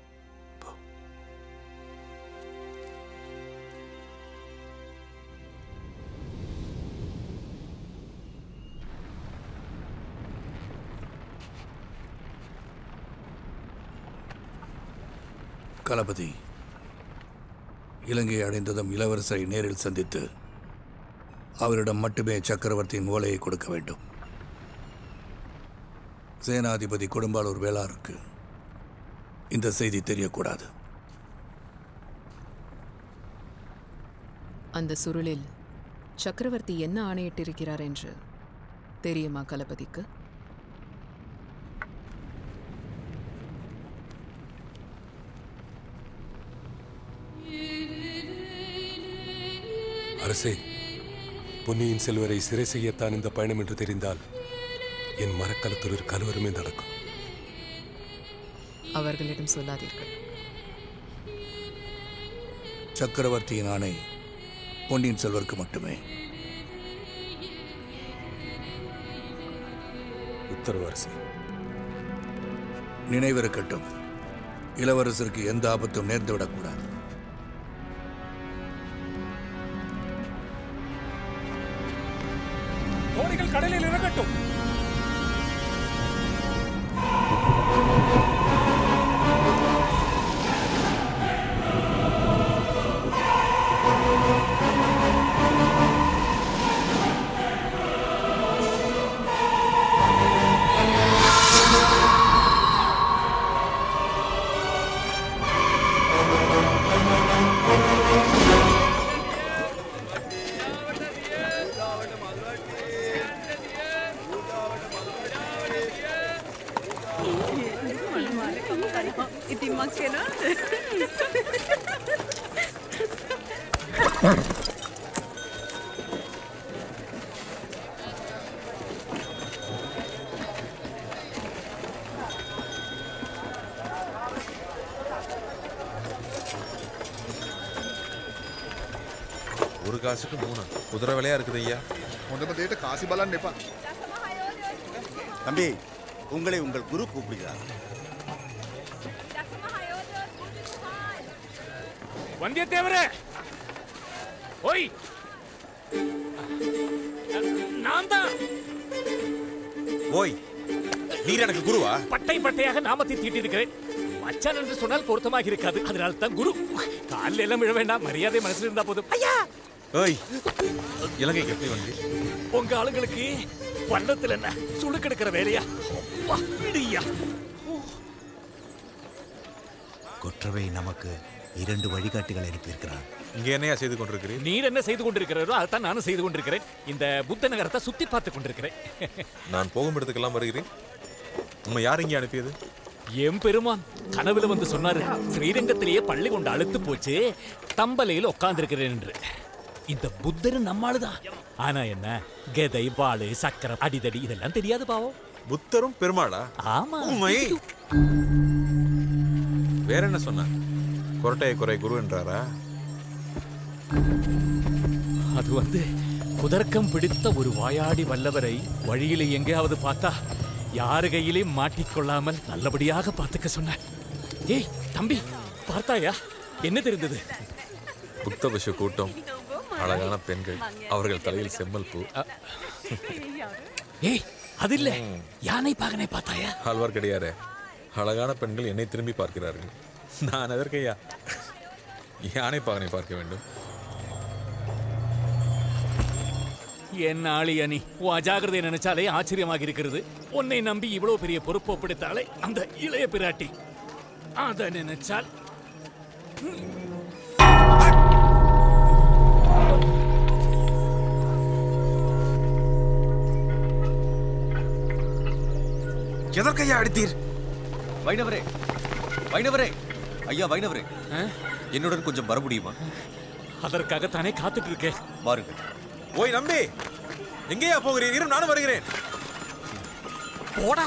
களபதி இலங்கை அடைந்ததும் இளவரசரை நேரில் சந்தித்து அவரிடம் மட்டுமே சக்கரவர்த்தியின் ஓலையை கொடுக்க வேண்டும் சேனாதிபதி கொடும்பாளூர் வேளாருக்கு இந்த செய்தி தெரியக்கூடாது அந்த சுருளில் சக்கரவர்த்தி என்ன ஆணையிட்டிருக்கிறார் என்று தெரியுமா கலபதிக்கு அரசே பொன்னியின் செல்வரை சிறை செய்யத்தான் இந்த பயணம் என்று தெரிந்தால் என் மரக்கலத்தில் ஒரு கலவரமே நடக்கும் அவர்களிடம் சொல்லாதீர்கள் சக்கரவர்த்தியின் ஆணை பொன்னியின் செல்வருக்கு மட்டுமே உத்தரவு அரசே நினைவிருக்கட்டும் இளவரசருக்கு எந்த ஆபத்தும் நேர்ந்துவிடக்கூடாது தோணிகள் கடலில் இறங்கட்டும் Itim makin ah. ஒரு காசுக்கு மூணு குதிரை விலையா இருக்குது ஐயா හොඳම දේට කාසි බලන්න එපා. தம்பி உங்களை உங்கள் குரு கூப்பிடுகிறார் வந்தியத்தேவரே ஓய் நான் தான் ஓய் நீர் எனக்கு குருவா பட்டை பட்டையாக நாமத்தை தீட்டியிருக்கிறேன் மச்சான் என்று சொன்னால் பொருத்தமாக இருக்காது அதனால தான் குரு காலில் எல்லாம் விழ வேண்டாம் மரியாதை மனசில் இருந்தா போதும் ஐயா ஓய் இலங்கைக்கு எப்படி வந்து உங்க ஆளுங்களுக்கு பள்ளத்துல என்ன சுழுக்கெடுக்கிற வேலையா அப்பா, இடியா கொற்றவை நமக்கு இரண்டு வழிகாட்டிகள் அனுப்பியிருக்கிறார் இங்க என்னையா செய்து கொண்டிருக்கிறீர் நீர் என்ன செய்து கொண்டிருக்கிறீரோ அதைத்தான் நானும் செய்து கொண்டிருக்கிறேன் இந்த புத்த நகரத்தை சுத்தி பார்த்து கொண்டிருக்கிறேன் நான் போகும் இடத்துக்கெல்லாம் வருகிறேன் உண்மை யார் இங்கே அனுப்பியது எம் பெருமான் கனவுல வந்து சொன்னாரு ஸ்ரீரங்கத்திலேயே பள்ளி கொண்டு அழுத்து போச்சு தம்பலையில் உட்கார்ந்திருக்கிறேன் என்று இந்த புத்தர் நம்மாளுதான் ஆனா என்ன கதை வாளு சக்கரம் அடிதடி இதெல்லாம் தெரியாது பாவம் புத்தரும் பெருமாளா ஆமா உண்மை வேற என்ன சொன்னார் கொரட்டைய குறை குரு என்றாரா அது வந்து குதர்க்கம் பிடித்த ஒரு வாயாடி வல்லவரை வழியில எங்கேயாவது பார்த்தா யாரு கையிலையும் மாட்டிக்கொள்ளாமல் நல்லபடியாக பார்த்துக்க சொன்னார் ஏய் தம்பி பார்த்தாயா என்ன தெரிந்தது புத்த பசு கூட்டம் அழகான பெண்கள் அவர்கள் தலையில் செம்மல் பூ ஏய் அது இல்ல யானை பாகனை பார்த்தாயா ஆழ்வார்க்கடியாரே அழகான பெண்கள் என்னை திரும்பி பார்க்கிறார்கள் நான் எதற்கையா யானை பாகனை பார்க்க வேண்டும் என் ஆளி அணி உன் அஜாகிரதை நினைச்சாலே ஆச்சரியமாக இருக்கிறது உன்னை நம்பி இவ்வளவு பெரிய பொறுப்பு ஒப்படைத்தாலே அந்த இளைய பிராட்டி அதை நினைச்சால் எதற்கையா அடித்தீர் வைணவரே வைணவரே ஐயா வைணவரே என்னுடன் கொஞ்சம் வர முடியுமா அதற்காகத்தானே காத்துட்டு இருக்கேன் வாருங்கள் ஓய் நம்பி எங்கேயா போகிறீர் இரு நானும் வருகிறேன் போடா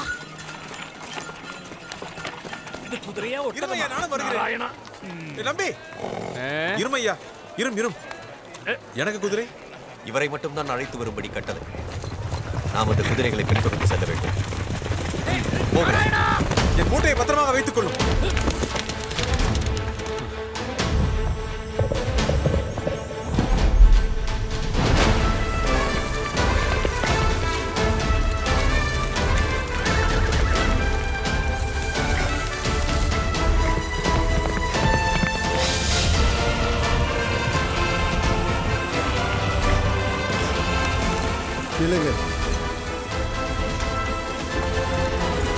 இது குதிரையா இருமையா நானும் வருகிறேன் நாராயணா ஏய், நம்பி இருமையா இரும் இரும் எனக்கு குதிரை இவரை மட்டும் தான் அழைத்து வரும்படி கட்டளை நாம் அந்த குதிரைகளை பின்தொடர்ந்து செல்ல வேண்டும் போகிறேன். என் மூட்டையை பத்திரமாக வைத்துக் கொள்ளும் நில்லுங்கள்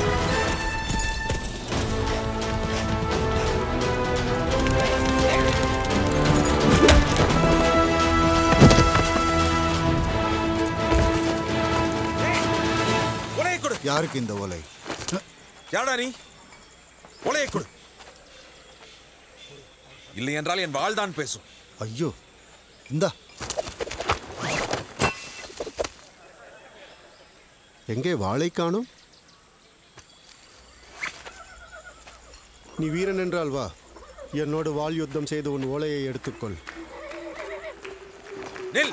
யாருக்கு இந்த ஓலை யாடா நீ ஓலையை கொடு இல்லை என்றால் என் வாழ்தான் பேசும் ஐயோ இந்தா எங்கே வாளை காணோம் நீ வீரன் என்றால் வா என்னோடு வாள் யுத்தம் செய்து உன் ஓலையை எடுத்துக்கொள் நில்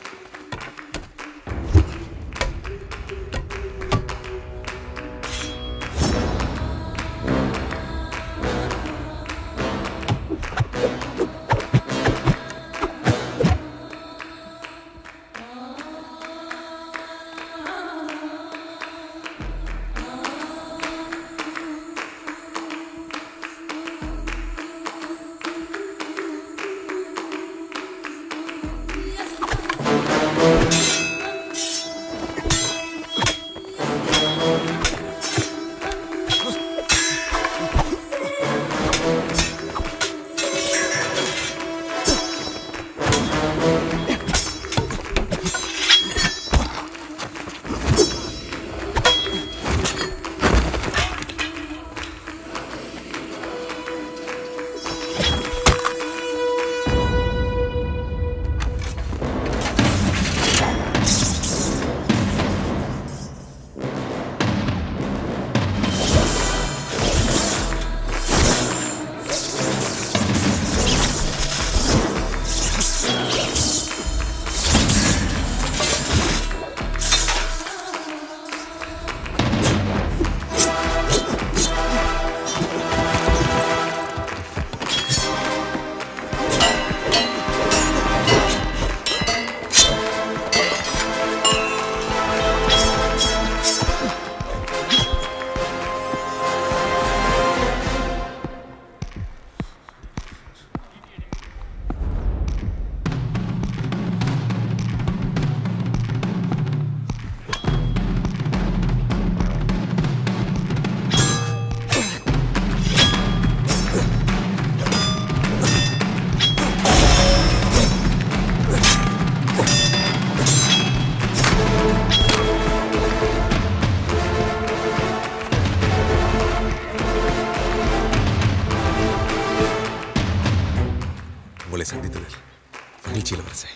உங்களை சந்தித்ததில் மகிழ்ச்சி இளவரசே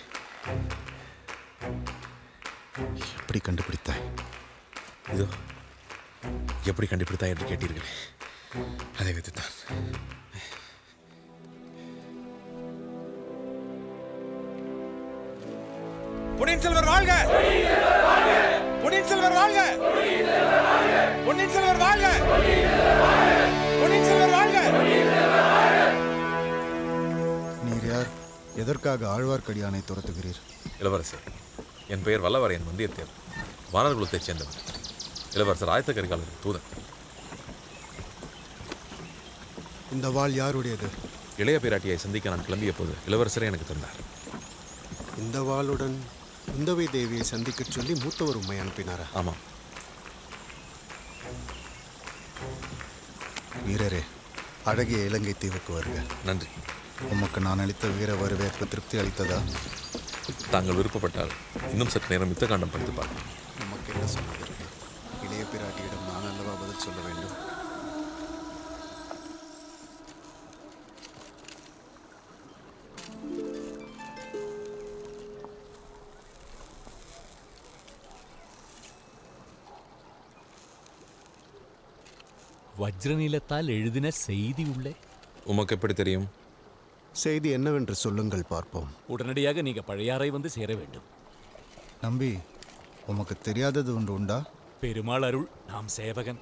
எப்படி கண்டுபிடித்தாய் இதோ எப்படி கண்டுபிடித்தாய் என்று கேட்டீர்களே அதை வைத்துத்தான் பொன்னியின் செல்வர் வாழ்க பொன்னியின் செல்வர் வாழ்க பொன்னியின் செல்வர் வாழ்க பொன்னியின் செல்வர் வாழ்க நீர் யார் எதற்காக ஆழ்வார்க்கடியானை துரத்துகிறீர் இளவரசே என் பெயர் வல்லவரையன் வந்தியத்தேவன் வானர் குலத்தைச் சேர்ந்தவன் இளவரசர் ஆயத்த கரிகாலர் தூதன் இந்த வாள் யாருடையது இளைய பிராட்டியை சந்திக்க நான் கிளம்பிய போது இளவரசரே எனக்கு தந்தார் இந்த வாளுடன் குந்தவை தேவியை சந்திக்கச் சொல்லி மூத்தவர் உண்மை அனுப்பினாரா ஆமாம் வீரரே அழகிய இலங்கை தீவுக்கு வருக நன்றி உமக்கு நான் அளித்த வீர வரவேற்பு திருப்தி அளித்ததா தாங்கள் விருப்பப்பட்டால் இன்னும் சற்று நேரம் யுத்த காண்டம் படித்து பார்க்கலாம் உமக்கு என்ன சொன்னதற்கு இளைய பிராட்டியிடம் நான் அல்லவா பதில் சொல்ல வேண்டும் வஜ்ரநிலத்தால் எழுதின செய்தி உள்ளே உமக்கு எப்படி தெரியும் செய்தி என்னவென்று சொல்லுங்கள் பார்ப்போம் உடனடியாக நீங்க பழையாறை வந்து சேர வேண்டும் நம்பி உமக்கு தெரியாதது ஒன்று உண்டா பெருமாள் அருள் நாம் சேவகன்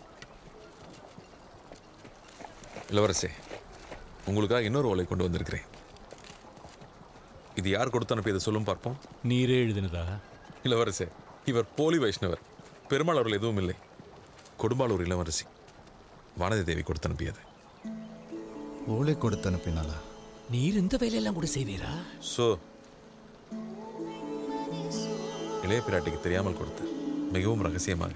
இளவரசே உங்களுக்காக இன்னொரு ஓலை கொண்டு வந்திருக்கிறேன் இது யார் கொடுத்து அனுப்பியதை சொல்லும் பார்ப்போம் நீரே எழுதினதா இளவரசே இவர் போலி வைஷ்ணவர் பெருமாள் அவர்கள் எதுவும் இல்லை கொடும்பாளூர் இளவரசி வானதி தேவி கொடுத்து அனுப்பியது ஓலை கொடுத்து அனுப்பினாளா நீர் இந்த வேலையெல்லாம் கூட செய்வீரா சோ இளைய பிராட்டிக்கு தெரியாமல் கொடுத்து மிகவும் ரகசியமாக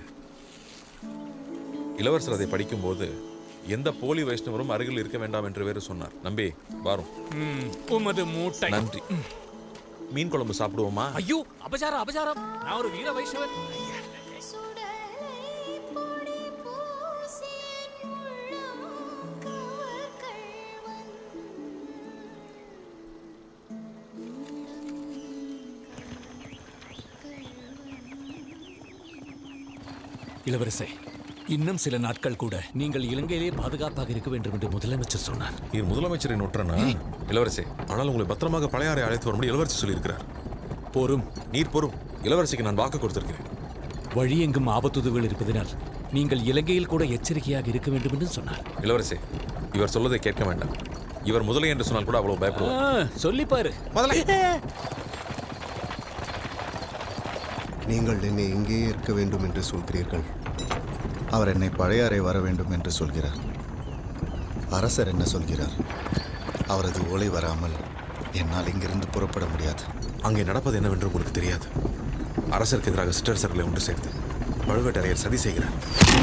இளவரசர் அதை படிக்கும்போது எந்த போலி வைஷ்ணவரும் அருகில் இருக்க வேண்டாம் என்று வேறு சொன்னார் நம்பி வாரும் ம், உமது மூட்டை நன்றி மீன் குழம்பு சாப்பிடுவோமா ஐயோ அபசாரம் அபசாரம் நான் ஒரு வீர வைஷ்ணவன் இளவரசே இன்னும் சில நாட்கள் கூட நீங்கள் இலங்கையிலே பாதுகாப்பாக இருக்க வேண்டும் என்று முதலமைச்சர் சொன்னார் நீர் முதலமைச்சரின் ஒற்றனா இளவரசே ஆனால் உங்களை பத்திரமாக பழையாறை அழைத்து வரும்படி இளவரசி சொல்லியிருக்கிறார் போரும் நீர் பொறும் இளவரசிக்கு நான் வாக்கு கொடுத்திருக்கிறேன் வழி எங்கும் ஆபத்துதவிகள் இருப்பதனால் நீங்கள் இலங்கையில் கூட எச்சரிக்கையாக இருக்க வேண்டும் என்று சொன்னார் இளவரசே இவர் சொல்வதை கேட்க வேண்டாம் இவர் முதலை என்று சொன்னால் கூட அவ்வளவு பயப்படுவார் ஆ, சொல்லிப்பாரு நீங்கள் என்னை இங்கேயே இருக்க வேண்டும் என்று சொல்கிறீர்கள் அவர் என்னை பழையாறை வர வேண்டும் என்று சொல்கிறார் அரசர் என்ன சொல்கிறார் அவரது ஓலை வராமல் என்னால் இங்கிருந்து புறப்பட முடியாது அங்கே நடப்பது என்னவென்று உங்களுக்கு தெரியாது அரசருக்கு எதிராக சிற்றரசர்களை ஒன்று சேர்த்து பழுவேட்டரையர் சதி செய்கிறார்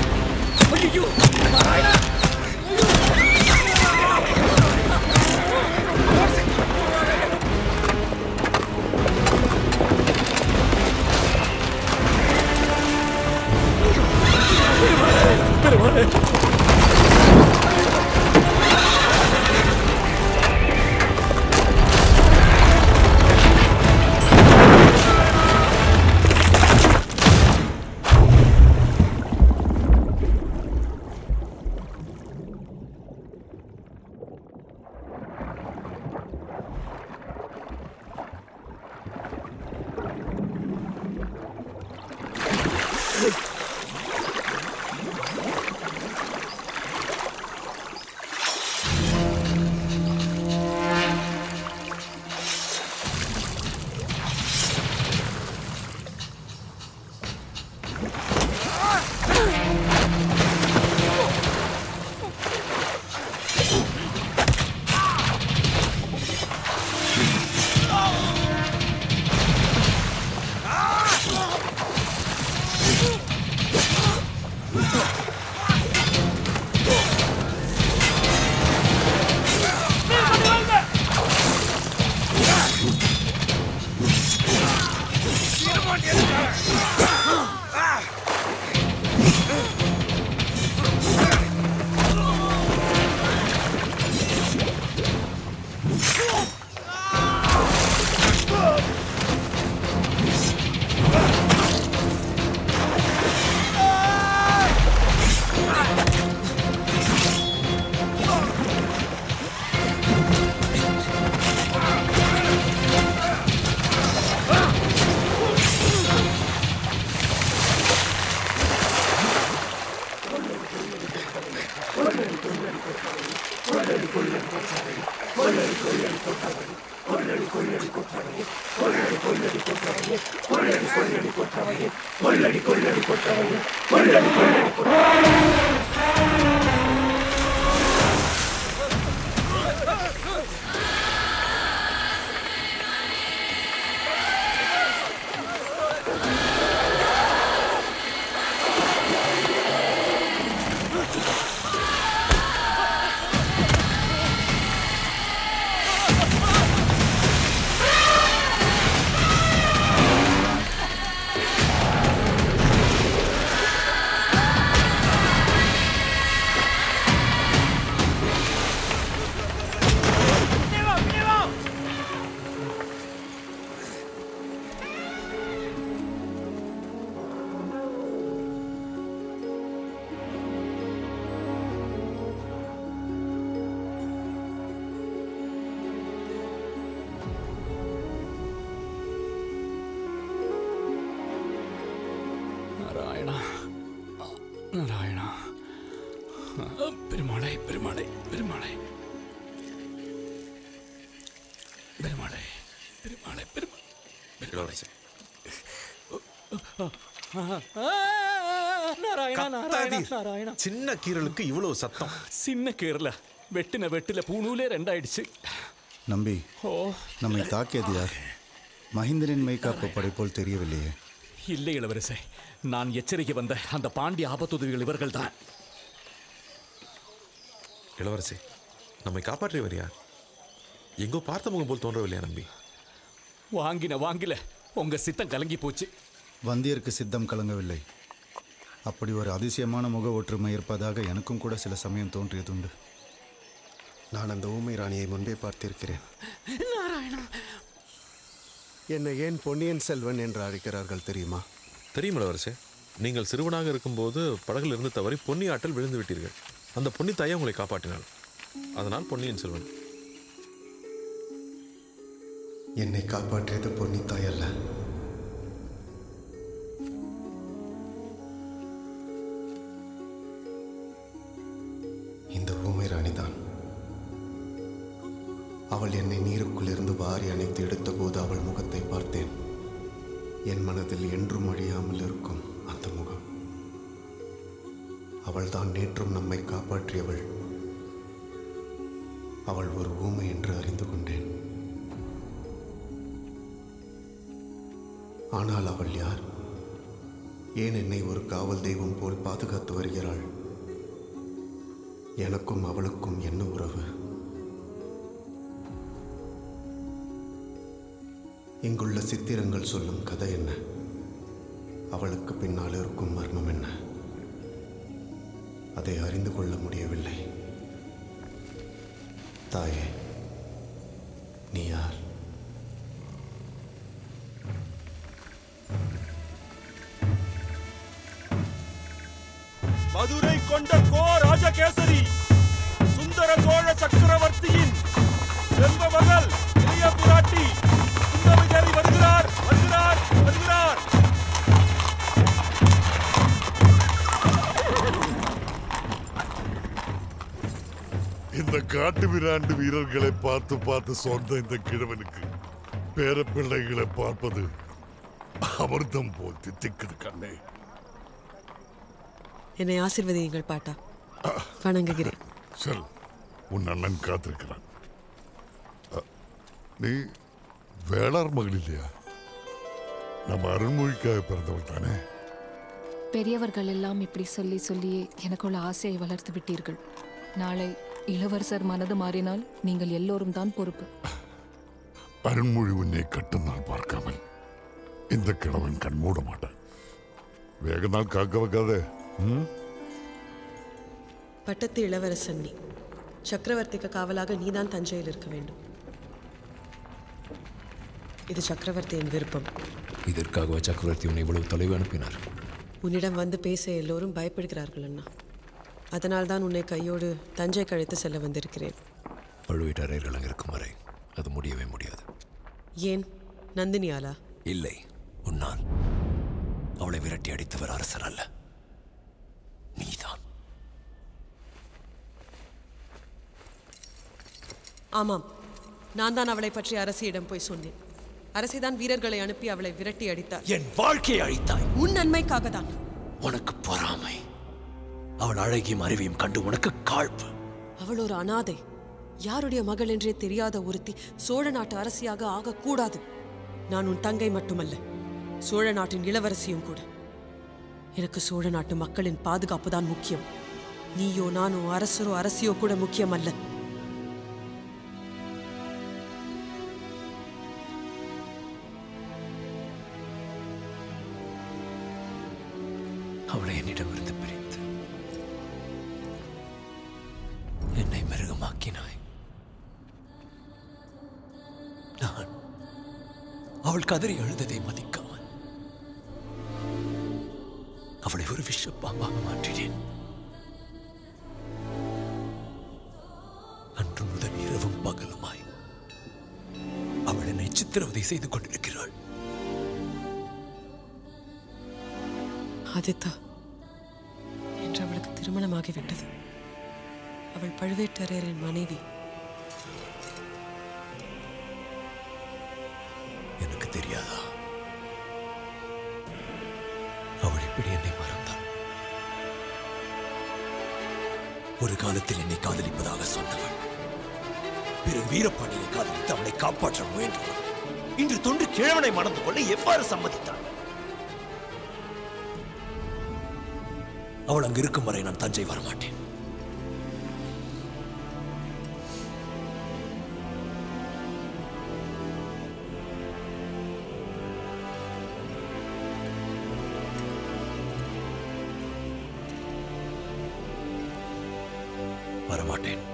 நாராயணா நாராயணா பெருமாளை பெருமாளை பெருமாளை பெருமாளை பெருமாளை பெருமாளை இளவரசி நாராயணா நாராயணா கத்தாதீர். நாராயணா சின்ன கீரலுக்கு இவ்வளவு சத்தம் சின்ன கேரள வெட்டின வெட்டில பூணூலே ரெண்டாயிடுச்சு நம்பி ஓ நம்மை தாக்கியது யார் மஹிந்திரன் மெய்காப்பு படை போல் தெரியவில்லையே இல்லை இளவரசே நான் எச்சரிக்கை வந்த அந்த பாண்டிய ஆபத்துதவிகள் இவர்கள் தான் இளவரசி நம்மை காப்பாற்றியவர் யார் எங்கோ பார்த்த முகம் போல் தோன்றவில்லையா நம்பி வாங்கின வாங்கில உங்க சித்தம் கலங்கி போச்சு வந்தியருக்கு சித்தம் கலங்கவில்லை அப்படி ஒரு அதிசயமான முக ஒற்றுமை இருப்பதாக எனக்கும் கூட சில சமயம் தோன்றியதுண்டு நான் அந்த ஊமை ராணியை முன்பே பார்த்திருக்கிறேன் என்னை ஏன் பொன்னியின் செல்வன் என்று அழைக்கிறார்கள் தெரியுமா தெரியும் இளவரசே நீங்கள் சிறுவனாக இருக்கும்போது படகுல இருந்து தவறி பொன்னி ஆற்றில் விழுந்து விட்டீர்கள் அந்த பொன்னி தாயை உங்களை காப்பாற்றினாள் அதனால் பொன்னியின் செல்வன் என்னை காப்பாற்றியது பொன்னித்தாய் அல்ல இந்த ஊமை ராணிதான் அவள் என்னை நீருக்குள் இருந்து வாரி அணைத்து எடுத்தபோது அவள் முகத்தை பார்த்தேன் என் மனதில் என்றும் அழியாமல் இருக்கும் அந்த முகம் அவள்தான் நேற்றும் நம்மை காப்பாற்றியவள் அவள் ஒரு ஊமை என்று அறிந்து கொண்டேன் ஆனால் அவள் யார் ஏன் என்னை ஒரு காவல் தெய்வம் போல் பாதுகாத்து வருகிறாள் எனக்கும் அவளுக்கும் என்ன உறவு இங்குள்ள சித்திரங்கள் சொல்லும் கதை என்ன அவளுக்கு பின்னால் இருக்கும் மர்மம் என்ன அதை அறிந்து கொள்ள முடியவில்லை தாயே நீ யார் மதுரை கொண்ட கோ ராஜகேசரி சுந்தர சோழ சக்கரவர்த்தியின் செல்வ மகள் இளைய பிராட்டி குந்தவிதேவி வருகிறார் வருகிறார் வருகிறார் இந்த காட்டு விராண்டு வீரர்களை பார்த்து பார்த்து சொந்த இந்த கிழவனுக்கு பேர பிள்ளைகளை பார்ப்பது அமிர்தம் போல் தித்திக்குது கண்ணே என்னை ஆசிர்வதியுங்கள் பாட்டா வணங்குகிறேன் சொல் உன் அண்ணன் காத்திருக்கிறான் அ, நீ வேளார் மகள் இல்லையா நம்ம அருண்மொழிக்காக பிறந்தவள் தானே பெரியவர்கள் எல்லாம் இப்படி சொல்லி சொல்லியே எனக்குள்ள ஆசையை வளர்த்து விட்டீர்கள் நாளை இளவரசர் மனது மாறினால் நீங்கள் எல்லோரும் தான் பொறுப்பு அருண்மொழி உன்னை கட்டும் நாள் பார்க்காமல் இந்த கிழவன் கண் மூட மாட்டான் வேக நாள் காக்க வைக்காதே ம்? பட்டத்து இளவரசன் நீ சக்கரவர்த்திக்கு காவலாக நீதான் தஞ்சையில் இருக்க வேண்டும் இது சக்கரவர்த்தியின் விருப்பம் இதற்காகவே சக்கரவர்த்தி உன்னை இவ்வளவு தொலைவு அனுப்பினார் உன்னிடம் வந்து பேச எல்லோரும் பயப்படுகிறார்கள் அண்ணா அதனால்தான் உன்னை கையோடு தஞ்சை கழைத்து செல்ல வந்திருக்கிறேன் பழுவேட்டரையர்கள் அங்கே இருக்கும் வரை அது முடியவே முடியாது ஏன் நந்தினியாலா இல்லை உன்னால் அவளை விரட்டி அடித்தவர் அரசர் அல்ல நீதான் ஆமாம் நான் தான் அவளை பற்றி அரசியிடம் போய் சொன்னேன் அரசிதான் வீரர்களை அனுப்பி அவளை விரட்டி அடித்தார் என் வாழ்க்கையை அழித்தாய் உன் நன்மைக்காக தான் உனக்கு பொறாமை அவள் அழகியும் அறிவியும் கண்டு உனக்கு காழ்ப்பு அவள் ஒரு அனாதை யாருடைய மகள் என்றே தெரியாத ஒருத்தி சோழ நாட்டு அரசியாக ஆகக்கூடாது நான் உன் தங்கை மட்டுமல்ல சோழ நாட்டின் இளவரசியும் கூட எனக்கு சோழ நாட்டு மக்களின் பாதுகாப்பு தான் முக்கியம் நீயோ நானோ அரசரோ அரசியோ கூட முக்கியம் அல்ல அவளை என்னிடமிருந்து பிரித்து என்னை மிருகமாக்கினாய் நான் அவள் கதறி எழுந்ததை மதிக்காமல் அவளை ஒரு விஷ பாம்பாக மாற்றினேன் அன்று முதல் இரவும் பகலுமாய் அவள் என்னை சித்திரவதை செய்து கொண்டிருக்கிறாள் ஆதித்தா என்று அவளுக்கு திருமணமாகிவிட்டது அவள் பழுவேட்டரையரின் மனைவி எனக்கு தெரியாதா அவள் எப்படி என்னை மறந்தாள் ஒரு காலத்தில் என்னை காதலிப்பதாக சொன்னவள் பிறகு வீரபாண்டியை காதலித்து அவளை காப்பாற்ற முயன்றவள் இன்று தொன்று கிழவனை மணந்து கொள்ள எவ்வாறு சம்மதித்தாள் அவள் அங்கு இருக்கும் வரை நான் தஞ்சை வரமாட்டேன் வரமாட்டேன்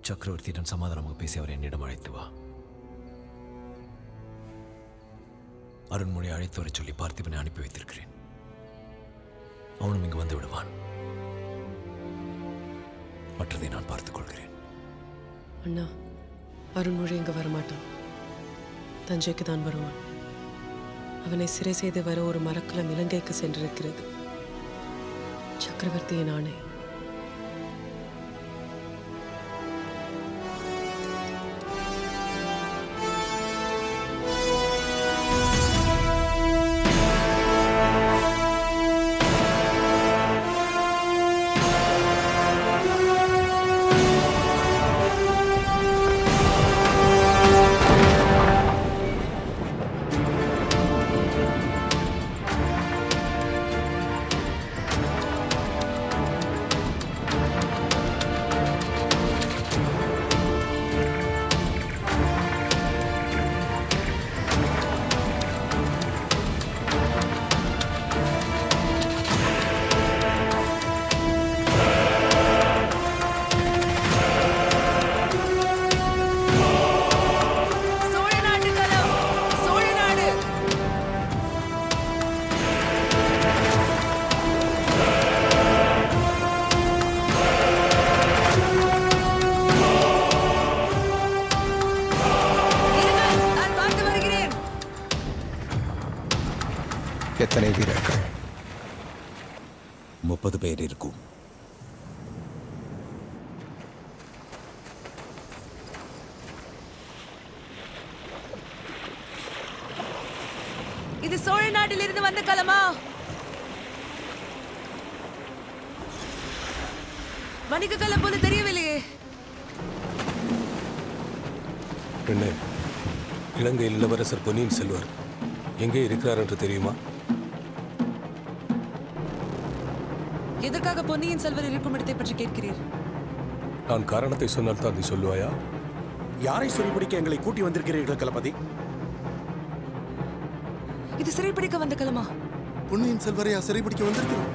சக்கரவர்த்தியிடம் சமாதானமாக பேசி அவர் என்னிடம் அழைத்து வா அருண்மொழி அழைத்து வரச் சொல்லி பார்த்திபனை அனுப்பி வைத்திருக்கிறேன் அவனும் இங்கு வந்து விடுவான் மற்றதை நான் பார்த்துக் கொள்கிறேன் அண்ணா அருண்மொழி இங்க வரமாட்டான் தஞ்சைக்கு தான் வருவான் அவனை சிறை செய்து வர ஒரு மரக்கலம் இலங்கைக்கு சென்றிருக்கிறது சக்கரவர்த்தியின் ஆணை சோழ நாட்டு கலம் சோழ நாடு இருங்கள், நான் பார்த்து வருகிறேன் எத்தனை வீரர்கள் முப்பது பேர் இருக்கும் இது சோழ நாட்டிலிருந்து வந்த கலமா வணிக கலம் போல தெரியவில்லையே பெண்ணே இலங்கையில் இளவரசர் பொன்னியின் செல்வர் எங்கே இருக்கிறார் என்று தெரியுமா எதற்காக பொன்னியின் செல்வர் இருக்கும் இடத்தை பற்றி கேட்கிறீர் நான் காரணத்தை சொன்னால் தான் நீ சொல்லுவாயா யாரை சிறைபிடிக்க எங்களை கூட்டி வந்திருக்கிறீர்கள் தளபதி இது சிறைப்பிடிக்க வந்த கலமா பொன்னியின் செல்வரையா சிறைபிடிக்க வந்திருக்கிறோம்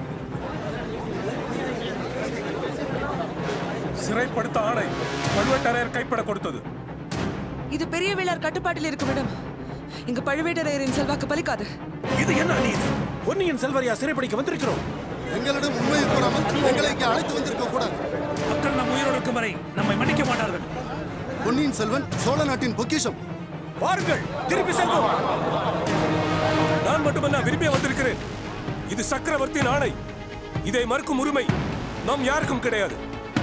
சிறைப்படுத்த ஆணை பழுவேட்டரையர் கைப்பட கொடுத்தது இது பெரிய வேளார் கட்டுப்பாட்டில் இருக்கும் இடம் இங்கு பழுவேட்டரையரின் செல்வாக்கு பலிக்காது இது என்ன அநீதி பொன்னியின் செல்வரையா சிறைப்பிடிக்க வந்திருக்கிறோம் எங்களிடம் உண்மையை கூறாமல் எங்களை இங்கே அழைத்து வந்திருக்க கூடாது மக்கள் நம் உயிரோடு இருக்கும் வரை நம்மை மன்னிக்க மாட்டார்கள் பொன்னியின் செல்வன் சோழ நாட்டின் பொக்கிஷம் வாருங்கள் திருப்பி செல்வோம் நான் மட்டுமல்ல விரும்பி வந்திருக்கிறேன் இது சக்கரவர்த்தியின் ஆணை இதை மறுக்கும் உரிமை நாம் யாருக்கும் கிடையாது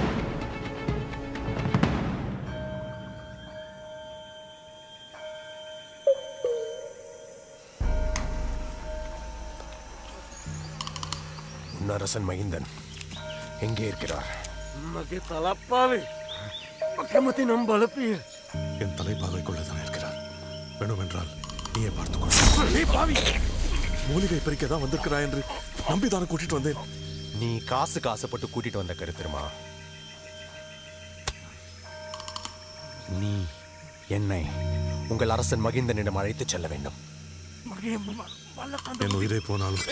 உன்னரசன் மகிந்தன் எங்கே இருக்கிறார் நமக்கு தலப்பாவை பக்கமத்தை நம் பலப்பிய என் தலைப்பாவைக்குள்ளே தான் இருக்கிறார் வேணுமென்றால் நீயே பார்த்துக்கொள் நீ பாவி மூலிகை பறிக்க தான் வந்திருக்கிறாய் என்று நம்பிதானே கூட்டிட்டு வந்தேன் நீ காசுக்கு ஆசைப்பட்டு கூட்டிட்டு வந்த கருத்திருமா நீ என்னை உங்கள் அரசன் மகிந்தனிடம் அழைத்துச் செல்ல வேண்டும் என் உயிரே போனாலும்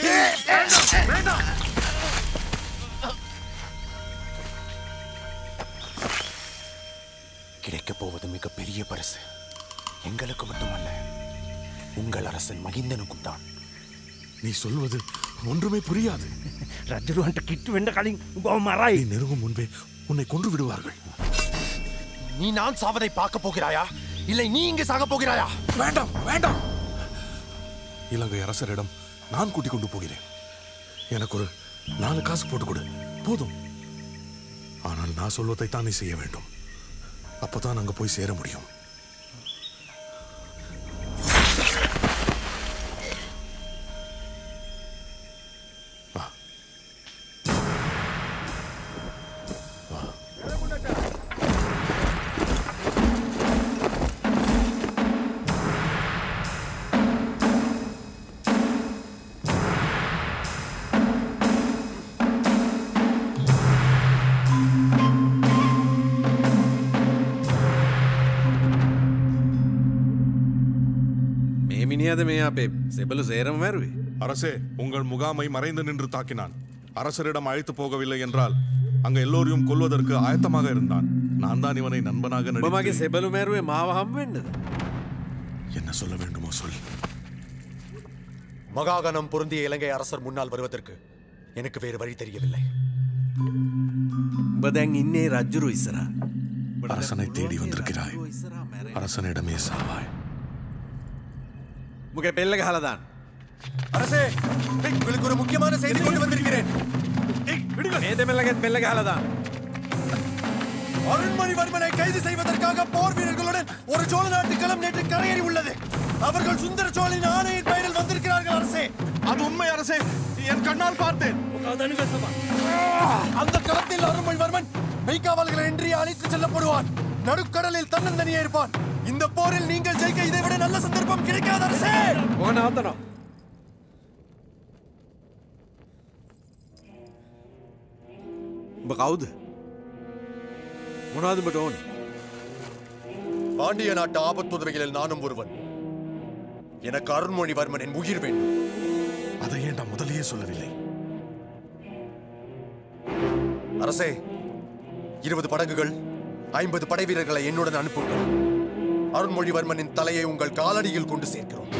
கிடைக்கப் போவது மிகப்பெரிய பரிசு எங்களுக்கு மட்டுமல்ல உங்கள் அரசன் மகிந்தனுக்கும் தான் நீ சொல்வது ஒன்றுமே புரியாது ரஜுருவன்ட்ட கிட்டு வெண்ட களி மராய் நீ நெருங்கும் முன்பே உன்னை கொன்று விடுவார்கள் நீ நான் சாவதை பார்க்க போகிறாயா இல்லை நீ இங்கு சாக போகிறாயா வேண்டாம் வேண்டாம் இலங்கை அரசரிடம் நான் கூட்டிக் கொண்டு போகிறேன் எனக்கு ஒரு நாலு காசு போட்டு கொடு போதும் ஆனால் நான் சொல்வதை தான் நீ செய்ய வேண்டும் அப்பதான் அங்க போய் சேர முடியும் මේ මිනිහද මේ අපේ සෙබලු සේරම මැරුවේ அரசே உங்கள் முகாமை மறைந்து நின்று தாக்கினான் அரசரிடம் அழைத்து போகவில்லை என்றால் அங்க எல்லோரையும் கொல்வதற்கு ஆயத்தமாக இருந்தான் நான் தான் இவனை நண்பனாக ඔබමගේ நடித்து සෙබලු මැරුවේ මාව හම් වෙන්නද என்ன சொல்ல வேண்டுமோ சொல் மகாகணம் பொருந்திய இலங்கை அரசர் முன்னால் வருவதற்கு எனக்கு வேறு வழி தெரியவில்லை ඔබ දැන් ඉන්නේ රජ්ජුරු ඉස්සර அரசனை தேடி வந்திருக்கிறாய் அரசனிடமே சாவாய் මුගේ පෙල්ල ගහලදාන් அரசே உங்களுக்கு ஒரு முக்கியமான செய்தி கொண்டு வந்திருக்கிறேன் මේ දෙමල්ලගෙත් පෙල්ල ගහලදාන් அருண்மொழிவர்மனை கைது செய்வதற்காக போர் வீரர்களுடன் ஒரு சோழ நாட்டு களம் நேற்று கரையேறி உள்ளது அவர்கள் சுந்தர சோழனின் ஆணையின் பெயரில் வந்திருக்கிறார்கள் அரசே அது உண்மை அரசே என் கண்ணால் பார்த்தேன் அந்த களத்தில் அருண்மொழிவர்மன் மெய்காவல்களை இன்றி அழைத்து செல்லப்படுவான் நடுக்கடலில் தன்னந்தனியே இருப்பான் இந்த போரில் நீங்கள் ஜெயிக்க இதை விட நல்ல சந்தர்ப்பம் கிடைக்காது அரசே ඕන අතනවා උඹ කවුද මොනාද උඹට ඕනේ பாண்டிய நாட்டு ஆபத்துதவிகளில் நானும் ஒருவன் எனக்கு அருண்மொழிவர்மன் என் உயிர் வேண்டும் அதை ஏன்டா முதலையே சொல்லவில்லை அரசே இருபது படகுகள் ஐம்பது படை வீரர்களை என்னுடன் அனுப்புங்கள் அருண்மொழிவர்மனின் தலையை உங்கள் காலடியில் கொண்டு சேர்க்கிறோம்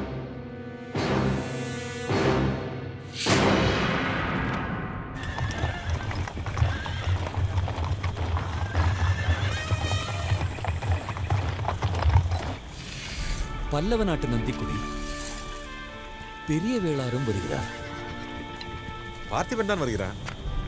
பல்லவ நாட்டு நந்திக்குடி பெரிய வேளாரும் வருகிறார் பார்த்திபன் தான் வருகிறான்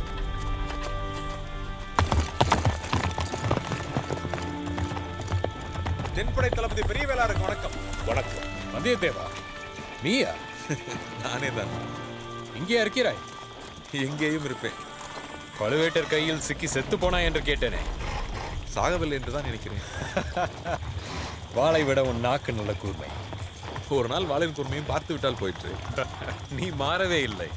தென்படை தளபதி பெரிய வேளாருக்கு வணக்கம் வணக்கம் வந்தியத்தேவா நீயா நானே தான் இங்கே இருக்கிறாய் எங்கேயும் இருப்பேன் பழுவேட்டர் கையில் சிக்கி செத்து போனா என்று கேட்டேனே சாகவில்லை என்று தான் நினைக்கிறேன் வாளை விட உன் நாக்கு நல்ல கூர்மை ஒரு நாள் வாளின் கூர்மையும் பார்த்து விட்டால் போயிற்று நீ மாறவே இல்லை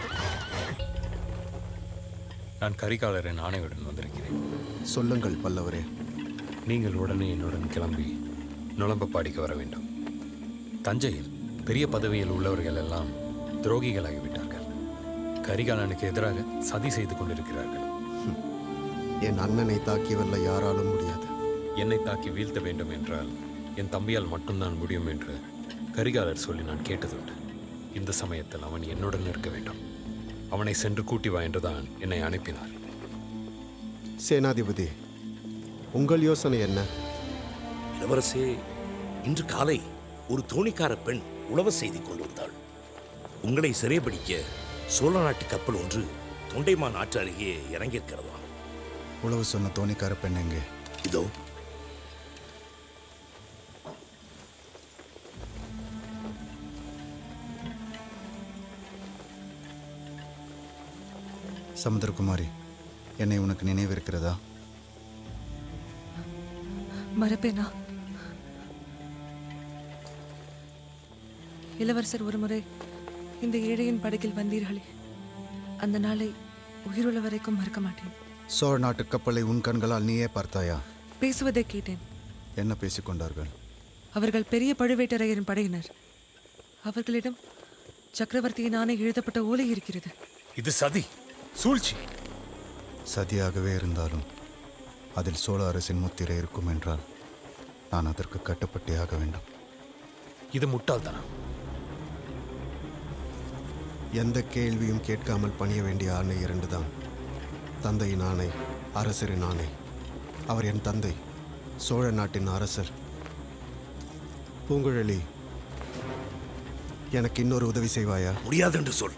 நான் கரிகாலரின் ஆணையுடன் வந்திருக்கிறேன் சொல்லுங்கள் பல்லவரே நீங்கள் உடனே என்னுடன் கிளம்பி நுளம்பப்பாடிக்கு வர வேண்டும் தஞ்சையில் பெரிய பதவியில் உள்ளவர்கள் எல்லாம் துரோகிகளாகிவிட்டார்கள் கரிகாலனுக்கு எதிராக சதி செய்து கொண்டிருக்கிறார்கள் என் அண்ணனை தாக்கியவல்ல யாராலும் முடியாது என்னை தாக்கி வீழ்த்த வேண்டும் என்றால் என் தம்பியால் மட்டும்தான் முடியும் என்று கரிகாலர் சொல்லி நான் கேட்டதுண்டு இந்த சமயத்தில் அவன் என்னுடன் இருக்க வேண்டும் அவனை சென்று கூட்டி வா என்றுதான் என்னை அனுப்பினார் சேனாதிபதி உங்கள் யோசனை என்ன இளவரசே இன்று காலை ஒரு தோணிக்கார பெண் உளவு செய்தி கொண்டு வந்தாள் உங்களை சிறைபிடிக்க சோழ நாட்டு கப்பல் ஒன்று தொண்டைமான் ஆற்று அருகே இறங்கியிருக்கிறதா உழவு சொன்ன தோணிக்கார பெண் எங்கே இதோ சமுத்திரகுமாரி என்னை உனக்கு நினைவு இருக்கிறதா மறப்பேனா இளவரசர் ஒருமுறை இந்த ஏழையின் படகில் வந்தீர்களே அந்த நாளை உயிருள்ள வரைக்கும் மறக்க மாட்டேன் சோழ நாட்டு கப்பலை உன் கண்களால் நீயே பார்த்தாயா பேசுவதை கேட்டேன் என்ன பேசிக்கொண்டார்கள் அவர்கள் பெரிய பழுவேட்டரையரின் படையினர் அவர்களிடம் சக்கரவர்த்தியின் ஆணை எழுதப்பட்ட ஓலை இருக்கிறது இது சதி சூழ்ச்சி சதியாகவே இருந்தாலும் அதில் சோழ அரசின் முத்திரை இருக்கும் என்றால் நான் அதற்கு கட்டுப்பட்டே ஆக வேண்டும் இது முட்டாள்தனம் எந்த கேள்வியும் கேட்காமல் பணிய வேண்டிய ஆணை இரண்டுதான் தந்தையின் ஆணை அரசரின் ஆணை அவர் என் தந்தை சோழ நாட்டின் அரசர் பூங்குழலி எனக்கு இன்னொரு உதவி செய்வாயா முடியாது என்று சொல்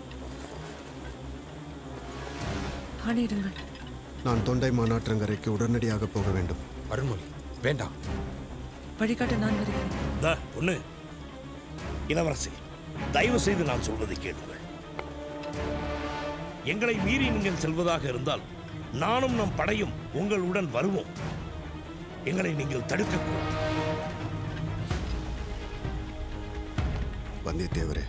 ஆணையிடுங்கள் நான் தொண்டை மாநாற்றங்கரைக்கு உடனடியாக போக வேண்டும் அருண்மொழி வேண்டாம் வழிகாட்ட நான் வருகிறேன் தா, பொண்ணு இளவரசி தயவு செய்து நான் சொல்வதை கேளுங்கள் எங்களை மீறி நீங்கள் செல்வதாக இருந்தால் நானும் நம் படையும் உங்களுடன் வருவோம் எங்களை நீங்கள் தடுக்கக்கூடாது வந்தியத்தேவரே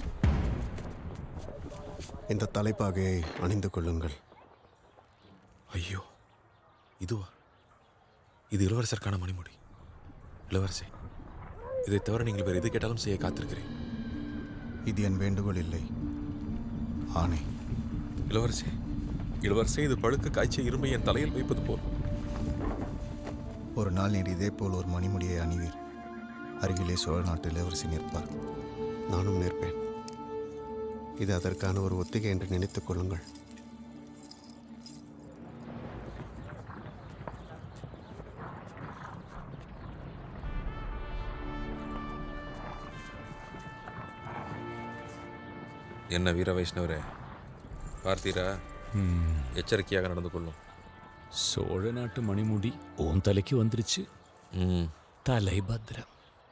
இந்த தலைப்பாகையை அணிந்து கொள்ளுங்கள் ஐயோ இதுவா இது இளவரசருக்கான மணிமுடி இளவரசி இதை தவிர நீங்கள் வேறு எது கேட்டாலும் செய்ய காத்திருக்கிறேன் இது என் வேண்டுகோள் இல்லை ஆணை இளவரசி இளவரசி இது பழுக்க காய்ச்சிய இரும்பை என் தலையில் வைப்பது போல் ஒரு நாள் நீர் இதே போல் ஒரு மணிமுடியை அணிவீர் அருகிலே சோழ நாட்டு இளவரசி நிற்பார் நானும் நிற்பேன் இது அதற்கான ஒரு ஒத்திகை என்று நினைத்துக் கொள்ளுங்கள் என்ன வீர வைஷ்ணவரே பார்த்தீரா ம். எச்சரிக்கையாக நடந்து கொள்ளும் சோழ நாட்டு மணிமுடி உன் தலைக்கு வந்துருச்சு தலை பத்திரம்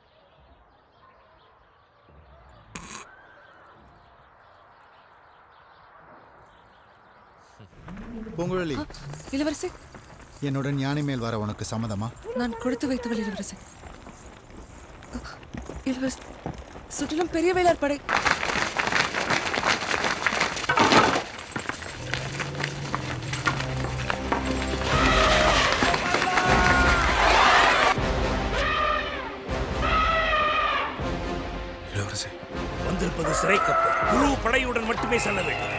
பூங்குழலி இளவரசி என்னுடன் யானை மேல் வர உனக்கு சம்மதமா நான் கொடுத்து வைத்தவள் இளவரசி இளவரசி சுற்றிலும் பெரிய வேளார் படை இளவரசி வந்திருப்பது சிறை கப்பல் முழு படையுடன் மட்டுமே செல்ல வேண்டும்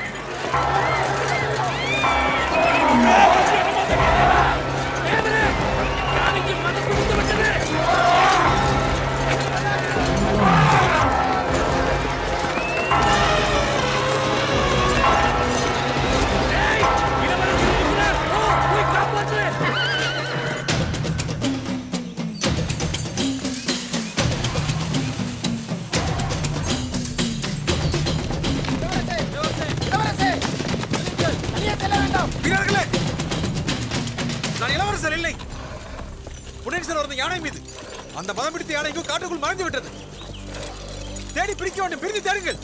வீரர்களே நான் இளவரசர் இல்லை புனேஸ்வர் வந்த யானை மீது அந்த மதம் பிடித்த யானைக்கு காட்டுக்குள் மறைந்து விட்டது தேடி பிடிக்க வேண்டும் பிரித்து தேடுங்கள்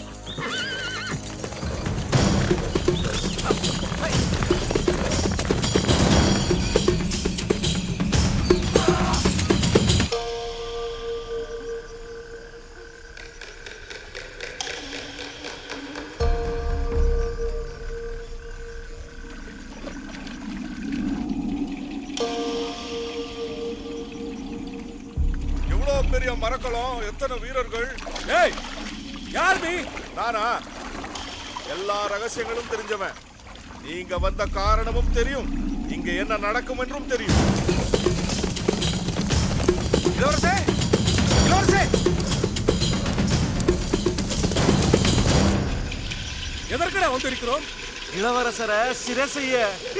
எவ்வளவு பெரிய மரக்கலம் எத்தனை வீரர்கள் ஏய் யார் நீ நானா எல்லா ரகசியங்களும் தெரிஞ்சவன் நீங்க வந்த காரணமும் தெரியும் இங்க என்ன நடக்கும் என்றும் தெரியும் இளவரசே இளவரசே எதற்கடா வந்திருக்கிறோம் இளவரசரை சிறை செய்ய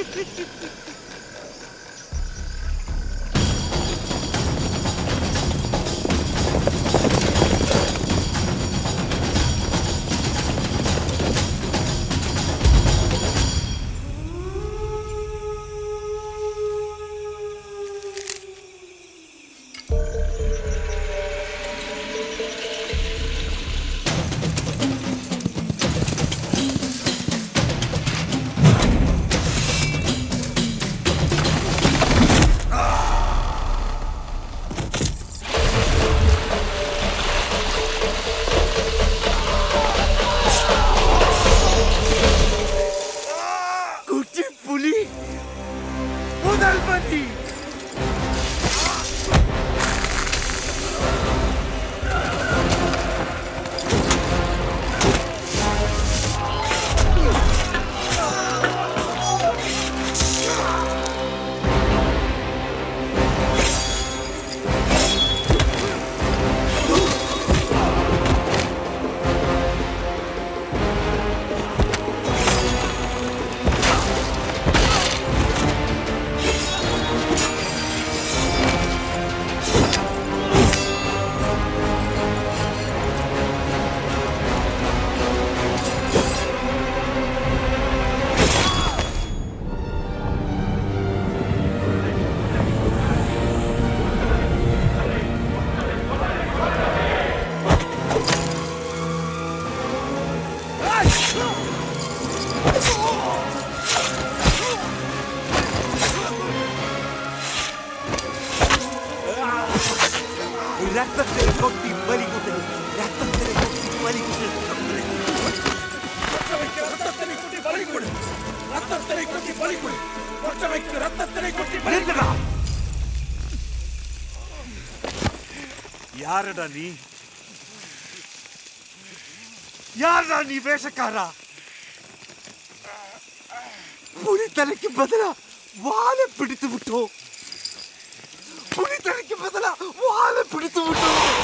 குச்சி புலி முதல் பதி ரத்தத்தை கொட்டி பலி கொண்டது ரத்தத்தை கொட்டி பலி கொண்டது ரத்தத்தினை கொட்டி பலி கொடு ரத்தத்தினை கொட்டி பலி கொடு கொற்றவைக்கு ரத்தத்தினை கொட்டி பலி கொடு நிறுத்துடா. யாரடா நீ யாரடா நீ வேஷக்காரா புலி தலைக்கு பதிலா வாழை பிடித்து விட்டோம் புனிதரைக்கு பதிலா வாழை பிடித்து விட்டோம்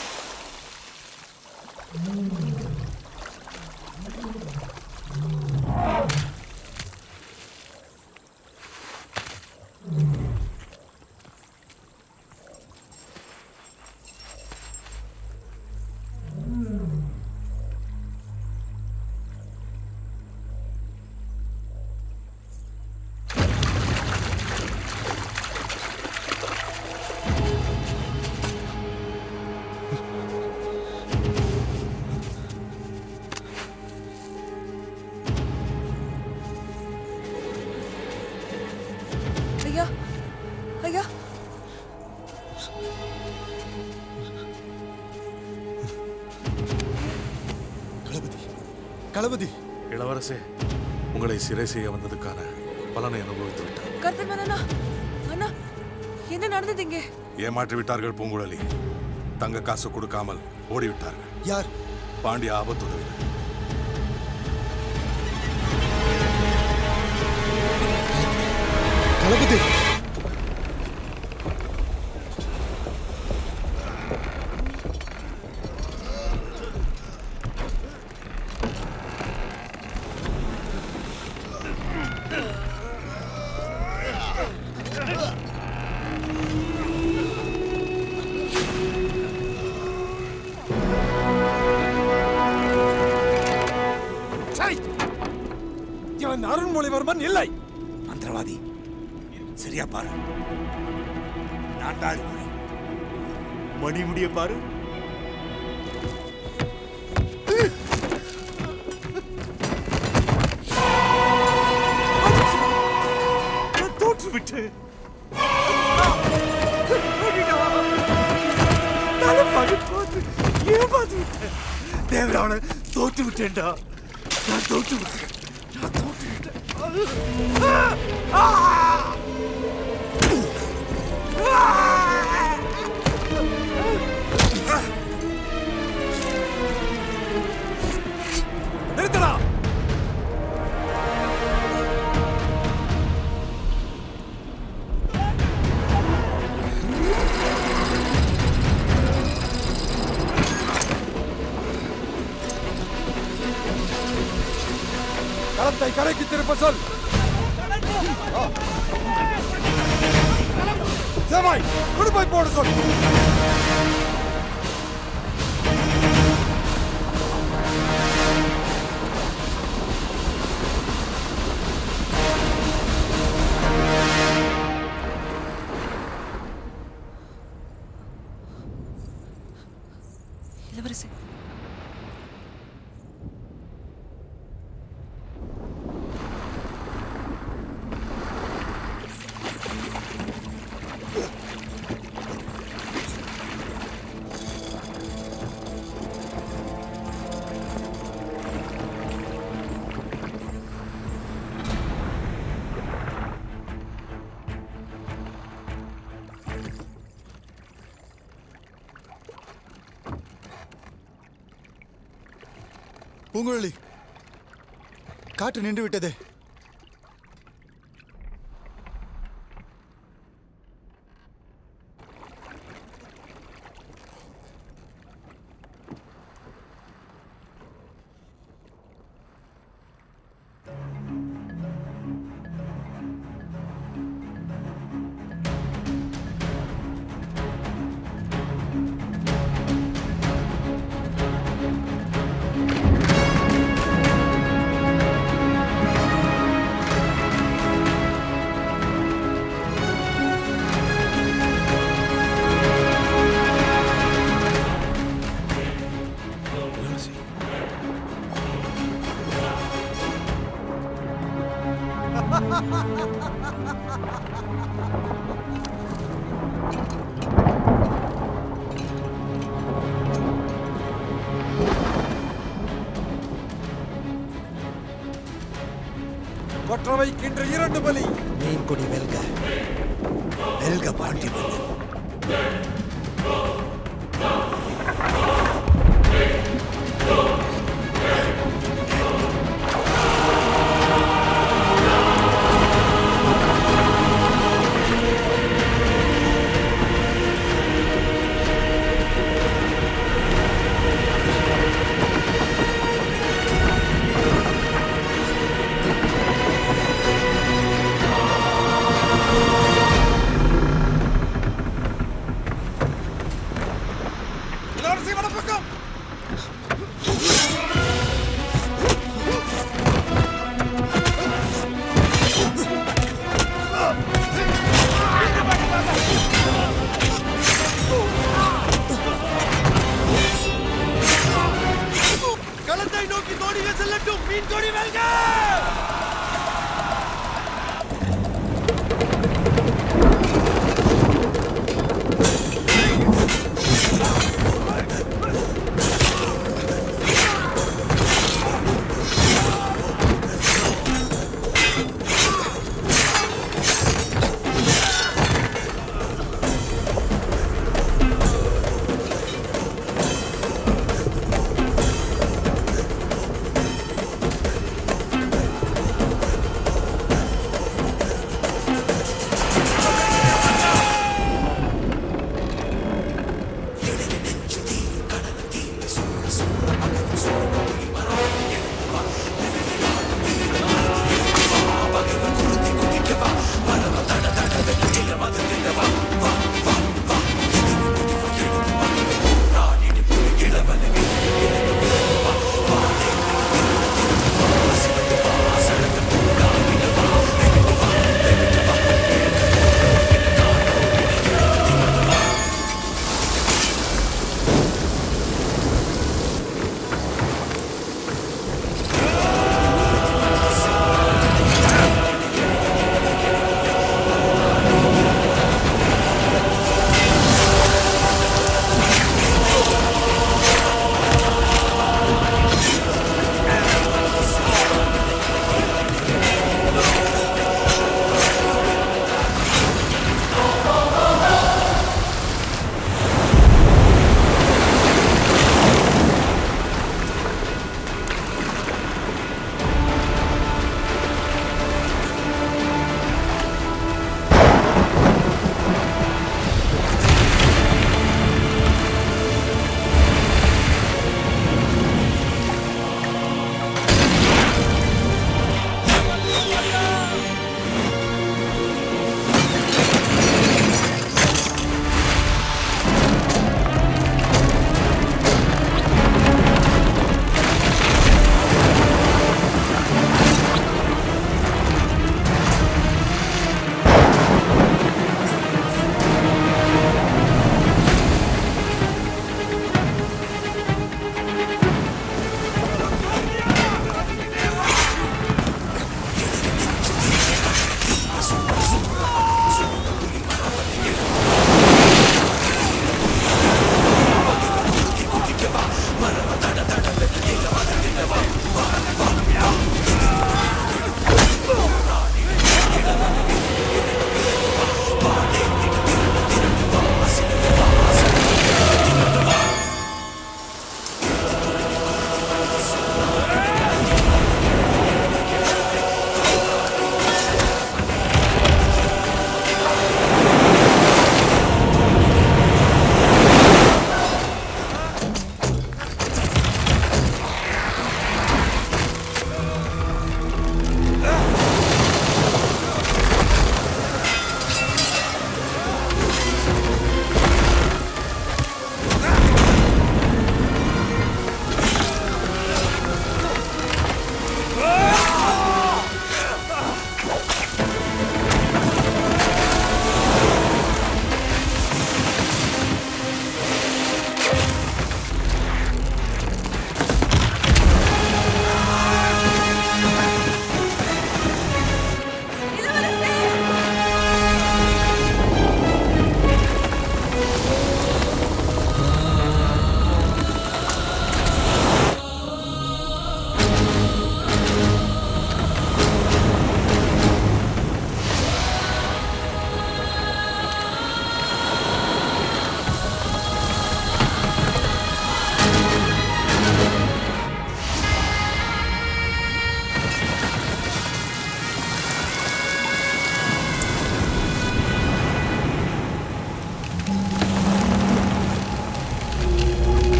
ஐயா ஐயா களபதி களபதி இளவரசே உங்களை சிறை செய்ய வந்ததுக்கான பலனை அனுபவித்து விட்டார் கர்த்தன் அண்ணா அண்ணா என்ன நடந்தது இங்கே ஏமாற்றி விட்டார்கள் பூங்குழலி தங்க காசு கொடுக்காமல் ஓடிவிட்டார்கள் யார் பாண்டிய ஆபத்துதவி களபதி சரி இவன் அருண்மொழிவர்மன் இல்லை மந்திரவாதி சரியா பாரு நாட்டாள் மணி மணிமுடிய பாரு நான் தோற்று விட்டேன் தலை படி பார்த்து ஏமாந்து விட்டேன் தேவரான தோற்று விட்டேன்டா நான் தோற்று விட்டேன் நான் தோற்று விட்டேன் ஆ! ஆ! நிறுத்தடா களத்தை கரைக்கு திருப்ப சொல் சேமாய் விடுபோய் போட சொல் இளவரசி பூங்குழலி காற்று நின்று விட்டதே கொற்றவைக்கின்ற இரண்டு பலி மீன் கொடி வெல்க வெல்க பாண்டி மன்னன் ஆ மீன் கோடிகள் செல்லட்டும் மீன் கோடி வெல்க ஆ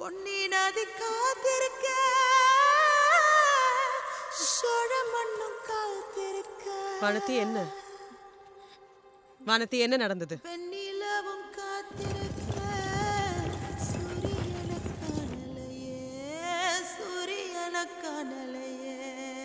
பொன்னி நதி காத்திருக்க சோழ மண்ணும் காத்திருக்க வானத்தி என்ன வானத்தி என்ன நடந்தது வெண்ணிலவும் காத்திருக்க சூரியனை காணலையே சூரியனை காணலையே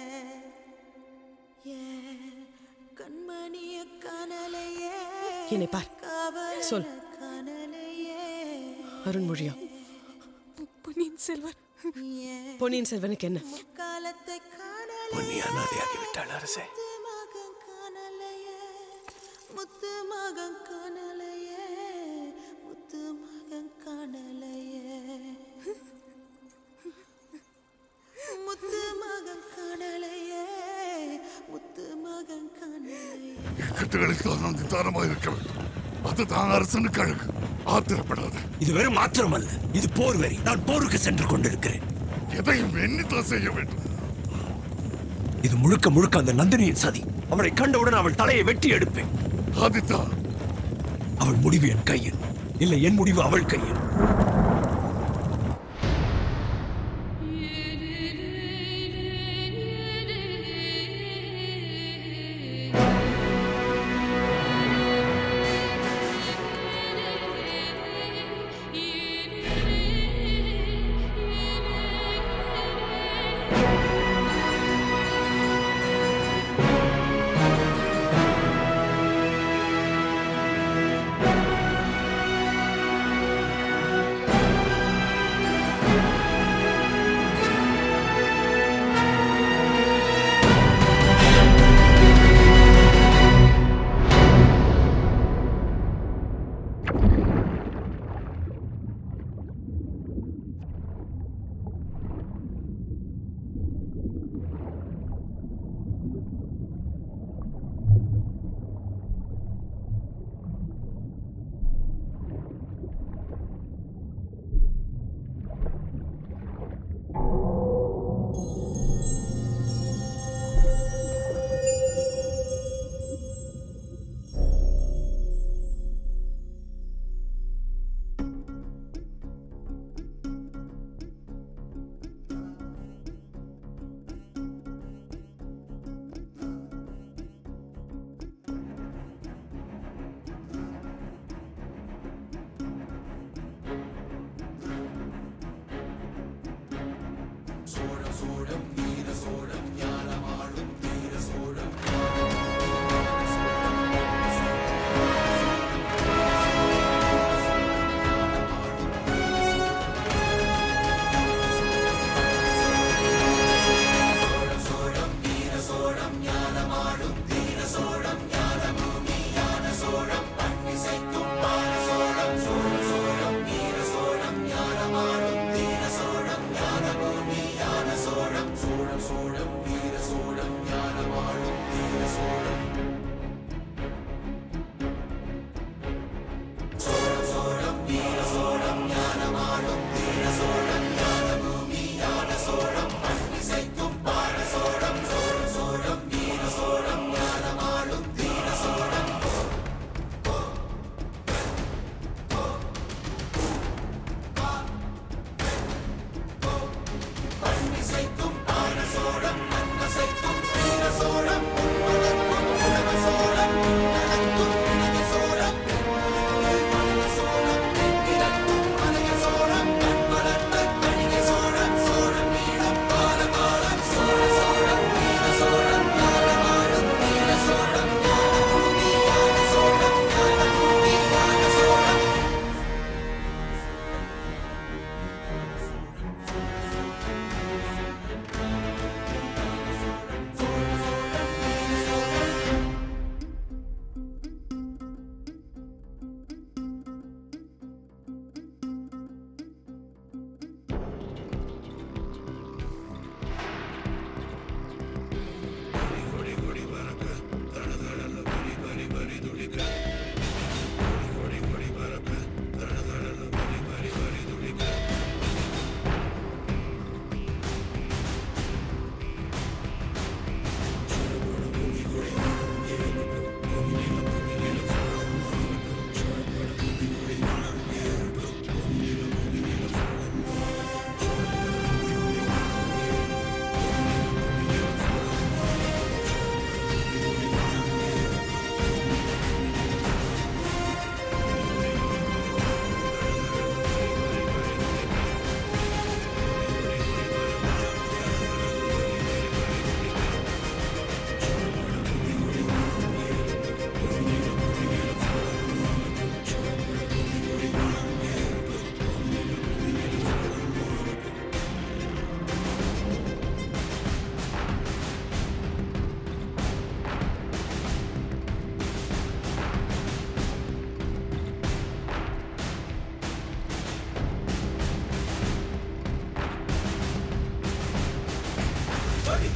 ஏன் கண்மணிய காணலையே என்னை பார் சொல் காணலையே அருண்மொழியா பொன்னியின் செல்வன் பொன்னியின் செல்வனுக்கு என்ன காலத்தை பொன்னி அனாதையாகிவிட்டாள் அரசே மகன் காணலையே முத்து மகன் காணலையே முத்து மகன் காணலையே முத்து மகன் காணலையே முத்து மகன் காணலையே கட்டுகளில் தான் நிதானமாக இருக்க வேண்டும் அதுதான் அரசனுக்கு அழகு ஆத்திரப்படாது இது வெறும் மாத்திரமல்ல இது போர் வெறி நான் போருக்கு சென்று கொண்டிருக்கிறேன் எதையும் எண்ணித்தான் செய்ய வேண்டும் இது முழுக்க முழுக்க அந்த நந்தினியின் சதி அவளை கண்டவுடன் அவள் தலையை வெட்டி எடுப்பேன் அதுதான் அவள் முடிவு என் கையில் இல்லை என் முடிவு அவள் கையில் சோழம்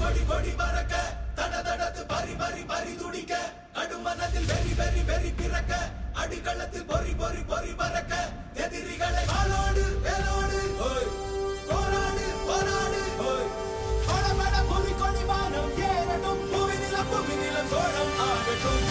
கொடி கொடி பறக்க தட தடத்து பறி பறி பறி துடிக்க கடுமனதில் வெறி வெறி வெறி பிறக்க அடிகளத்தில் பொறி பொறி பொறி பறக்க எதிரிகளை வாளோடு வேலோடு ஓய் போராடு போராடு ஓய் படபட புவி கொடி வானம் ஏறட்டும் புவி நிலம் புவி நிலம் சோழம் ஆகட்டும்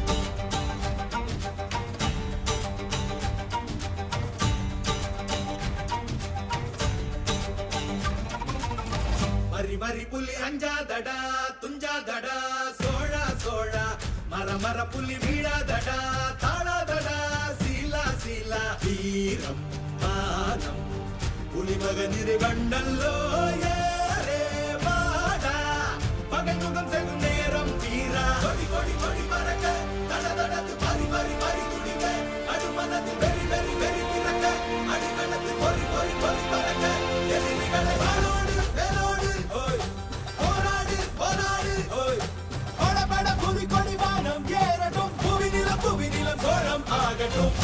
வரி வரி புலி அஞ்சாதடா துஞ்சாதடா சோழா சோழா மர மர புலி வீழாதடா தாழாதடா சீலா சீலா வீரம் மானம் புலி மகனிரு கண்டல்லோ ஏரே வாடா பகை முகம் செல்லும் நேரம் வீரா கொடி கொடி கொடி பறக்க தட தடத்து பறி பறி பறி துடிக்க அடுமனத்தில் வெறி வெறி வெறி பிறக்க அடிக்கணத்தில் பொறி பொறி பொறி பறக்க எதிரிகளை வாழோடு வேலோடு ஓய் போராடு போராடு ஓய் படபட புவி கொடி வானம் ஏறட்டும் புவி நிலம் புவி நிலம் சோழம் ஆகட்டும்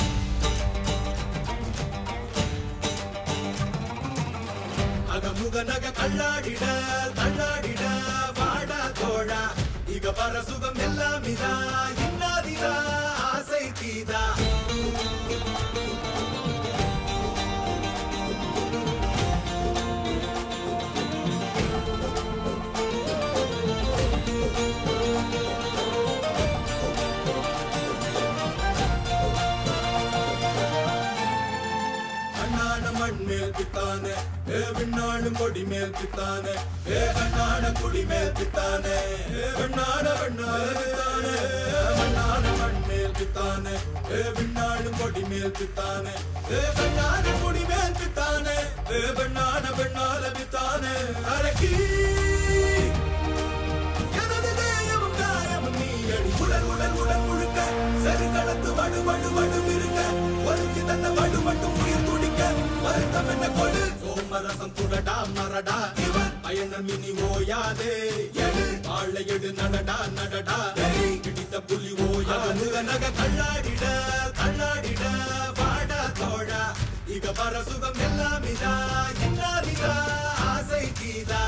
அகமுக நக கல்லாடிட தள்ளாடிட வாடா தோழா இக பர சுகம் எல்லாம் இதா இன்னாதிதா ஆசை தீதா அண்ணான மண் மேல் பித்தானே ஏ விண்ணாளும் கொடி மேல் பித்தானே ஏ கண்ணான குடி மேல் பித்தானே ஏ வெண்ணான வெண்ணால பித்தானே மண்ணான மண் மேல் பித்தானே ஏ விண்ணாளும் கொடி மேல் பித்தானே ஏ கண்ணான குடி மேல் பித்தானே ஏ வெண்ணான வெண்ணால பித்தானே அரக்கி எனது தேயமும் காயமும் நீ அடி உடல் உடல் உடல் முழுக்க சரி கடத்து வடு வடு வடு இருக்க ஒருத்தி தந்த வடு மட்டும் உயிர் துடிக்க வருத்தம் என்ன கொடு சோமரசம் துடடா மரடா இவன் பயணம் இனி ஓயாதே எடு ஆளை எடு நடடா நடடா வெறி பிடித்த புலி ஓயா முக நக கண்ணாடிட கண்ணாடிட வாடா தோழா இக பர சுகம் எல்லாம் இதா இன்னாதிதா ஆசை கீதா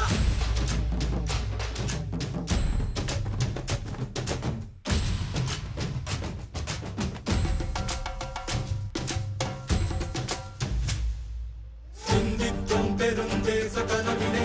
சிந்தித்தும் பெரும் தேச கனவினை